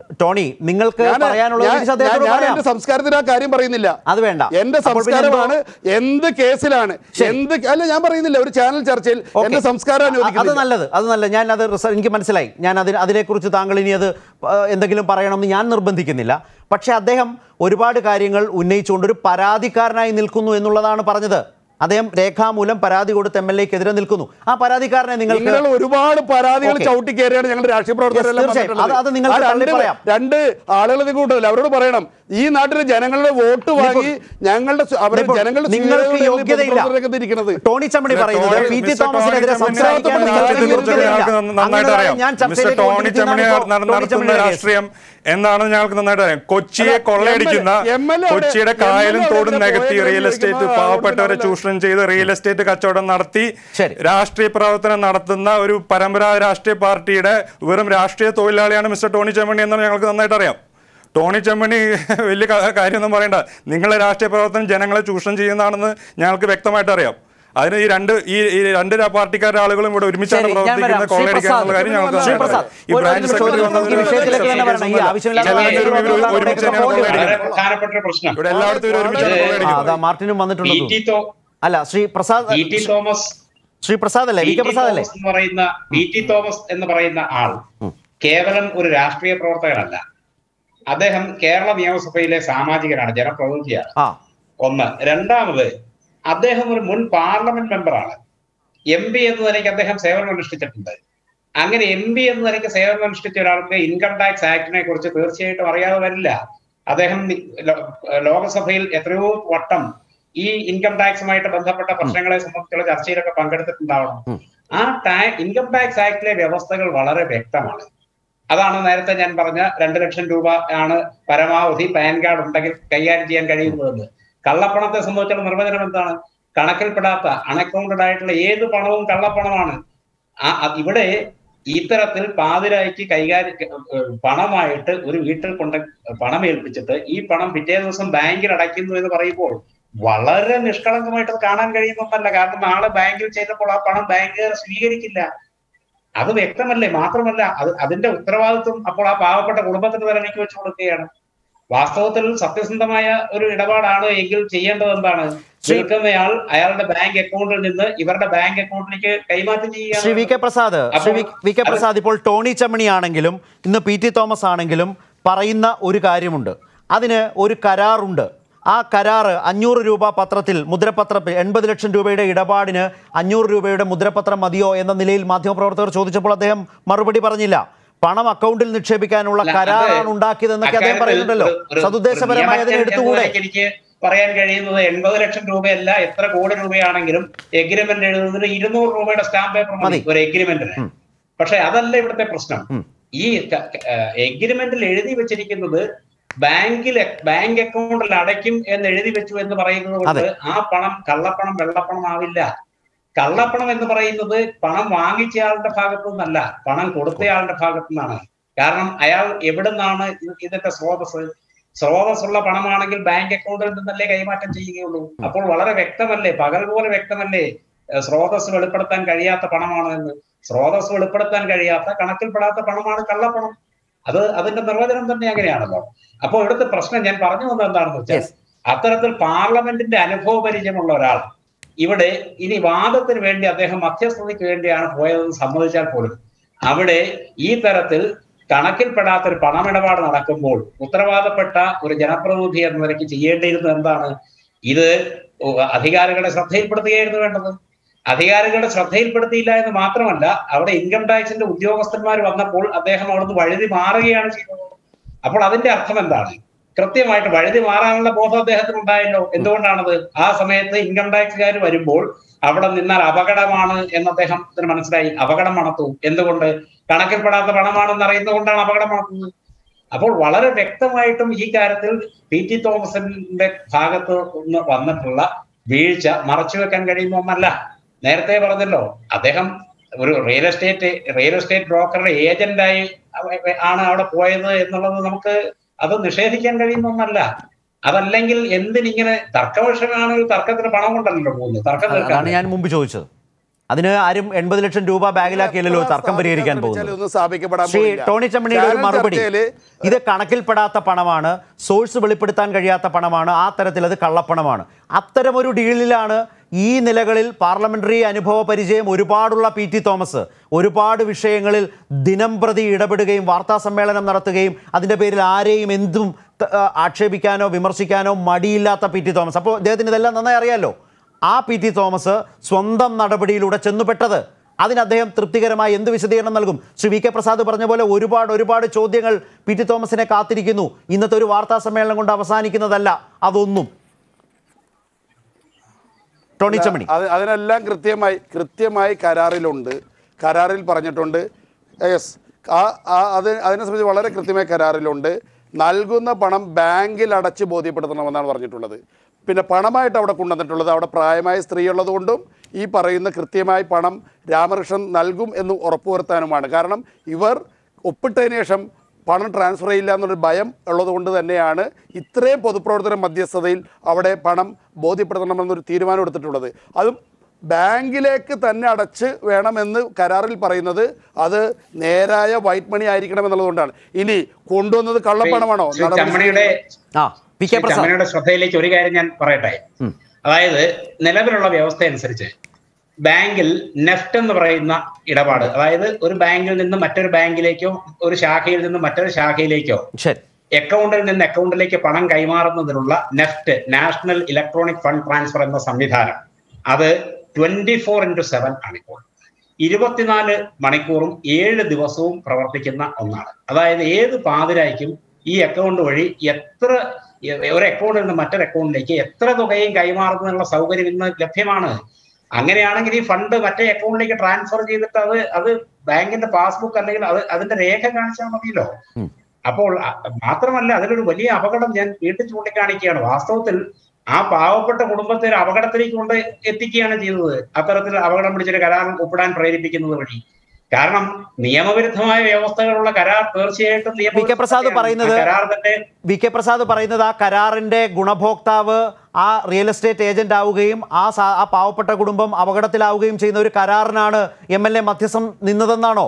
ടോണി നിങ്ങൾക്ക് ഞാൻ- പറയാനുള്ളത് ഞാൻ- തിരിച്ച് അദ്ദേഹത്തോട് ഞാൻ പറയാം എന്റെ സംസ്കാരത്തിന് ആ കാര്യം പറയുന്നില്ല അത് വേണ്ട എന്റെ അപ്പോൾ പിന്നെ എന്തോ- സംസ്കാരമാണ് എന്ത് കേസിലാണ് എന്ത് അല്ല ഞാൻ പറയുന്നില്ല ഒരു ചാനൽ ചർച്ചയിൽ ഓക്കേ. എന്റെ സംസ്കാരം അത് അനുവദിക്കുന്നില്ല നല്ലത് അത് നല്ലത് ഞാൻ അത് റിസ- എനിക്ക് മനസ്സിലായി ഞാൻ അതിന് അതിനെക്കുറിച്ച് താങ്കൾ ഇനി അത് ആ, എന്തെങ്കിലും പറയണമെന്ന് ഞാൻ നിർബന്ധിക്കുന്നില്ല പക്ഷേ അദ്ദേഹം ഒരുപാട് കാര്യങ്ങൾ ഉന്നയിച്ചുകൊണ്ട് ഒരു പരാതിക്കാരനായി നിൽക്കുന്നു എന്നുള്ളതാണ് പറഞ്ഞത് അദ്ദേഹം രേഖാമൂലം പരാതി കൊടുത്ത് എം എൽ എക്കെതിരെ നിൽക്കുന്നു ആ പരാതിക്കാരനെ നിങ്ങൾക്ക് നിങ്ങൾ ഒരുപാട് പരാതികൾ ഓക്കേ. ചവിട്ടി കയറിയാണ് ഞങ്ങളുടെ രാഷ്ട്രീയ പ്രവർത്തകരെല്ലാം Yes, തീർച്ചയായും. വന്നിട്ടുള്ളത്. അത് അത് നിങ്ങൾക്ക് ആ രണ്ട് തള്ളി പറയാം. രണ്ട് ആളുകൾ ഇത് കൂട്ടല്ല അവരോട് പറയണം ഈ നാട്ടിലെ ജനങ്ങളുടെ വോട്ട് വാങ്ങി ഞങ്ങളുടെ സ്വ- അവരുടെ ഇപ്പോൾ ജനങ്ങളുടെ നിങ്ങൾക്ക് സ്വീകരണങ്ങളിൽ യോഗ്യതയില്ല പൊതുപ്രവർത്തകരൊക്കെ ഇരിക്കുന്നത് ടോണി ചമ്മണി മിസ്റ്റർ പറയുന്നത് ടോണി- പി ടി മിസ്റ്റർ തോമസിനെതിരെ ടോണി ചമ്മണി സംസാരിക്കാൻ നടത്തുന്ന നിങ്ങൾക്ക് രാഷ്ട്രീയത്തെ യോഗ്യതയില്ല. ഞങ്ങൾക്ക് നന്നായിട്ട് അങ്ങനെയാണ് അറിയാം ഞാൻ മിസ്റ്റർ ചർച്ചയിലേക്ക് ടോണി കൊണ്ടുവരുന്നതാണ് ചമ്മണി ഇപ്പോൾ ടോണി നടത്തുന്ന ചമ്മണിയുടെ കേസ്. രാഷ്ട്രീയം എന്താണെന്ന് ഞങ്ങൾക്ക് നന്നായിട്ട് അറിയാം കൊച്ചിയെ അല്ല, കൊള്ളയടിക്കുന്ന MLA അവിടെ- കൊച്ചിയുടെ കായലും MLA തോടും അവിടെ നികത്തി പോയത് റിയൽ എസ്റ്റേറ്റ് ചോദിക്കുമ്പോൾ പാവപ്പെട്ടവരെ അവിടെ ചൂഷണം ചെയ്ത് റിയൽ എസ്റ്റേറ്റ് കച്ചവടം നടത്തി ശരി. രാഷ്ട്രീയ പ്രവർത്തനം നടത്തുന്ന ഒരു പരമ്പരാഗത രാഷ്ട്രീയ പാർട്ടിയുടെ വെറും രാഷ്ട്രീയ തൊഴിലാളിയാണ് മിസ്റ്റർ ടോണി ചെമ്മണി എന്ന് ഞങ്ങൾക്ക് നന്നായിട്ട് അറിയാം ടോണി ചെമ്മണി വലിയ ക- കാര്യമൊന്നും പറയണ്ട നിങ്ങളെ രാഷ്ട്രീയ പ്രവർത്തനം ജനങ്ങളെ ചൂഷണം ചെയ്യുന്നതാണെന്ന് ഞങ്ങൾക്ക് വ്യക്തമായിട്ട് അറിയാം അതിന് ഈ രണ്ട് ഈ ഈ രണ്ട് രാ- പാർട്ടിക്കാരുടെ ആളുകളും ഇവിടെ ഒരുമിച്ചാണ് ശരി, ഞാൻ വരാം. പ്രവർത്തിക്കുന്നത് ശ്രീ കൊള്ളയടിക്കുക എന്നുള്ള കാര്യം പ്രസാദ്, ഞങ്ങൾക്ക് ശ്രീ നന്നായിട്ട് പ്രസാദ്, അറിയാം. ഈ ഒരു ബ്രാഞ്ച് നിമിഷം സെക്രട്ടറി നമുക്ക് ഈ വന്നതിന് വിഷയത്തിലേക്ക് തന്നെ വരണം. ഈ ആവശ്യമില്ലാത്ത ചിലവർ ഒരു- ഒരു- കാര്യങ്ങൾ ഒരുമിച്ച് തന്നെയാണ് വളരെ വളരെ കൊള്ളയടിക്കുന്നത് പ്രധാനപ്പെട്ട ഒരു പ്രശ്നം ഇവിടെ എല്ലായിടത്തും ഇവർ ഒരുമിച്ചാണ് വളരെ- ആ, കൊള്ളയടിക്കുന്നത് അതാ മാർട്ടിനും പി വന്നിട്ടുണ്ടോ ടി തോ അല്ല ശ്രീ പ്രസാദ് പി ടി തോമസ് ശ്രീ പ്രസാദ് അല്ലേ V P K T Prasad അല്ലേ തോമസ് എന്ന് പറയുന്ന പി ടി തോമസ് എന്ന് പറയുന്ന ആൾ കേവലം ഒരു രാഷ്ട്രീയ പ്രവർത്തകനല്ല അദ്ദേഹം കേരള നിയമസഭയിലെ സാമാജികനാണ് ജനപ്രതിനിധിയാണ് ആ ഒന്ന് രണ്ടാമത് അദ്ദേഹം ഒരു മുൻ പാർലമെന്റ് മെമ്പറാണ് എം പി എന്ന നിലയ്ക്ക് അദ്ദേഹം സേവനം അനുഷ്ഠിച്ചിട്ടുണ്ട് അങ്ങനെ എം പി എന്ന നിലയ്ക്ക് സേവനം അനുഷ്ഠിച്ച ഒരാൾക്ക് ഇൻകം ടാക്സ് ആക്ടിനെ കുറിച്ച് തീർച്ചയായിട്ടും അറിയാതെ വരില്ല അദ്ദേഹം നി- ലോ- ലോകസഭയിൽ എത്രയോ വട്ടം ഈ ഇൻകം ടാക്സുമായിട്ട് ബന്ധപ്പെട്ട പ്രശ്നങ്ങളെ സംബന്ധിച്ചുള്ള ചർച്ചയിലൊക്കെ പങ്കെടുത്തിട്ടുണ്ടാവണം ആ ടാ ഇൻകം ടാക്സ് ആക്ടിലെ വ്യവസ്ഥകൾ വളരെ വ്യക്തമാണ് അതാണ് നേരത്തെ ഞാൻ പറഞ്ഞ രണ്ട് ലക്ഷം രൂപ ആണ് പരമാവധി പാൻ കാർഡ് ഉണ്ടെങ്കിൽ കൈകാര്യം ചെയ്യാൻ കഴിയുന്നതെന്ന് കള്ളപ്പണത്തെ സംബന്ധിച്ചുള്ള നിർവചനം എന്താണ് കണക്കിൽപ്പെടാത്ത അൺഅക്കൗണ്ടഡ് ആയിട്ടുള്ള ഏത് പണവും കള്ളപ്പണമാണ് ആ അ- ഇവിടെ ഇത്തരത്തിൽ പാതിരായ്ക്ക് കൈകാര്യം ഏഹ് പണമായിട്ട് ഒരു വീട്ടിൽ കൊണ്ട് പണം ഏൽപ്പിച്ചിട്ട് ഈ പണം പിറ്റേ ദിവസം ബാങ്കിൽ അടയ്ക്കുന്നു എന്ന് പറയുമ്പോൾ വളരെ നിഷ്കളങ്കമായിട്ട് അത് കാണാൻ കഴിയുന്നൊന്നല്ല കാരണം നാളെ ബാങ്കിൽ ചെയ്തപ്പോൾ ആ പണം ബാങ്കുകാർ സ്വീകരിക്കില്ല അത് വ്യക്തമല്ലേ മാത്രമല്ല അത് അതിന്റെ ഉത്തരവാദിത്വം അപ്പോൾ ആ പാവപ്പെട്ട കുടുംബത്തിന് തന്നെ നീക്കി വെച്ചു കൊടുക്കുകയാണ് വാസ്തവത്തിൽ സത്യസന്ധമായ ഒരു ഇടപാടാണ് എങ്കിൽ ചെയ്യേണ്ടത് എന്താണ് വിൽക്കുന്നയാൾ അയാളുടെ ബാങ്ക് അക്കൗണ്ടിൽ നിന്ന് ഇവരുടെ ബാങ്ക് അക്കൗണ്ടിലേക്ക് കൈമാറ്റം ശ്രീ വി ചെയ്യുക K Prasad Shri V- V K Prasad ഇപ്പോൾ ടോണി ചമ്മണി ആണെങ്കിലും ഇന്ന് പി ടി തോമസ് ആണെങ്കിലും പറയുന്ന ഒരു കാര്യമുണ്ട് അതിന് ഒരു കരാറുണ്ട് ആ കരാറ് അഞ്ഞൂറ് രൂപ പത്രത്തിൽ മുദ്രപത്രം എൺപത് ലക്ഷം രൂപയുടെ ഇടപാടിന് അഞ്ഞൂറ് രൂപയുടെ മുദ്രപത്രം മതിയോ എന്ന നിലയിൽ മാധ്യമപ്രവർത്തകർ ചോദിച്ചപ്പോൾ അദ്ദേഹം മറുപടി പറഞ്ഞില്ല പണം അക്കൗണ്ടിൽ നിക്ഷേപിക്കാനുള്ള അല്ല, അത് കരാറാണ് ഉണ്ടാക്കിയതെന്നൊക്കെ അദ്ദേഹം അക്കാര്യത്തിൽ പറയുന്നുണ്ടല്ലോ ഒരു- ഒരു- സതുദ്ദേശപരമായി ഒരു അതിനെ നിയമജ്ഞൻ എടുത്തുകൂടെ എന്ന നിലയ്ക്ക് എനിക്ക് പറയാൻ കഴിയുന്നത് എൺപത് ലക്ഷം രൂപയല്ല എത്ര കോടി രൂപയാണെങ്കിലും എഗ്രിമെന്റ് എഴുതുന്നതിന് ഇരുന്നൂറ് രൂപയുടെ സ്റ്റാമ്പ് പേപ്പർ മതി മതി. ഒരു എഗ്രിമെന്റിന് പക്ഷെ അതല്ല ഇവിടുത്തെ പ്രശ്നം ഈ എഗ്രിമെന്റിൽ എഴുതി വെച്ചിരിക്കുന്നത് ബാങ്കിൽ ബാങ്ക് അക്കൗണ്ടിൽ അടയ്ക്കും എന്ന് എഴുതി വെച്ചു എന്ന് പറയുന്നത് കൊണ്ട് ആ പണം കള്ളപ്പണം വെള്ളപ്പണം ആവില്ല കള്ളപ്പണം എന്ന് പറയുന്നത് പണം വാങ്ങിച്ചയാളുടെ ഭാഗത്തു നിന്നല്ല പണം കൊടുത്തയാളുടെ ഭാഗത്തു നിന്നാണ് കാരണം അയാൾ എവിടെ നിന്നാണ് ഇതിന്റെ സ്രോതസ് സ്രോതസ്സുള്ള പണമാണെങ്കിൽ ബാങ്ക് അക്കൗണ്ടിൽ നിന്നല്ലേ കൈമാറ്റം ചെയ്യുകയുള്ളൂ അപ്പോൾ വളരെ വ്യക്തമല്ലേ പകൽ പോലെ വ്യക്തമല്ലേ ഏഹ് സ്രോതസ് വെളിപ്പെടുത്താൻ കഴിയാത്ത പണമാണ് എന്ന് സ്രോതസ് വെളിപ്പെടുത്താൻ കഴിയാത്ത കണക്കിൽപ്പെടാത്ത പണമാണ് കള്ളപ്പണം അത് അതിന്റെ നിർവചനം തന്നെ അങ്ങനെയാണല്ലോ അപ്പോൾ ഇവിടുത്തെ പ്രശ്നം ഞാൻ പറഞ്ഞു വന്നത് എന്താണെന്ന് വെച്ചാൽ Yes. അത്തരത്തിൽ പാർലമെന്റിന്റെ അനുഭവ പരിചയമുള്ള ഒരാൾ ഇവിടെ ഇനി വാദത്തിന് വേണ്ടി അദ്ദേഹം മധ്യസ്ഥതയ്ക്ക് വേണ്ടിയാണ് പോയതെന്ന് സമ്മതിച്ചാൽ പോലും അവിടെ ഈ തരത്തിൽ കണക്കിൽപ്പെടാത്ത ഒരു പണമിടപാട് നടക്കുമ്പോൾ ഉത്തരവാദപ്പെട്ട ഒരു ജനപ്രതിനിധി എന്ന നിലയ്ക്ക് ചെയ്യേണ്ടിയിരുന്നത് എന്താണ് ഇത് അധികാരികളുടെ ശ്രദ്ധയിൽപ്പെടുത്തുകയായിരുന്നു വേണ്ടത് അധികാരികളുടെ ശ്രദ്ധയിൽപ്പെടുത്തിയില്ല എന്ന് മാത്രമല്ല അവിടെ ഇൻകം ടാക്സിന്റെ ഉദ്യോഗസ്ഥന്മാർ വന്നപ്പോൾ അദ്ദേഹം അവിടുന്ന് വഴുതി മാറുകയാണ് ചെയ്തത് അപ്പോൾ അതിന്റെ അർത്ഥം എന്താണ് കൃത്യമായിട്ട് വഴുതി മാറാനുള്ള ബോധം അദ്ദേഹത്തിന് ഉണ്ടായല്ലോ എന്തുകൊണ്ടാണത് ആ സമയത്ത് ഇൻകം ടാക്സുകാർ വരുമ്പോൾ അവിടെ നിന്നാൽ അപകടമാണ് എന്ന് അദ്ദേഹത്തിന് മനസ്സിലായി അപകടം മണത്തു എന്തുകൊണ്ട് കണക്കിൽപ്പെടാത്ത പണമാണെന്ന് അറിയുന്നതുകൊണ്ടാണ് അപകടം മണത്തുന്നത് അപ്പോൾ വളരെ വ്യക്തമായിട്ടും ഈ കാര്യത്തിൽ പി ടി തോമസിന്റെ ഭാഗത്ത് നിന്ന് വന്നിട്ടുള്ള വീഴ്ച മറച്ചുവെക്കാൻ കഴിയുന്ന ഒന്നല്ല നേരത്തെ പറഞ്ഞല്ലോ അദ്ദേഹം ഒരു റിയൽ എസ്റ്റേറ്റ് റിയൽ എസ്റ്റേറ്റ് ബ്രോക്കറുടെ ഏജന്റായി ആണ് അവിടെ പോയത് എന്നുള്ളത് നമുക്ക് അത് നിഷേധിക്കാൻ കഴിയുന്ന ഒന്നല്ല അതല്ലെങ്കിൽ എന്തിനിങ്ങനെ തർക്കവശമാണെങ്കിൽ തർക്കത്തിന് പണം കൊണ്ടല്ലോ പോകുന്നത് തർക്കം അതാണ് തീർക്കാൻ ഞാൻ മുമ്പ് ചോദിച്ചത് അതിന് ആരും എൺപത് ലക്ഷം രൂപ ബാഗിലാക്കിയല്ലോ തർക്കം പരിഹരിക്കാൻ പോകുന്നത് ഒന്നും സ്ഥാപിക്കപ്പെടാൻ ശ്രീ പോകുന്നില്ല. ടോണി ചമ്മണിയുടെ ഒരു ചാനൽ മറുപടി ചർച്ചയില് ഇത് കണക്കിൽപ്പെടാത്ത പണമാണ് സോഴ്സ് വെളിപ്പെടുത്താൻ കഴിയാത്ത പണമാണ് ആ തരത്തിൽ അത് കള്ളപ്പണമാണ് അത്തരമൊരു ഡീലിലാണ് ഈ നിലകളിൽ പാർലമെന്ററി അനുഭവ പരിചയം ഒരുപാടുള്ള പി ടി തോമസ് ഒരുപാട് വിഷയങ്ങളിൽ ദിനം പ്രതി ഇടപെടുകയും വാർത്താ സമ്മേളനം നടത്തുകയും അതിൻ്റെ പേരിൽ ആരെയും എന്തും ത- ആ, ആക്ഷേപിക്കാനോ വിമർശിക്കാനോ മടിയില്ലാത്ത പി ടി തോമസ് അപ്പോൾ അദ്ദേഹത്തിന് ഇതെല്ലാം നന്നായി അറിയാലോ ആ പി ടി തോമസ് സ്വന്തം നടപടിയിലൂടെ ചെന്നുപെട്ടത് അതിന് അദ്ദേഹം തൃപ്തികരമായി എന്ത് വിശദീകരണം നൽകും ശ്രീ വി കെ പ്രസാദ് പറഞ്ഞ പോലെ ഒരുപാട് ഒരുപാട് ചോദ്യങ്ങൾ പി ടി തോമസിനെ കാത്തിരിക്കുന്നു ഇന്നത്തെ ഒരു വാർത്താ സമ്മേളനം കൊണ്ട് അവസാനിക്കുന്നതല്ല അതൊന്നും ടോണി ചമ്മണി അത് അതിനെല്ലാം കൃത്യമായി കൃത്യമായി കരാറിലുണ്ട് കരാറിൽ പറഞ്ഞിട്ടുണ്ട് യെസ് ആ ആ- അത് അതിനെ സംബന്ധിച്ച് വളരെ കൃത്യമായി കരാറിലുണ്ട് നൽകുന്ന പണം ബാങ്കിൽ അടച്ച് ബോധ്യപ്പെടുത്തണമെന്നാണ് പറഞ്ഞിട്ടുള്ളത് പിന്നെ പണമായിട്ട് അവിടെ കൊണ്ടുവന്നിട്ടുള്ളത് അവിടെ പ്രായമായ സ്ത്രീ ഉള്ളതുകൊണ്ടും ഈ പറയുന്ന കൃത്യമായി പണം രാമകൃഷ്ണൻ നൽകും എന്ന് ഉറപ്പുവരുത്താനുമാണ് കാരണം ഇവർ ഒപ്പിട്ടതിന് ശേഷം പണം ട്രാൻസ്ഫർ ചെയ്യില്ല എന്നൊരു ഭയം ഉള്ളതുകൊണ്ട് തന്നെയാണ് ഇത്രയും പൊതുപ്രവർത്തന മധ്യസ്ഥതയിൽ അവിടെ പണം ബോധ്യപ്പെടുത്തണമെന്നൊരു തീരുമാനം എടുത്തിട്ടുള്ളത് അതും ബാങ്കിലേക്ക് തന്നെ അടച്ച് വേണമെന്ന് കരാറിൽ പറയുന്നത് അത് നേരായ വൈറ്റ് മണി ആയിരിക്കണം എന്നുള്ളതുകൊണ്ടാണ് ഇനി കൊണ്ടുവന്നത് കള്ളപ്പണമാണോ ശ്രീ നടപടി ചമ്മണിയുടെ ആ പി കെ പ്രസാദ് ചമ്മണിയുടെ ശ്രദ്ധയിലേക്ക് ഒരു കാര്യം ഞാൻ പറയട്ടെ അതായത് നിലവിലുള്ള വ്യവസ്ഥ അനുസരിച്ച് ബാങ്കിൽ നെഫ്റ്റ് എന്ന് പറയുന്ന ഇടപാട് അതായത് ഒരു ബാങ്കിൽ നിന്ന് മറ്റൊരു ബാങ്കിലേക്കോ ഒരു ശാഖയിൽ നിന്ന് മറ്റൊരു ശാഖയിലേക്കോ ശരി അക്കൗണ്ടിൽ നിന്ന് അക്കൗണ്ടിലേക്ക് പണം കൈമാറുന്നതിനുള്ള NEFT national electronic fund transfer എന്ന സംവിധാനം അത് ട്വന്റി ഫോർ ഇൻറ്റു സെവൻ ആണിപ്പോൾ ഇരുപത്തിനാല് മണിക്കൂറും ഏഴ് ദിവസവും പ്രവർത്തിക്കുന്ന ഒന്നാണ് അതായത് ഏത് പാതിരായ്ക്കും ഈ അക്കൗണ്ട് വഴി എത്ര എ- ഒരു അക്കൗണ്ടിൽ നിന്ന് മറ്റൊരു അക്കൗണ്ടിലേക്ക് എത്ര തുകയും കൈമാറുന്നതിനുള്ള സൗകര്യം ഇന്ന് ലഭ്യമാണ് അങ്ങനെയാണെങ്കിൽ ഈ ഫണ്ട് മറ്റേ അക്കൗണ്ടിലേക്ക് ട്രാൻസ്ഫർ ചെയ്തിട്ട് അത് അത് ബാങ്കിന്റെ പാസ്ബുക്ക് അല്ലെങ്കിൽ അത് അതിന്റെ രേഖ കാണിച്ചാൽ മതിയല്ലോ അപ്പോൾ അ- മാത്രമല്ല അതിലൊരു വലിയ അപകടം ഞാൻ വീണ്ടും ചൂണ്ടിക്കാണിക്കുകയാണ് വാസ്തവത്തിൽ ആ പാവപ്പെട്ട കുടുംബത്തെ ഒരു അപകടത്തിലേക്ക് കൊണ്ട് എത്തിക്കുകയാണ് ചെയ്തത് അത്തരത്തിൽ അപകടം പിടിച്ചൊരു കരാർ ഒപ്പിടാൻ പ്രേരിപ്പിക്കുന്നത് വഴി കാരണം നിയമവിരുദ്ധമായ വ്യവസ്ഥകളുള്ള കരാർ തീർച്ചയായിട്ടും വി കെ പ്രസാദ് നിയമവിരുദ്ധതയാണ്. പറയുന്നത് ആ കരാർ തന്നെ വി കെ പ്രസാദ് പറയുന്നത് ആ കരാറിന്റെ ഗുണഭോക്താവ് ആ റിയൽ എസ്റ്റേറ്റ് ഏജന്റ് ആവുകയും ആ സാ- ആ പാവപ്പെട്ട കുടുംബം അപകടത്തിലാവുകയും ചെയ്യുന്ന ഒരു കരാറിനാണ് എം എൽ എ മധ്യസ്ഥം നിന്നതെന്നാണോ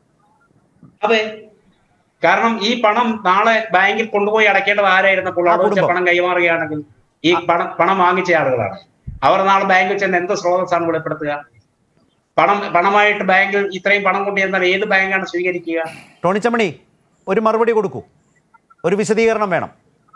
അതെ കാരണം ഈ പണം നാളെ ബാങ്കിൽ കൊണ്ടുപോയി അടയ്ക്കേണ്ടത് ആരായിരുന്നപ്പോൾ ആ അവിടെ വെച്ച കുടുംബം. പണം കൈമാറുകയാണെങ്കിൽ ഈ പണം പണം വാങ്ങിച്ച ആളുകളാണ് അവർ നാളെ ബാങ്കിൽ ചെന്ന് എന്ത് സ്രോതസ്സാണ് വെളിപ്പെടുത്തുക പണം പണമായിട്ട് ബാങ്കിൽ ഇത്രയും പണം കൊണ്ടുവന്നാൽ ഏത് ബാങ്കാണ് സ്വീകരിക്കുക ടോണി ചമ്മണി ഒരു മറുപടി കൊടുക്കൂ ഒരു വിശദീകരണം വേണം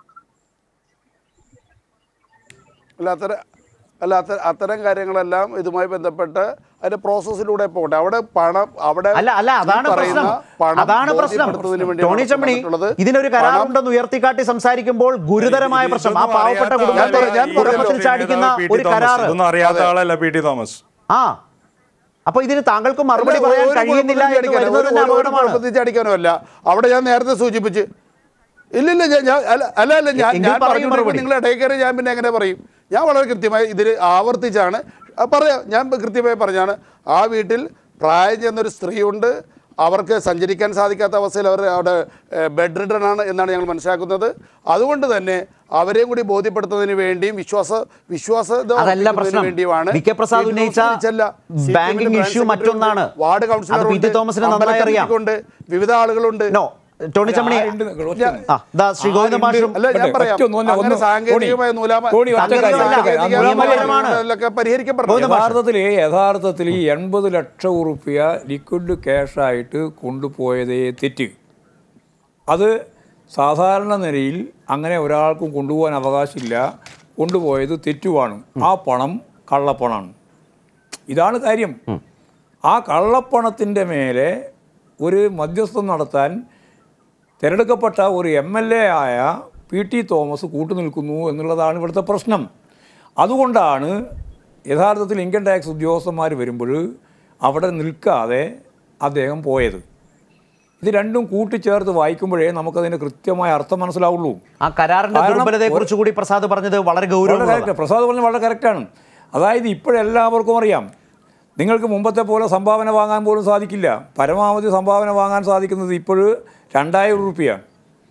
അല്ല അത്തരം അല്ല അത്ത അത്തരം കാര്യങ്ങളെല്ലാം ഇതുമായി ബന്ധപ്പെട്ട് അതിന്റെ പ്രോസസ്സിലൂടെ പോകട്ടെ അവിടെ പണം അവിടെ അല്ല അല്ല അതാണ് ഈ പറയുന്ന പ്രശ്നം പണം അതാണ് പ്രശ്നം ബോധ്യപ്പെടുത്തുന്നതിന് വേണ്ടിയാണ് ടോണി ചമ്മണി നടന്നിട്ടുള്ളത്. ഇതിനൊരു പണം- കരാറുണ്ടെന്ന് ഉയർത്തിക്കാട്ടി സംസാരിക്കുമ്പോൾ ഗുരുതരമായ പ്രശ്നം ആ പാവപ്പെട്ട ഞാൻ കുടുംബത്തെ പറയാം, ഞാൻ കുഴപ്പത്തിൽ പറയാം. ചാടിക്കുന്ന ഒരു കരാറ് ഇതൊന്നും അറിയാത്ത ആളല്ല പി ടി തോമസ് ആ അപ്പൊ ഇതിന് താങ്കൾക്ക് മറുപടി അല്ല, പറയാൻ ഒരു കഴിയുന്നില്ല കുഴപ്പത്തിൽ എന്ന് ചാടിക്കാനോ, വരുന്നത് തന്നെ ഒരു- ഒരു അപകടമാണ് കുഴപ്പത്തിൽ ചാടിക്കാനോ അല്ല അവിടെ ഞാൻ നേരത്തെ സൂചിപ്പിച്ച് ഇല്ലില്ല ഞാൻ ഞാൻ- അല്ല അല്ല അല്ല ഞാൻ എങ്കിൽ ഞാൻ പറയൂ പറഞ്ഞു മറുപടി. നിങ്ങൾ ഇടയിൽ കയറി ഞാൻ പിന്നെ എങ്ങനെ പറയും ഞാൻ വളരെ കൃത്യമായി ഇതിൽ ആവർത്തിച്ചാണ് ആ, പറയാം ഞാൻ കൃത്യമായി പറഞ്ഞാണ് ആ വീട്ടിൽ പ്രായം ചെന്നൊരു സ്ത്രീയുണ്ട് അവർക്ക് സഞ്ചരിക്കാൻ സാധിക്കാത്ത അവസ്ഥയിൽ അവർ അവിടെ ബെഡ് റിഡൺ ആണ് എന്നാണ് ഞങ്ങൾ മനസ്സിലാക്കുന്നത് അതുകൊണ്ട് തന്നെ അവരെയും കൂടി ബോധ്യപ്പെടുത്തുന്നതിന് വേണ്ടിയും വിശ്വാസ വിശ്വാസ അതല്ല പ്രശ്നം വി കെ പ്രസാദ് ഉന്നയിച്ച ബാങ്കിങ് ഇഷ്യൂ മറ്റൊന്നാണ് വാർഡ് അത് പി ടി കൗൺസിലർ തോമസിന് നന്നായി അറിയാം വിവിധ ആളുകളുണ്ട് നോ ടോണി ചമ്മണി ആരുണ്ട് നിങ്ങൾ ഒറ്റ ഞാൻ- ആ ദാ ശ്രീ ഗോവിന്ദ മാഷും അല്ല ഞാൻ ഒറ്റ പറയാം ഒന്ന് ഒന്ന് അങ്ങനെ ഒന്ന് സാങ്കേതികമായ ടോണി, നൂലാമ ടോണി, ഒറ്റ കാര്യം, ഒറ്റ കാര്യം. സാങ്കേതിക നിയമപരമാണ്. നൂലാമലൊക്കെ പരിഹരിക്കപ്പെടണം ഗോവിന്ദ മാഷ്. യഥാർത്ഥത്തിൽ യഥാർത്ഥത്തിൽ ഈ എൺപത് ലക്ഷം ഉറുപ്പ്യ ലിക്വിഡ് ക്യാഷായിട്ട് കൊണ്ടുപോയതേ തെറ്റ് അത് സാധാരണ നിലയിൽ അങ്ങനെ ഒരാൾക്കും കൊണ്ടുപോകാൻ അവകാശമില്ല കൊണ്ടുപോയത് തെറ്റുമാണ് ആ പണം കള്ളപ്പണമാണ് ഇതാണ് കാര്യം ആ കള്ളപ്പണത്തിൻ്റെ മേലെ ഒരു മധ്യസ്ഥം നടത്താൻ തിരഞ്ഞെടുക്കപ്പെട്ട ഒരു എം എൽ എ ആയ പി ടി തോമസ് കൂട്ടുനിൽക്കുന്നു എന്നുള്ളതാണ് ഇവിടുത്തെ പ്രശ്നം അതുകൊണ്ടാണ് യഥാർത്ഥത്തിൽ ഇൻകം ടാക്സ് ഉദ്യോഗസ്ഥന്മാർ വരുമ്പോൾ അവിടെ നിൽക്കാതെ അദ്ദേഹം പോയത് ഇത് രണ്ടും കൂട്ടിച്ചേർത്ത് വായിക്കുമ്പോഴേ നമുക്കതിൻ്റെ കൃത്യമായ അർത്ഥം മനസ്സിലാവുള്ളൂ ആ കരാറിന്റെ കാരണം ദുർബലതയെ കുറിച്ച് കൂടി പ്രസാദ് പറഞ്ഞത് വളരെ വളരെ ഗൗരവം കറക്റ്റ് പ്രസാദ് പറഞ്ഞത് വളരെ കറക്റ്റാണ് അതായത് ഇപ്പോഴെല്ലാവർക്കും അറിയാം നിങ്ങൾക്ക് മുമ്പത്തെ പോലെ സംഭാവന വാങ്ങാൻ പോലും സാധിക്കില്ല പരമാവധി സംഭാവന വാങ്ങാൻ സാധിക്കുന്നത് ഇപ്പോൾ രണ്ടായിരം രൂപയാണ്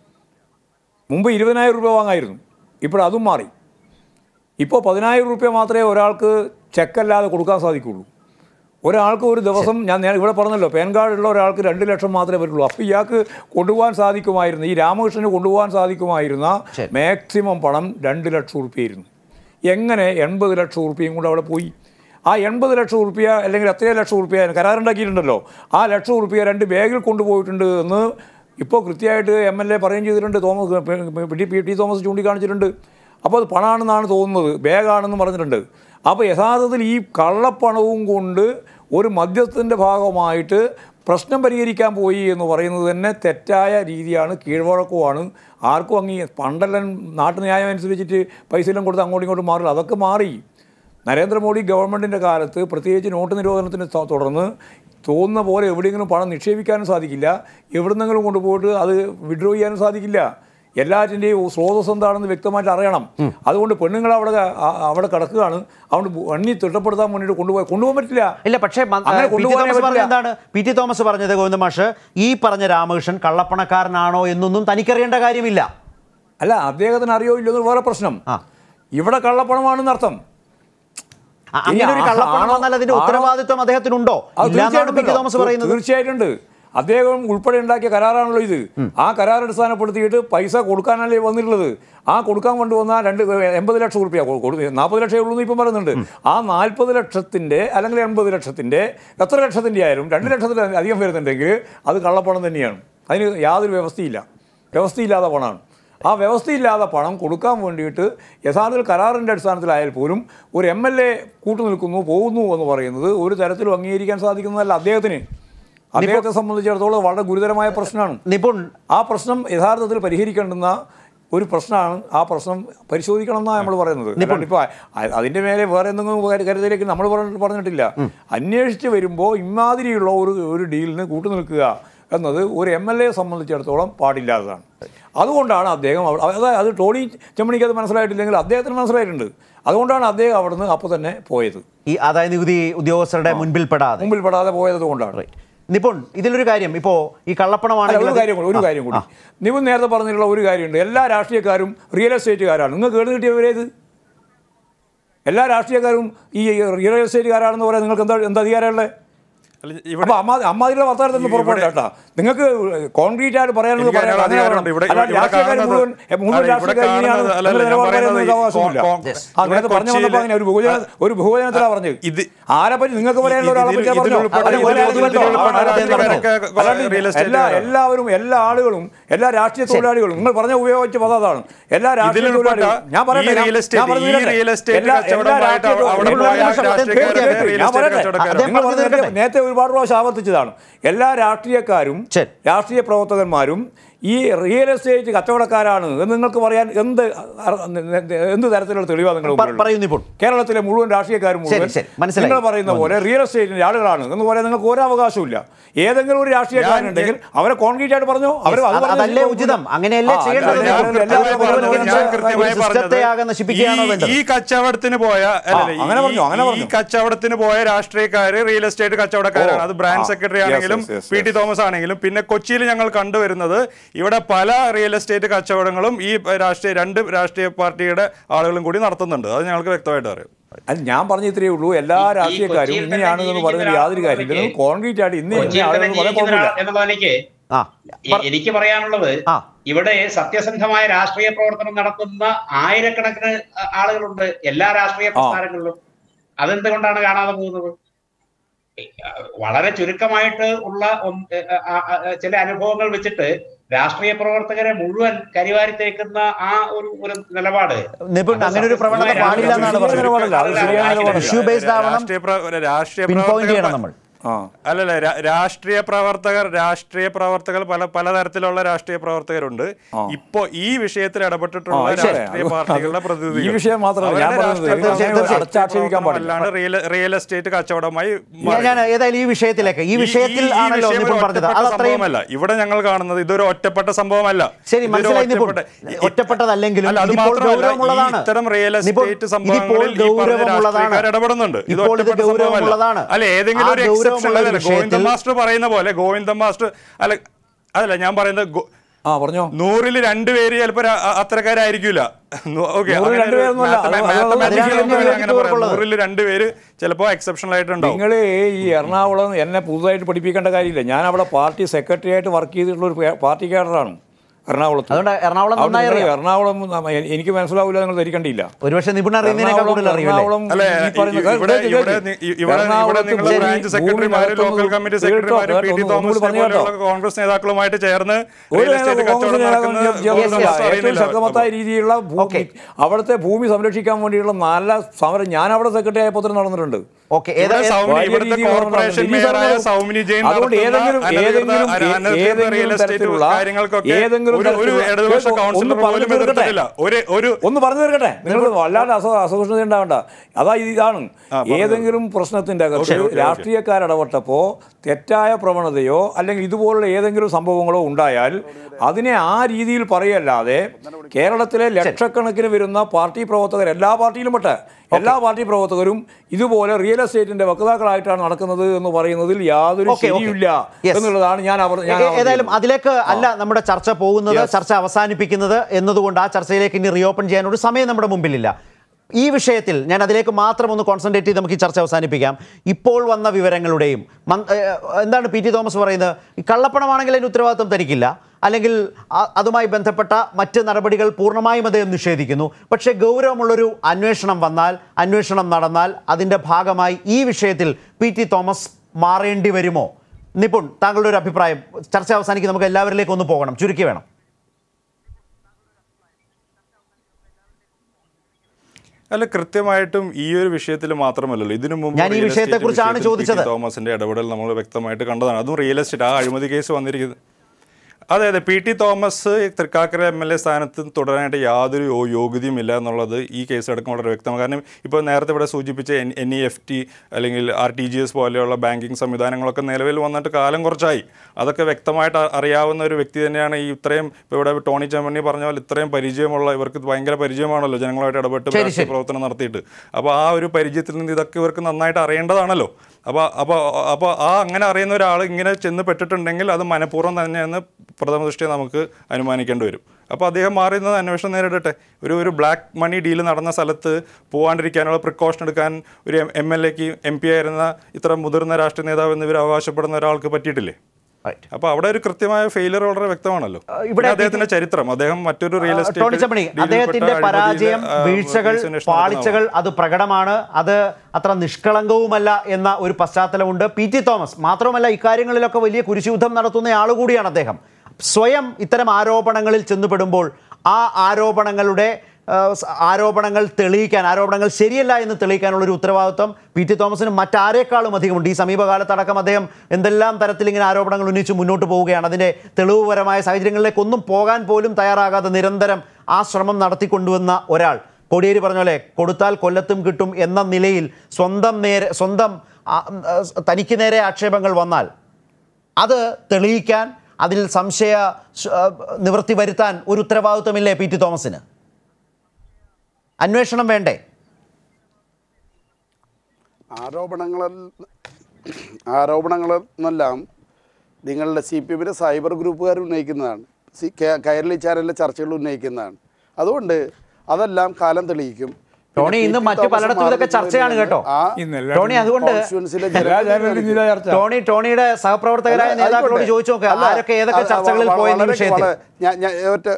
മുമ്പ് ഇരുപതിനായിരം രൂപ വാങ്ങായിരുന്നു ഇപ്പോൾ അതും മാറി ഇപ്പോൾ പതിനായിരം രൂപ മാത്രമേ ഒരാൾക്ക് ചെക്കല്ലാതെ കൊടുക്കാൻ സാധിക്കുള്ളൂ ഒരാൾക്ക് ഒരു ദിവസം ഞാൻ ഞാൻ ഇവിടെ പറഞ്ഞല്ലോ പാൻ കാർഡ് ഉള്ള ഒരാൾക്ക് രണ്ട് ലക്ഷം മാത്രമേ പറ്റുള്ളൂ അപ്പോൾ ഇയാൾക്ക് കൊണ്ടുപോകാൻ സാധിക്കുമായിരുന്നു ഈ രാമകൃഷ്ണന് കൊണ്ടുപോകാൻ സാധിക്കുമായിരുന്ന ശരി. മാക്സിമം പണം രണ്ട് ലക്ഷം ഉറുപ്പിയായിരുന്നു എങ്ങനെ എൺപത് ലക്ഷം ഉറുപ്പിയും കൂടെ അവിടെ പോയി ആ എൺപത് ലക്ഷം ഉറുപ്പിയ അല്ലെങ്കിൽ എത്രയോ ലക്ഷം ഉറുപ്പിയ കരാറുണ്ടാക്കിയിട്ടുണ്ടല്ലോ ആ ലക്ഷം ഉറുപ്പിയ രണ്ട് ബാഗിൽ കൊണ്ടുപോയിട്ടുണ്ട് എന്ന് ഇപ്പോൾ കൃത്യമായിട്ട് എം എൽ എ പറയുകയും ചെയ്തിട്ടുണ്ട് Thomas P T- P T Thomas ചൂണ്ടിക്കാണിച്ചിട്ടുണ്ട് അപ്പോൾ അത് പണമാണെന്നാണ് തോന്നുന്നത് ബാഗാണെന്ന് പറഞ്ഞിട്ടുണ്ട് അപ്പോൾ യഥാർത്ഥത്തിൽ ഈ കള്ളപ്പണവും കൊണ്ട് ഒരു മധ്യസ്ഥൻ്റെ ഭാഗമായിട്ട് പ്രശ്നം പരിഹരിക്കാൻ പോയി എന്ന് പറയുന്നത് തന്നെ തെറ്റായ രീതിയാണ് കീഴ്വഴക്കമാണ് ആർക്കും അങ്ങ് ഈ പണ്ടെല്ലാം നാട്ടുന്യായം അനുസരിച്ചിട്ട് പൈസ എല്ലാം കൊടുത്ത് അങ്ങോട്ടും ഇങ്ങോട്ടും മാറില്ല അതൊക്കെ മാറി നരേന്ദ്രമോദി ഗവൺമെൻറ്റിൻ്റെ കാലത്ത് പ്രത്യേകിച്ച് നോട്ട് നിരോധനത്തിന് ത- തുടർന്ന് തോന്നുന്ന പോലെ എവിടെയെങ്കിലും പണം നിക്ഷേപിക്കാനും സാധിക്കില്ല എവിടുന്നെങ്കിലും കൊണ്ടുപോയിട്ട് അത് വിഡ്രോ ചെയ്യാനും സാധിക്കില്ല എല്ലാറ്റിൻ്റെയും സ്രോതസ് എന്താണെന്ന് വ്യക്തമായിട്ട് അറിയണം അതുകൊണ്ട് പെണ്ണുങ്ങൾ അവിടെ ആ- അവിടെ കിടക്കുകയാണ് അതുകൊണ്ട് എണ്ണി തിട്ടപ്പെടുത്താൻ വേണ്ടിയിട്ട് കൊണ്ടുപോയി കൊണ്ടുപോകാൻ പറ്റില്ല ഇല്ല പക്ഷേ മ- അങ്ങനെ പി ടി കൊണ്ടുപോകാനേ തോമസ് പറഞ്ഞത് പറ്റില്ല. എന്താണ് പി ടി തോമസ് പറഞ്ഞത് ഗോവിന്ദ മാഷ് ഈ പറഞ്ഞ രാമകൃഷ്ണൻ കള്ളപ്പണക്കാരനാണോ എന്നൊന്നും തനിക്കറിയേണ്ട കാര്യമില്ല അല്ല അദ്ദേഹത്തിന് അറിയോ ഇല്ലെന്ന് വേറെ പ്രശ്നം ആ. ഇവിടെ കള്ളപ്പണമാണെന്ന് അർത്ഥം അ- അങ്ങനെ ഒരു ഇനി ആ- കള്ളപ്പണം ആണോ- വന്നാൽ അതിന്റെ ആണോ- ഉത്തരവാദിത്വം അദ്ദേഹത്തിനുണ്ടോ അത് ഇല്ലാന്നാണ് തീർച്ചയായിട്ടും പി ടി ഉണ്ടല്ലോ. തോമസ് പറയുന്നത് തീർച്ചയായിട്ടും ഉണ്ട് അദ്ദേഹം ഉൾപ്പെടെ ഉണ്ടാക്കിയ കരാറാണല്ലോ ഇത് ആ കരാർ അടിസ്ഥാനപ്പെടുത്തിയിട്ട് പൈസ കൊടുക്കാനല്ലേ വന്നിട്ടുള്ളത് ആ കൊടുക്കാൻ കൊണ്ടുവന്ന രണ്ട് എൺപത് ലക്ഷം റുപ്യ നാൽപ്പത് ലക്ഷമേ ഉള്ളൂ എന്ന് ഇപ്പം പറയുന്നുണ്ട് ആ നാൽപ്പത് ലക്ഷത്തിൻ്റെ അല്ലെങ്കിൽ എൺപത് ലക്ഷത്തിൻ്റെ എത്ര ലക്ഷത്തിൻ്റെ ആയാലും രണ്ട് ലക്ഷത്തിൽ അധികം വരുന്നുണ്ടെങ്കിൽ അത് കള്ളപ്പണം തന്നെയാണ് അതിന് യാതൊരു വ്യവസ്ഥയില്ല വ്യവസ്ഥയില്ലാത്ത പണമാണ് ആ വ്യവസ്ഥയില്ലാത്ത പണം കൊടുക്കാൻ വേണ്ടിയിട്ട് യഥാർത്ഥത്തിൽ കരാറിൻ്റെ അടിസ്ഥാനത്തിലായാൽ പോലും ഒരു എം എൽ എ കൂട്ടുനിൽക്കുന്നു പോകുന്നു എന്ന് പറയുന്നത് ഒരു തരത്തിലും അംഗീകരിക്കാൻ സാധിക്കുന്നതല്ല അദ്ദേഹത്തിന് അദ്ദേഹത്തെ സംബന്ധിച്ചിടത്തോളം വളരെ ഗുരുതരമായ പ്രശ്നമാണ് നിപുൺ ആ പ്രശ്നം യഥാർത്ഥത്തിൽ പരിഹരിക്കേണ്ടുന്ന ഒരു പ്രശ്നമാണ് ആ പ്രശ്നം പരിശോധിക്കണം എന്നാണ് നമ്മൾ പറയുന്നത് അല്ലാണ്ട് ഇപ്പോൾ അ- അതിൻ്റെ മേലെ വേറെ എന്തെങ്കിലും കരു- കരുതലേക്ക് നമ്മൾ പറഞ്ഞ- പറഞ്ഞിട്ടില്ല അന്വേഷിച്ച് വരുമ്പോൾ ഇമാതിരിയുള്ള ഒരു ഒരു ഡീലിന് കൂട്ടുനിൽക്കുക എന്നത് ഒരു എം എൽ എയെ സംബന്ധിച്ചിടത്തോളം പാടില്ലാത്തതാണ് അതുകൊണ്ടാണ് അദ്ദേഹം അവ- അതായത് അത് ടോണി ചെമ്മണിക്ക് അത് മനസ്സിലായിട്ടില്ലെങ്കിൽ അദ്ദേഹത്തിന് മനസ്സിലായിട്ടുണ്ട് അതുകൊണ്ടാണ് അദ്ദേഹം അവിടുന്ന് അപ്പോൾ തന്നെ പോയത് ഈ ആദായ നികുതി ഉദ്യോഗസ്ഥരുടെ മുൻപിൽ പെടാതെ മുമ്പിൽ പെടാതെ പോയത് കൊണ്ടാണ് നിപുൺ ഇതിലൊരു കാര്യം ഇപ്പോ ഈ അല്ല, കള്ളപ്പണമാണെങ്കിൽ ഒരു കാര്യം കൂടി ഒരു കാര്യം കൂടി നിവിൻ നേരത്തെ പറഞ്ഞിട്ടുള്ള ഒരു കാര്യമുണ്ട് എല്ലാ രാഷ്ട്രീയക്കാരും റിയൽ എസ്റ്റേറ്റുകാരാണ് നിങ്ങൾക്ക് കേട് കിട്ടിയവരേത് എല്ലാ രാഷ്ട്രീയക്കാരും ഈ റിയൽ എസ്റ്റേറ്റുകാരാണെന്ന് പറയാൻ നിങ്ങൾക്ക് എന്താ എന്താ അധികാരമുള്ളത് അല്ല, അപ്പൊ ഇവിടെ അമ്മാ അമ്മാതിരിയുള്ള വർത്തമാനത്തിൽ നിന്ന് പുറപ്പെടില്ല കേട്ടോ നിങ്ങൾക്ക് കോൺക്രീറ്റ് ആയിട്ട് പറയാനുള്ളത് എനിക്ക് പറയാം അതിനുള്ള അങ്ങനെ അധികാരമുണ്ട്. ഇവിടെ- അല്ലാണ്ട് ഇവിടെ രാഷ്ട്രീയക്കാർ കാണുന്നത് മുഴുവൻ മുഴുവൻ അല്ല, ഇവിടെ രാഷ്ട്രീയക്കാർ ഇങ്ങനെയാണ് കാണുന്നത് അല്ല, എന്നുള്ള ഞാൻ നിലപാട് പറയുന്നത് പറയാനൊന്നും ഈ അവകാശമില്ല കോ- Yes. ആ നേരത്തെ പറഞ്ഞു വന്നപ്പോൾ കൊച്ചിയിലെ- അങ്ങനെ ഒരു ബഹുജന ഒരു ബഹുജനത്തിലാണ് പറഞ്ഞത് ഇത് ആരെ പറ്റി നിങ്ങൾക്ക് പറയാനുള്ള ഒരാളെ ഇതിൽ- പറ്റി ഇതിൽ പറഞ്ഞോ ഉൾപ്പെട്ട- അത് ഇതിൽ പോലെ ഉൾപ്പെട്ട ആരെങ്കിലും ഉണ്ടോ? ഉൾപ്പെട്ട ആരെങ്കിലും ഉണ്ടോ? ആൾക്കാരൊക്കെ അല്ലാണ്ട് real estate എല്ലാ കാരാണ്. എല്ലാവരും എല്ലാ ആളുകളും എല്ലാ രാഷ്ട്രീയ തൊഴിലാളികളും നിങ്ങൾ പറഞ്ഞ ഉപയോഗിച്ച പദം അതാണ് എല്ലാ രാഷ്ട്രീയ ഇതിൽ ഉൾപ്പെട്ട തൊഴിലാളികളും ഞാൻ പറയട്ടെ ഈ ഞാൻ- real estate- ഞാൻ പറഞ്ഞത് ഈ കേൾക്കട്ടെ. real estate എല്ലാ- എല്ലാ കച്ചവടമായിട്ട് രാഷ്ട്രീയ അവിടെ തൊഴിലാളികളും പോയ ഞാൻ രാഷ്ട്രീയക്കാര് കേൾക്കട്ടെ. real ഞാൻ estate പറയട്ടെ. കച്ചവടക്കാരാണ്. നിങ്ങൾ അദ്ദേഹം പറഞ്ഞത് പറഞ്ഞത് നേരത്തെ ഒരുപാട് പ്രാവശ്യം ആവർത്തിച്ചതാണ് എല്ലാ രാഷ്ട്രീയക്കാരും ശരി. രാഷ്ട്രീയ പ്രവർത്തകന്മാരും ഈ റിയൽ എസ്റ്റേറ്റ് കച്ചവടക്കാരാണ് എന്ന് നിങ്ങൾക്ക് പറയാൻ എന്ത് അർ- എന്ത് തരത്തിലുള്ള തെളിവാണ് നിങ്ങൾ പ- പറയൂ നിപുൺ കേരളത്തിലെ മുഴുവൻ രാഷ്ട്രീയക്കാരും മുഴുവൻ ശരി, മനസ്സിലായി. നിങ്ങൾ പറയുന്ന പോലെ റിയൽ എസ്റ്റേറ്റിന്റെ ആളുകളാണ് എന്ന് പറയാൻ നിങ്ങൾക്ക് ഒരു അവകാശവും ഇല്ല ഏതെങ്കിലും ഒരു രാഷ്ട്രീയക്കാരുണ്ടെങ്കിൽ അവരെ കോൺക്രീറ്റ് ആയിട്ട് പറഞ്ഞോ അവർ Yes, അത് അതല്ലേ ഉചിതം അങ്ങനെയല്ലേ ചെയ്യേണ്ടത് ഞാൻ നിപുൺ? കൃത്യമായി അതിനെ പറഞ്ഞത് മുഴുവൻ ഞാൻ ഒരു കൃത്യമായി സിസ്റ്റത്തെ ആകെ പറഞ്ഞത് നശിപ്പിക്കുകയാണോ ഈ- വേണ്ടത് ഈ കച്ചവടത്തിന് പോയ അല്ലല്ല, ഈ- അങ്ങനെ പറഞ്ഞു, അങ്ങനെ ഈ പറഞ്ഞു. കച്ചവടത്തിന് പോയ രാഷ്ട്രീയക്കാര് റിയൽ എസ്റ്റേറ്റ് കച്ചവടക്കാരാണ് ഓ, അത് ബ്രാഞ്ച് ആ, സെക്രട്ടറി yes, ആണെങ്കിലും yes, yes, P T Thomas ആണെങ്കിലും പിന്നെ കൊച്ചിയിൽ ഞങ്ങൾ കണ്ടുവരുന്നത് ഇവിടെ പല റിയൽ എസ്റ്റേറ്റ് കച്ചവടങ്ങളും ഈ രാഷ്ട്രീയ രണ്ട് രാഷ്ട്രീയ പാർട്ടിയുടെ ആളുകളും കൂടി നടത്തുന്നുണ്ട് അത് ഞങ്ങൾക്ക് വ്യക്തമായിട്ട് അറിയാം അത് ഞാൻ പറഞ്ഞ ഇത്രയേ ഉള്ളൂ എല്ലാ ഈ- ഈ രാഷ്ട്രീയക്കാരും കൊച്ചിയിൽ തന്നെ ഇങ്ങനെയാണ് എന്ന് പറയുന്നത് ജീവിക്കുന്ന യാതൊരു കാര്യമില്ല ഒരാൾക്ക് നിങ്ങൾ കോൺക്രീറ്റ് ആയിട്ട് ഇന്ന് ഇന്ന കൊച്ചിയിൽ തന്നെ ആളുകൾ പറയാൻ ജീവിക്കുന്ന കുഴപ്പമില്ല ഒരാൾ എന്നുള്ള എനിക്ക് ആ എ- എനിക്ക് പറയാനുള്ളത് ആ. ഇവിടെ സത്യസന്ധമായ രാഷ്ട്രീയ പ്രവർത്തനം നടത്തുന്ന ആയിരക്കണക്കിന് ആ- ആളുകളുണ്ട് എല്ലാ രാഷ്ട്രീയ പ്രസ്ഥാനങ്ങളിലും അതെന്തുകൊണ്ടാണ് കാണാതെ പോകുന്നത് എ, ആ, വളരെ ചുരുക്കമായിട്ട് ഉള്ള ഒന്ന്, എ, ആ, ആ, ആ, ചില അനുഭവങ്ങൾ വെച്ചിട്ട് രാഷ്ട്രീയ പ്രവർത്തകരെ മുഴുവൻ കരിവാരി തേക്കുന്ന ആ ഒരു ഒരു നിലപാട് നിപുൺ അങ്ങനെ ഒരു പ്രവണത പാടില്ല എന്നാണ് ശരിയായ പറഞ്ഞത് നിലപാടല്ല, അത് ശരിയായ നിലപാടല്ല. ഇഷ്യൂ ബേസ്ഡ് ആവണം രാഷ്ട്രീയ പ്ര- രാഷ്ട്രീയ പിൻ പോയിന്റ് ചെയ്യണം പ്രവർത്തകർ നമ്മൾ ആ അല്ലല്ല രാ- രാഷ്ട്രീയ പ്രവർത്തകർ രാഷ്ട്രീയ പ്രവർത്തകർ പല പലതരത്തിലുള്ള രാഷ്ട്രീയ പ്രവർത്തകരുണ്ട് ഇപ്പോ ഈ വിഷയത്തിൽ ഇടപെട്ടിട്ടുള്ള ആ, ശരി. രാഷ്ട്രീയ അത് പാർട്ടികളുടെ ഈ പ്രതിനിധികൾ വിഷയം മാത്രമല്ല, ഞാൻ അവരുടെ പറഞ്ഞത് രാഷ്ട്രീയ തീർച്ചയായും പ്രവർത്തനം അടച്ചാക്ഷേപിക്കാൻ പാടില്ല. അല്ലാണ്ട് റിയൽ റിയൽ എസ്റ്റേറ്റ് കച്ചവടമായി ഞാൻ- മാറി. ഞാൻ ഏതായാലും ഈ വിഷയത്തിലേക്ക് ഈ ഈ- വിഷയത്തിൽ ഈ ആണല്ലോ വിഷയം നിപുൺ ഒരു പറഞ്ഞത് ഒറ്റപ്പെട്ട അത് അത്രയും സംഭവമല്ല ഇവിടെ ഞങ്ങൾ കാണുന്നത് ഇതൊരു ഒറ്റപ്പെട്ട സംഭവമല്ല ശരി ഇതൊരു മനസ്സിലായി നിപുൺ ഒറ്റപ്പെട്ട- ഈ- ഒറ്റപ്പെട്ടതല്ലെങ്കിലും അല്ല, അത് ഇതിപ്പോൾ മാത്രമല്ല, ഗൗരവമുള്ളതാണ് ഈ ഇത്തരം റിയൽ നിപുൺ, എസ്റ്റേറ്റ് ഇതിപ്പോൾ സംഭവങ്ങളിൽ ഈ പറഞ്ഞ ഗൗരവമുള്ളതാണ് രാഷ്ട്രീയക്കാർ ഇടപെടുന്നുണ്ട് ഇത് ഇപ്പോൾ ഇത് ഒറ്റപ്പെട്ട സംഭവമല്ല ഗൗരവമുള്ളതാണ് അല്ല ഏതെങ്കിലും ആ ഒരു എക്സെപ്ഷൻ ഗൗരവമുള്ള ഒരു അല്ല ഗോവിന്ദ വിഷയത്തിൽ മാസ്റ്റർ പറയുന്ന പോലെ ഗോവിന്ദ മാസ്റ്റർ അല്ല അതല്ല ഞാൻ പറയുന്നത് ഗോ- ആ പറഞ്ഞോ നൂറിൽ രണ്ടുപേര് ചിലപ്പോൾ അത്രക്കാരായിരിക്കില്ല ഓക്കെ നൂറിൽ രണ്ടുപേരൊന്നുമല്ല. അത് അത് അതിലാണ് അങ്ങനെ പറയാം ഉള്ളത്. നൂറിൽ രണ്ടുപേര് ചിലപ്പോൾ എക്സെപ്ഷണൽ ആയിട്ടുണ്ടാവും നിങ്ങൾ ഈ എറണാകുളം എന്നെ പുതുതായിട്ട് പഠിപ്പിക്കേണ്ട കാര്യമില്ല ഞാൻ അവിടെ പാർട്ടി സെക്രട്ടറി ആയിട്ട് വർക്ക് ചെയ്തിട്ടുള്ള ഒരു പാർട്ടി കാഡറാണ് എറണാകുളത്ത് അതുകൊണ്ട് എറണാകുളം അവിടെ നന്നായി നിങ്ങൾ അറിയാം. എറണാകുളം നമ്മ- എ- എനിക്ക് മനസ്സിലാവില്ല നിങ്ങൾ ധരിക്കണ്ടില്ല ഒരുപക്ഷെ നിപുണ അറിയുന്നതിനേക്കാൾ കൂടുതൽ അറിയുമല്ലേ എറണാകുളം അല്ലേ, ഈ പറയുന്ന- ഇവിടെ- ഇവിടെ- കേൾക്ക്, കേൾക്ക്. ഇവിടെ- ഇവിടെ- ഇവിടെ എറണാകുളത്ത് നിങ്ങളുടെ ഭൂമി- ബ്രാഞ്ച് ഭൂമി സെക്രട്ടറിമാര് നികത്തുന്നത് ലോക്കൽ കമ്മിറ്റി കേട്ടോ, സെക്രട്ടറിമാര് കേട്ടോ, പി ടി ഒന്ന് തോമസ് ഒന്നുകൂടി പറഞ്ഞു കേട്ടോ. പോലെയുള്ള കോൺഗ്രസ് നേതാക്കളുമായിട്ട് ചേർന്ന് ഒരു റിയൽ എസ്റ്റേറ്റ് നേതാവ് കച്ചവടം കോൺഗ്രസ് നടക്കുന്ന നേതാവ് കോൺഗ്രസ് ചേർന്നില്ല. ഏറ്റവും അറിയുന്നില്ല. ശക്തമത്തായ രീതിയിലുള്ള ഭൂമി Okay. അവിടുത്തെ ഭൂമി സംരക്ഷിക്കാൻ വേണ്ടിയുള്ള നല്ല സമരം ഞാൻ അവിടെ സെക്രട്ടറി ആയപ്പോൾ തന്നെ നടന്നിട്ടുണ്ട് ഓക്കെ ഇവിടെ ഏതായാലും സൗമ്യ വലിയ ഇവിടുത്തെ രീതിയിൽ കോർപ്പറേഷൻ നടന്നിട്ടുണ്ട്. മേയറായ ഇനി സൗമിനി ജെയിൻ അതുകൊണ്ട് നടത്തുന്ന ഏതെങ്കിലും അനധികൃത- ഏതെങ്കിലും അനധികൃത ഏതെങ്കിലും റിയൽ എസ്റ്റേറ്റ് തരത്തിലുള്ള കാര്യങ്ങൾക്കൊക്കെ ഏതെങ്കിലും ഒരു- ഒരു തരത്തിലുള്ള- ഇടതുപക്ഷ ഒന്ന് കൗൺസിലർ പറഞ്ഞു പോലും തീർക്കട്ടെ. എതിർത്തിട്ടില്ല ഒരു ഒരു ഒന്ന് പറഞ്ഞു തീർക്കട്ടെ നിങ്ങൾ വല്ലാണ്ട് അസ അസഹിഷ്ണുത ഉണ്ടാവണ്ട അതാ ഇതാണ് പറഞ്ഞോ. ഏതെങ്കിലും പ്രശ്നത്തിന്റെ അകത്ത് ഓക്കേ, ഓക്കേ, ഓക്കേ. രാഷ്ട്രീയക്കാർ ഇടപെട്ടപ്പോൾ തെറ്റായ പ്രവണതയോ അല്ലെങ്കിൽ ഇതുപോലുള്ള ഏതെങ്കിലും സംഭവങ്ങളോ ഉണ്ടായാൽ അതിനെ ആ രീതിയിൽ പറയല്ലാതെ കേരളത്തിലെ ലക്ഷക്കണക്കിന് വരുന്ന പാർട്ടി പ്രവർത്തകർ എല്ലാ പാർട്ടിയിലും പെട്ട എല്ലാ പാർട്ടി പ്രവർത്തകരും ഇതുപോലെ റിയൽ എസ്റ്റേറ്റിന്റെ വക്താക്കളായിട്ടാണ് നടക്കുന്നത് എന്ന് പറയുന്നതിൽ യാതൊരു ഓക്കേ, ഓക്കേ. ശരിയില്ല Yes. എന്നുള്ളതാണ് ഞാൻ അവർ ഞാൻ ഏ- അവർ ഏതായാലും ചെയ്യുന്നത്. അതിലേക്ക് അല്ല നമ്മുടെ ചർച്ച പോകുന്നത് Yes. ചർച്ച അവസാനിപ്പിക്കുന്നത് എന്നതുകൊണ്ട് ആ ചർച്ചയിലേക്ക് ഇനി റീഓപ്പൺ ചെയ്യാൻ ഒരു സമയം നമ്മുടെ മുമ്പിലില്ല ഈ വിഷയത്തിൽ ഞാൻ അതിലേക്ക് മാത്രം ഒന്ന് കോൺസെൻട്രേറ്റ് ചെയ്ത് നമുക്ക് ഈ ചർച്ച അവസാനിപ്പിക്കാം ഇപ്പോൾ വന്ന വിവരങ്ങളുടെയും മൻ- ഏ, എന്താണ് പി ടി തോമസ് പറയുന്നത് ഈ കള്ളപ്പണമാണെങ്കിൽ അതിന് ഉത്തരവാദിത്വം തനിക്കില്ല അല്ലെങ്കിൽ ആ- അതുമായി ബന്ധപ്പെട്ട മറ്റ് നടപടികൾ പൂർണ്ണമായും അദ്ദേഹം നിഷേധിക്കുന്നു പക്ഷേ ഗൗരവമുള്ളൊരു അന്വേഷണം വന്നാൽ അന്വേഷണം നടന്നാൽ അതിൻ്റെ ഭാഗമായി ഈ വിഷയത്തിൽ പി ടി തോമസ് മാറേണ്ടി വരുമോ നിപുൺ താങ്കളുടെ ഒരു അഭിപ്രായം ചർച്ച അവസാനിക്കും നമുക്ക് എല്ലാവരിലേക്കും ഒന്ന് പോകണം ചുരുക്കി വേണം അല്ല കൃത്യമായിട്ടും ഈ ഒരു വിഷയത്തിൽ മാത്രമല്ലല്ലോ ഇതിനു മുമ്പ് ഞാൻ ഈ റിയൽ എസ്റ്റേറ്റ് വിഷയത്തെക്കുറിച്ചാണ് വിഷയത്തിൽ പി. ടി. ചോദിച്ചത്. തോമസിന്റെ ഇടപെടൽ നമ്മൾ വ്യക്തമായിട്ട് കണ്ടതാണ് അതും റിയൽ എസ്റ്റേറ്റ് ആ അഴിമതി കേസ് വന്നിരിക്കുന്നത് അതെ അതെ P T Thomas Thrikkakara M L A സ്ഥാനത്ത് തുടരാനായിട്ട് യാതൊരു യോ- യോഗ്യതയും ഇല്ല എന്നുള്ളത് ഈ കേസ് അടക്കം വളരെ വ്യക്തമാണ് കാരണം ഇപ്പോൾ നേരത്തെ ഇവിടെ സൂചിപ്പിച്ച N N E F T അല്ലെങ്കിൽ ആർ ടി ജി എസ് പോലെയുള്ള ബാങ്കിങ് സംവിധാനങ്ങളൊക്കെ നിലവിൽ വന്നിട്ട് കാലം കുറച്ചായി അതൊക്കെ വ്യക്തമായിട്ട് അ- അറിയാവുന്ന ഒരു വ്യക്തി തന്നെയാണ് ഈ ഇത്രയും ഇപ്പോൾ ഇവിടെ ടോണി ചെമ്മണ്ണി പറഞ്ഞ പോലെ ഇത്രയും പരിചയമുള്ള ഇവർക്ക് ഭയങ്കര പരിചയമാണല്ലോ ജനങ്ങളുമായിട്ട് ഇടപെട്ട് ശരി, രാഷ്ട്രീയ ശരി. പ്രവർത്തനം നടത്തിയിട്ട് അപ്പോൾ ആ ഒരു പരിചയത്തിൽ നിന്ന് ഇതൊക്കെ ഇവർക്ക് നന്നായിട്ട് അറിയേണ്ടതാണല്ലോ അപ്പോൾ അപ്പോൾ അപ്പോൾ ആ അങ്ങനെ അറിയുന്ന ഒരാൾ ഇങ്ങനെ ചെന്ന് പെട്ടിട്ടുണ്ടെങ്കിൽ അത് മനഃപൂർവ്വം തന്നെയെന്ന് പ്രഥമ ദൃഷ്ടിയെ നമുക്ക് അനുമാനിക്കേണ്ടി വരും അപ്പോൾ അദ്ദേഹം മാറിയുന്നത് അന്വേഷണം നേരിടട്ടെ ഒരു ഒരു ബ്ലാക്ക് മണി ഡീൽ നടന്ന സ്ഥലത്ത് പോകാണ്ടിരിക്കാനുള്ള പ്രിക്കോഷൻ എടുക്കാൻ ഒരു എം എൽ എക്ക് എം പി ആയിരുന്ന ഇത്ര മുതിർന്ന രാഷ്ട്രീയ നേതാവ് എന്നിവർ അവകാശപ്പെടുന്ന ഒരാൾക്ക് പറ്റിയിട്ടില്ലേ Right. അപ്പോൾ അവിടെ ഒരു കൃത്യമായ ഫെയിലിയർ വളരെ വ്യക്തമാണല്ലോ ഇവിടെ ഇവിടെ അദ്ദേഹത്തിന്റെ ചരിത്രം അദ്ദേഹം മറ്റൊരു റിയൽ എസ്റ്റേറ്റ് ടോണി ചമ്മണി ഡീലിൽപ്പെട്ട അദ്ദേഹത്തിന്റെ അഴിമതിയിലെ, പരാജയം ആ, വീഴ്ചകൾ കേസ് അന്വേഷണം പാളിച്ചകൾ അത് പ്രകടമാണ് അത് അത്ര നിഷ്കളങ്കവുമല്ല എന്ന ഒരു പശ്ചാത്തലമുണ്ട് പി ടി തോമസ് മാത്രമല്ല ഇക്കാര്യങ്ങളിലൊക്കെ വലിയ കുരിശുയുദ്ധം നടത്തുന്ന ആളുകൂടിയാണ് അദ്ദേഹം സ്വയം ഇത്തരം ആരോപണങ്ങളിൽ ചെന്നുപെടുമ്പോൾ ആ ആരോപണങ്ങളുടെ ആ, സ- ആരോപണങ്ങൾ തെളിയിക്കാൻ ആരോപണങ്ങൾ ശരിയല്ല എന്ന് തെളിയിക്കാനുള്ള ഒരു ഉത്തരവാദിത്വം പി ടി തോമസിന് മറ്റാരേക്കാളും അധികമുണ്ട് ഈ സമീപകാലത്തടക്കം അദ്ദേഹം എന്തെല്ലാം തരത്തിൽ ഇങ്ങനെ ആരോപണങ്ങൾ ഉന്നയിച്ച് മുന്നോട്ട് പോവുകയാണ് അതിൻ്റെ തെളിവുപരമായ സാഹചര്യങ്ങളിലേക്കൊന്നും പോകാൻ പോലും തയ്യാറാകാതെ നിരന്തരം ആ ശ്രമം നടത്തിക്കൊണ്ടുവന്ന ഒരാൾ കോടിയേരി പറഞ്ഞ പോലെ കൊടുത്താൽ കൊല്ലത്തും കിട്ടും എന്ന നിലയിൽ സ്വന്തം നേരെ സ്വന്തം ആ, ആ, തനിക്ക് നേരെ ആക്ഷേപങ്ങൾ വന്നാൽ അത് തെളിയിക്കാൻ അതിൽ സംശയ ശ- ആ, നിവൃത്തി വരുത്താൻ ഒരു ഉത്തരവാദിത്വമില്ലേ പി ടി തോമസിന് അന്വേഷണം വേണ്ടേ ആരോപണങ്ങളിൽ ആരോപണങ്ങളെന്നെല്ലാം നിങ്ങളുടെ സി പി എമ്മിൻ്റെ സൈബർ ഗ്രൂപ്പുകാർ ഉന്നയിക്കുന്നതാണ് സി കെ- കൈരളി ചാനലിലെ ചർച്ചകൾ ഉന്നയിക്കുന്നതാണ് അതുകൊണ്ട് അതെല്ലാം കാലം തെളിയിക്കും പിന്നെ ടോണി, പി. ഇന്ന് ടി. മറ്റു തോമസ് പലയിടത്തും ഇതൊക്കെ മാറി ചർച്ചയാണ് നിൽക്കുന്നതിന് കേട്ടോ. ആ ഇന്നല്ല ടോണി അതുകൊണ്ട് കോൺസ്റ്റിറ്റ്യുവൻസിയിലെ എല്ലാ ജനങ്ങൾ ചാനലിലും ഇതാ ചർച്ച ടോണി ടോണിയുടെ സഹപ്രവർത്തകരായ അല്ല, നേതാക്കളോട് ആയിക്കോട്ടെ. ചോദിച്ചു നോക്കുക അല്ല, ആരൊക്കെ ഏതൊക്കെ അത് ചർച്ചകളിൽ വ- പോയെന്ന വളരെ- വിഷയത്തിൽ വളരെ- ഞാൻ ഞാൻ ഒറ്റ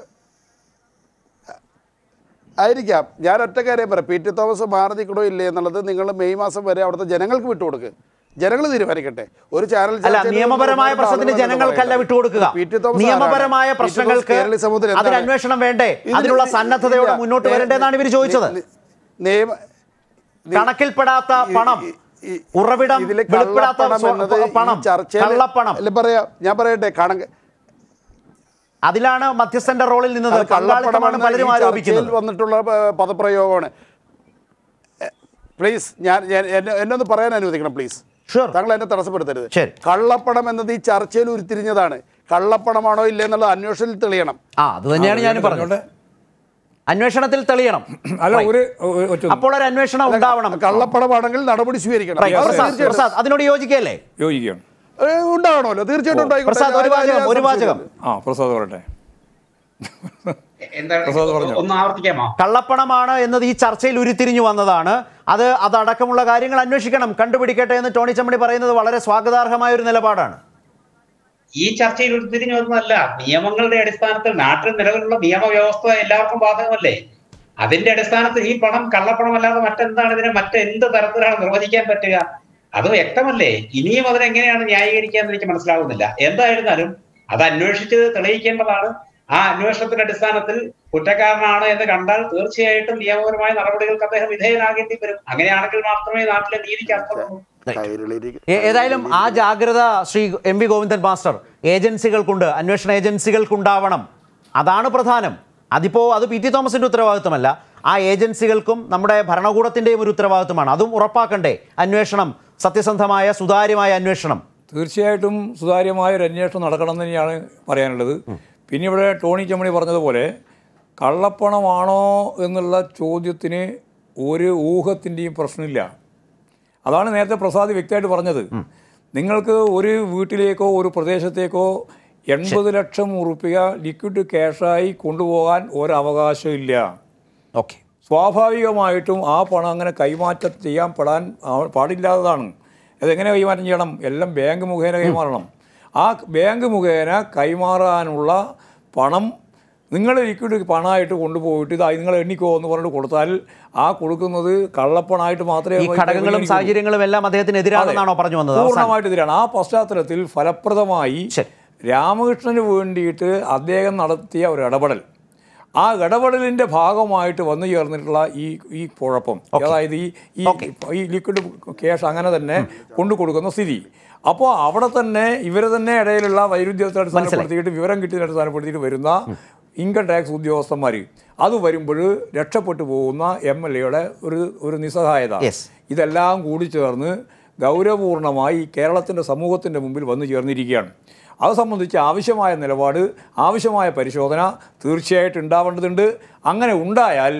ആയിരിക്കാം ഞാൻ ഒറ്റ കാര്യം പറയാം പി ടി തോമസ് മാറി നിൽക്കണോ ഇല്ലേ എന്നുള്ളത് നിങ്ങൾ മെയ് മാസം വരെ അവിടുത്തെ ജനങ്ങൾക്ക് വിട്ടുകൊടുക്കുക ജനങ്ങൾ തീരുമാനിക്കട്ടെ ഒരു ചാനൽ അല്ല ചർച്ചയിൽ നിയമപരമായ ഒരുപാട് പ്രശ്നത്തിന് ആളുകൾ ജനങ്ങൾക്കല്ല പറയുന്നത്. വിട്ടുകൊടുക്കുക പി ടി തോമസ് നിയമപരമായ ആരാണ്? പി ടി തോമസ് പ്രശ്നങ്ങൾക്ക് കേരളീയ സമൂഹത്തിൽ അതിന് എന്താണ്? അന്വേഷണം വേണ്ടേ ഇതിന് അതിനുള്ള ഇല്ല. സന്നദ്ധതയോടെ മുന്നോട്ട് നേ- വരണ്ടേന്നാണ് ഇവർ ചോദിച്ചത് നേ- നിയമ നി- കണക്കിൽപ്പെടാത്ത ഈ- പണം ഈ- ഈ- ഉറവിടം ഇതില് വെളിപ്പെടാത്ത കള്ളപ്പണം സ്വ- എന്നത് ഈ പണം ചർച്ചയില് കള്ളപ്പണം അല്ല പറയാം ഞാൻ പറയട്ടെ കണക്ക് അതിലാണ് മധ്യസ്ഥന്റെ റോളിൽ നിന്നത് അത് പങ്കാളിത്തമാണ് കള്ളപ്പണമെന്ന് പലരും ഈ ചർച്ചയിൽ ആരോപിക്കുന്നത് വന്നിട്ടുള്ള പ- പദപ്രയോഗമാണ് പ്ലീസ് ഞാൻ ഞാൻ- എന്നെ എന്നെ ഒന്ന് പറയാൻ അനുവദിക്കണം പ്ലീസ് Sure. താങ്കൾ എന്നെ തടസ്സപ്പെടുത്തരുത് ശരി. കള്ളപ്പണം എന്നത് ഈ ചർച്ചയിൽ ഉരുത്തിരിഞ്ഞതാണ് കള്ളപ്പണമാണോ ഇല്ലേ എന്നുള്ളത് അന്വേഷണത്തിൽ തെളിയണം ആ അത് തന്നെയാണ് ഞാൻ പറഞ്ഞത് അന്വേഷണത്തിൽ തെളിയണം അല്ല Right. ഒരു ഒ- ഒറ്റ അപ്പോൾ ഒരു അന്വേഷണം ഉണ്ടാവണം കള്ളപ്പണമാണെങ്കിൽ നടപടി സ്വീകരിക്കണം Right. അത് പ്രസാദ്, തീർച്ചയായിട്ടും പ്രസാദ് അതിനോട് യോജിക്കല്ലേ യോജിക്കുകയാണ് ഏ, ഉണ്ടാവണമല്ലോ തീർച്ചയായിട്ടും ഉണ്ടായിക്കോട്ടെ. പ്രസാദ് ഒരു അതിൽ വാചകം യാതൊരു ഒരു വാചകം സംശയവുമില്ല. ആ പ്രസാദ് പറയട്ടെ എന്താണ് പ്രസാദ് പറഞ്ഞോ. ഒന്ന് ആവർത്തിക്കാമോ കള്ളപ്പണമാണ് എന്നത് ഈ ചർച്ചയിൽ ഉരുത്തിരിഞ്ഞു വന്നതാണ് അത് അതടക്കമുള്ള കാര്യങ്ങൾ അന്വേഷിക്കണം കണ്ടുപിടിക്കട്ടെ എന്ന് ടോണി ചമ്മണി പറയുന്നത് വളരെ സ്വാഗതാർഹമായ ഒരു നിലപാടാണ് ഈ ചർച്ചയിൽ ഉരുത്തിരിഞ്ഞു വന്നതല്ല നിയമങ്ങളുടെ അടിസ്ഥാനത്തിൽ നാട്ടിൽ നിലവിലുള്ള നിയമവ്യവസ്ഥ എല്ലാവർക്കും ബാധകമല്ലേ അതിന്റെ അടിസ്ഥാനത്തിൽ ഈ പണം കള്ളപ്പണമല്ലാതെ മറ്റെന്താണ് ഇതിനെ മറ്റെന്ത് തരത്തിലാണ് നിർവചിക്കാൻ പറ്റുക അത് വ്യക്തമല്ലേ ഇനിയും അതിനെങ്ങനെയാണ് ന്യായീകരിക്കുക എന്ന് എനിക്ക് മനസ്സിലാവുന്നില്ല എന്തായിരുന്നാലും അത് അന്വേഷിച്ച് തെളിയിക്കേണ്ടതാണ് ആ അന്വേഷണത്തിന്റെ അടിസ്ഥാനത്തിൽ കുറ്റക്കാരനാണ് എന്ന് കണ്ടാൽ തീർച്ചയായിട്ടും നിയമപരമായ നടപടികൾക്ക് അദ്ദേഹം വിധേയനാകേണ്ടി വരും അങ്ങനെയാണെങ്കിൽ മാത്രമേ നാട്ടിലെ നീതിക്ക് അർത്ഥമുള്ളൂ കൈരളിയിൽ ഏ- ഏതായാലും ആ ജാഗ്രത Shri M V Govindan master ഏജൻസികൾക്കുണ്ട് അന്വേഷണ ഏജൻസികൾക്കുണ്ടാവണം അതാണ് പ്രധാനം അതിപ്പോൾ അത് പി ടി തോമസിന്റെ ഉത്തരവാദിത്വമല്ല ആ ഏജൻസികൾക്കും നമ്മുടെ ഭരണകൂടത്തിന്റെയും ഒരു ഉത്തരവാദിത്വമാണ് അതും ഉറപ്പാക്കണ്ടേ അന്വേഷണം സത്യസന്ധമായ സുതാര്യമായ അന്വേഷണം തീർച്ചയായിട്ടും സുതാര്യമായ ഒരു അന്വേഷണം നടക്കണം എന്ന് തന്നെയാണ് പറയാനുള്ളത് പിന്നെ ഇവിടെ ടോണി ചമ്മണി പറഞ്ഞതുപോലെ കള്ളപ്പണമാണോ എന്നുള്ള ചോദ്യത്തിന് ഒരു ഊഹത്തിൻ്റെയും പ്രശ്നമില്ല അതാണ് നേരത്തെ പ്രസാദ് വ്യക്തമായിട്ട് പറഞ്ഞത് നിങ്ങൾക്ക് ഒരു വീട്ടിലേക്കോ ഒരു പ്രദേശത്തേക്കോ എൺപത് ലക്ഷം ഉറുപ്പിക ലിക്വിഡ് ക്യാഷായി കൊണ്ടുപോകാൻ ഒരവകാശമില്ല ഓക്കെ സ്വാഭാവികമായിട്ടും ആ പണം അങ്ങനെ കൈമാറ്റം ചെയ്യാൻ പെടാൻ ആ- പാടില്ലാത്തതാണ് അതെങ്ങനെ കൈമാറ്റം ചെയ്യണം എല്ലാം ബാങ്ക് മുഖേന കൈമാറണം ആ ബാങ്ക് മുഖേന കൈമാറാനുള്ള പണം നിങ്ങൾ ലിക്വിഡ് പണമായിട്ട് കൊണ്ടുപോയിട്ട് ഇത് നിങ്ങൾ എണ്ണിക്കോ എന്ന് പറഞ്ഞിട്ട് കൊടുത്താൽ ആ കൊടുക്കുന്നത് കള്ളപ്പണമായിട്ട് മാത്രമേ ഈ ഘടകങ്ങളും പരിഗണിക്കൂ. സാഹചര്യങ്ങളും എല്ലാം അദ്ദേഹത്തിന് എതിരാണെന്നാണോ പറഞ്ഞു വന്നത് അവസാനം? പൂർണ്ണമായിട്ട് എതിരാണ് ആ പശ്ചാത്തലത്തിൽ ഫലപ്രദമായി ശരി. രാമകൃഷ്ണന് വേണ്ടിയിട്ട് അദ്ദേഹം നടത്തിയ ഒരു ഇടപെടൽ ആ ഇടപെടലിന്റെ ഭാഗമായിട്ട് വന്നു ചേർന്നിട്ടുള്ള ഈ ഈ കുഴപ്പം അതായത് ഈ ഈ ഈ ലിക്വിഡ് ക്യാഷ് അങ്ങനെ തന്നെ കൊണ്ടു കൊടുക്കുന്ന സ്ഥിതി അപ്പോൾ അവിടെ തന്നെ ഇവരെ തന്നെ ഇടയിലുള്ള വൈരുദ്ധ്യത്തെ അടിസ്ഥാനപ്പെടുത്തിയിട്ട് വിവരം കിട്ടിയതിനെ അടിസ്ഥാനപ്പെടുത്തിയിട്ട് വരുന്ന ഇൻകം ടാക്സ് ഉദ്യോഗസ്ഥന്മാർ അത് വരുമ്പോൾ രക്ഷപ്പെട്ടു പോകുന്ന എം എൽ എയുടെ ഒരു ഒരു നിസ്സഹായത Yes. ഇതെല്ലാം കൂടി ചേർന്ന് ഗൗരവപൂർണമായി കേരളത്തിൻ്റെ സമൂഹത്തിൻ്റെ മുമ്പിൽ വന്നു ചേർന്നിരിക്കുകയാണ് അത് സംബന്ധിച്ച് ആവശ്യമായ നിലപാട് ആവശ്യമായ പരിശോധന തീർച്ചയായിട്ടും ഉണ്ടാവേണ്ടതുണ്ട് അങ്ങനെ ഉണ്ടായാൽ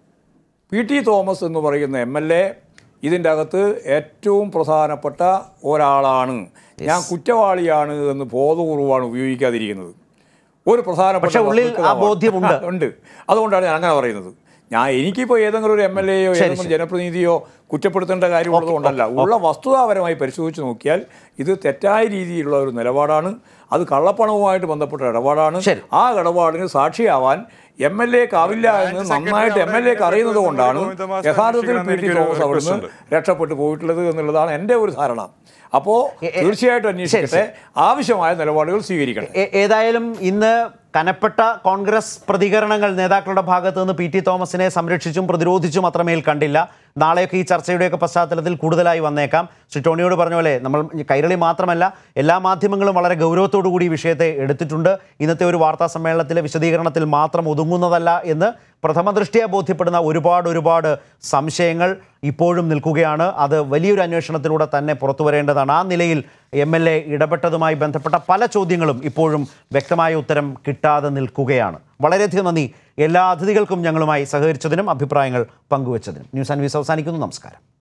പി ടി തോമസ് എന്ന് പറയുന്ന എം എൽ എ ഇതിൻ്റെ അകത്ത് ഏറ്റവും പ്രധാനപ്പെട്ട ഒരാളാണ് ഞാൻ കുറ്റവാളിയാണ് എന്ന് ബോധപൂർവമാണ് ഉപയോഗിക്കാതിരിക്കുന്നത് ഒരു പ്രധാനപ്പെട്ട പക്ഷേ ഉള്ളിൽ ആ വസ്തുത ബോധ്യമുണ്ട്. ഉണ്ട് അതുകൊണ്ടാണ് ഞാൻ അങ്ങനെ പറയുന്നത് ഞാൻ എനിക്കിപ്പോൾ ഏതെങ്കിലും ഒരു എം എൽ എയോ ഏതെങ്കിലും ജനപ്രതിനിധിയോ കുറ്റപ്പെടുത്തേണ്ട കാര്യമുള്ളത് കൊണ്ടല്ല ഉള്ള വസ്തുതാപരമായി പരിശോധിച്ച് നോക്കിയാൽ ഇത് തെറ്റായ രീതിയിലുള്ള ഒരു നിലപാടാണ് അത് കള്ളപ്പണവുമായിട്ട് ബന്ധപ്പെട്ട ഇടപാടാണ് ശരി. ആ ഇടപാടിന് സാക്ഷിയാവാൻ എം എൽ എക്ക് ആവില്ല എന്ന് നന്നായിട്ട് എം എൽ എക്ക് അറിയുന്നത് കൊണ്ടാണ് യഥാർത്ഥത്തിൽ പി ടി തോമസ് അവിടുന്ന് രക്ഷപ്പെട്ടു പോയിട്ടുള്ളത് എന്നുള്ളതാണ് എൻ്റെ ഒരു ധാരണ അപ്പോൾ തീർച്ചയായിട്ടും അന്വേഷിക്കട്ടെ ആവശ്യമായ നിലപാടുകൾ സ്വീകരിക്കട്ടെ ഏ- ഏതായാലും ഇന്ന് കനപ്പെട്ട കോൺഗ്രസ് പ്രതികരണങ്ങൾ നേതാക്കളുടെ ഭാഗത്ത് നിന്ന് പി ടി തോമസിനെ സംരക്ഷിച്ചും പ്രതിരോധിച്ചും അത്രമേൽ കണ്ടില്ല നാളെയൊക്കെ ഈ ചർച്ചയുടെയൊക്കെ പശ്ചാത്തലത്തിൽ കൂടുതലായി വന്നേക്കാം ശ്രീ ടോണിയോട് പറഞ്ഞ പോലെ നമ്മൾ കൈരളി മാത്രമല്ല എല്ലാ മാധ്യമങ്ങളും വളരെ ഗൗരവത്തോടു കൂടി ഈ വിഷയത്തെ എടുത്തിട്ടുണ്ട് ഇന്നത്തെ ഒരു വാർത്താ സമ്മേളനത്തിലെ വിശദീകരണത്തിൽ മാത്രം ഒതുങ്ങുന്നതല്ല എന്ന് പ്രഥമ ദൃഷ്ടിയ ബോധ്യപ്പെടുന്ന ഒരുപാട് ഒരുപാട് സംശയങ്ങൾ ഇപ്പോഴും നിൽക്കുകയാണ് അത് വലിയൊരു അന്വേഷണത്തിലൂടെ തന്നെ പുറത്തു വരേണ്ടതാണ് ആ നിലയിൽ എം എൽ എ ഇടപെട്ടതുമായി ബന്ധപ്പെട്ട പല ചോദ്യങ്ങളും ഇപ്പോഴും വ്യക്തമായ ഉത്തരം കിട്ടാതെ നിൽക്കുകയാണ് വളരെയധികം നന്ദി എല്ലാ അതിഥികൾക്കും ഞങ്ങളുമായി സഹകരിച്ചതിനും അഭിപ്രായങ്ങൾ പങ്കുവച്ചതിനും ന്യൂസ് ആൻഡ് വ്യൂസ് അവസാനിക്കുന്നു നമസ്കാരം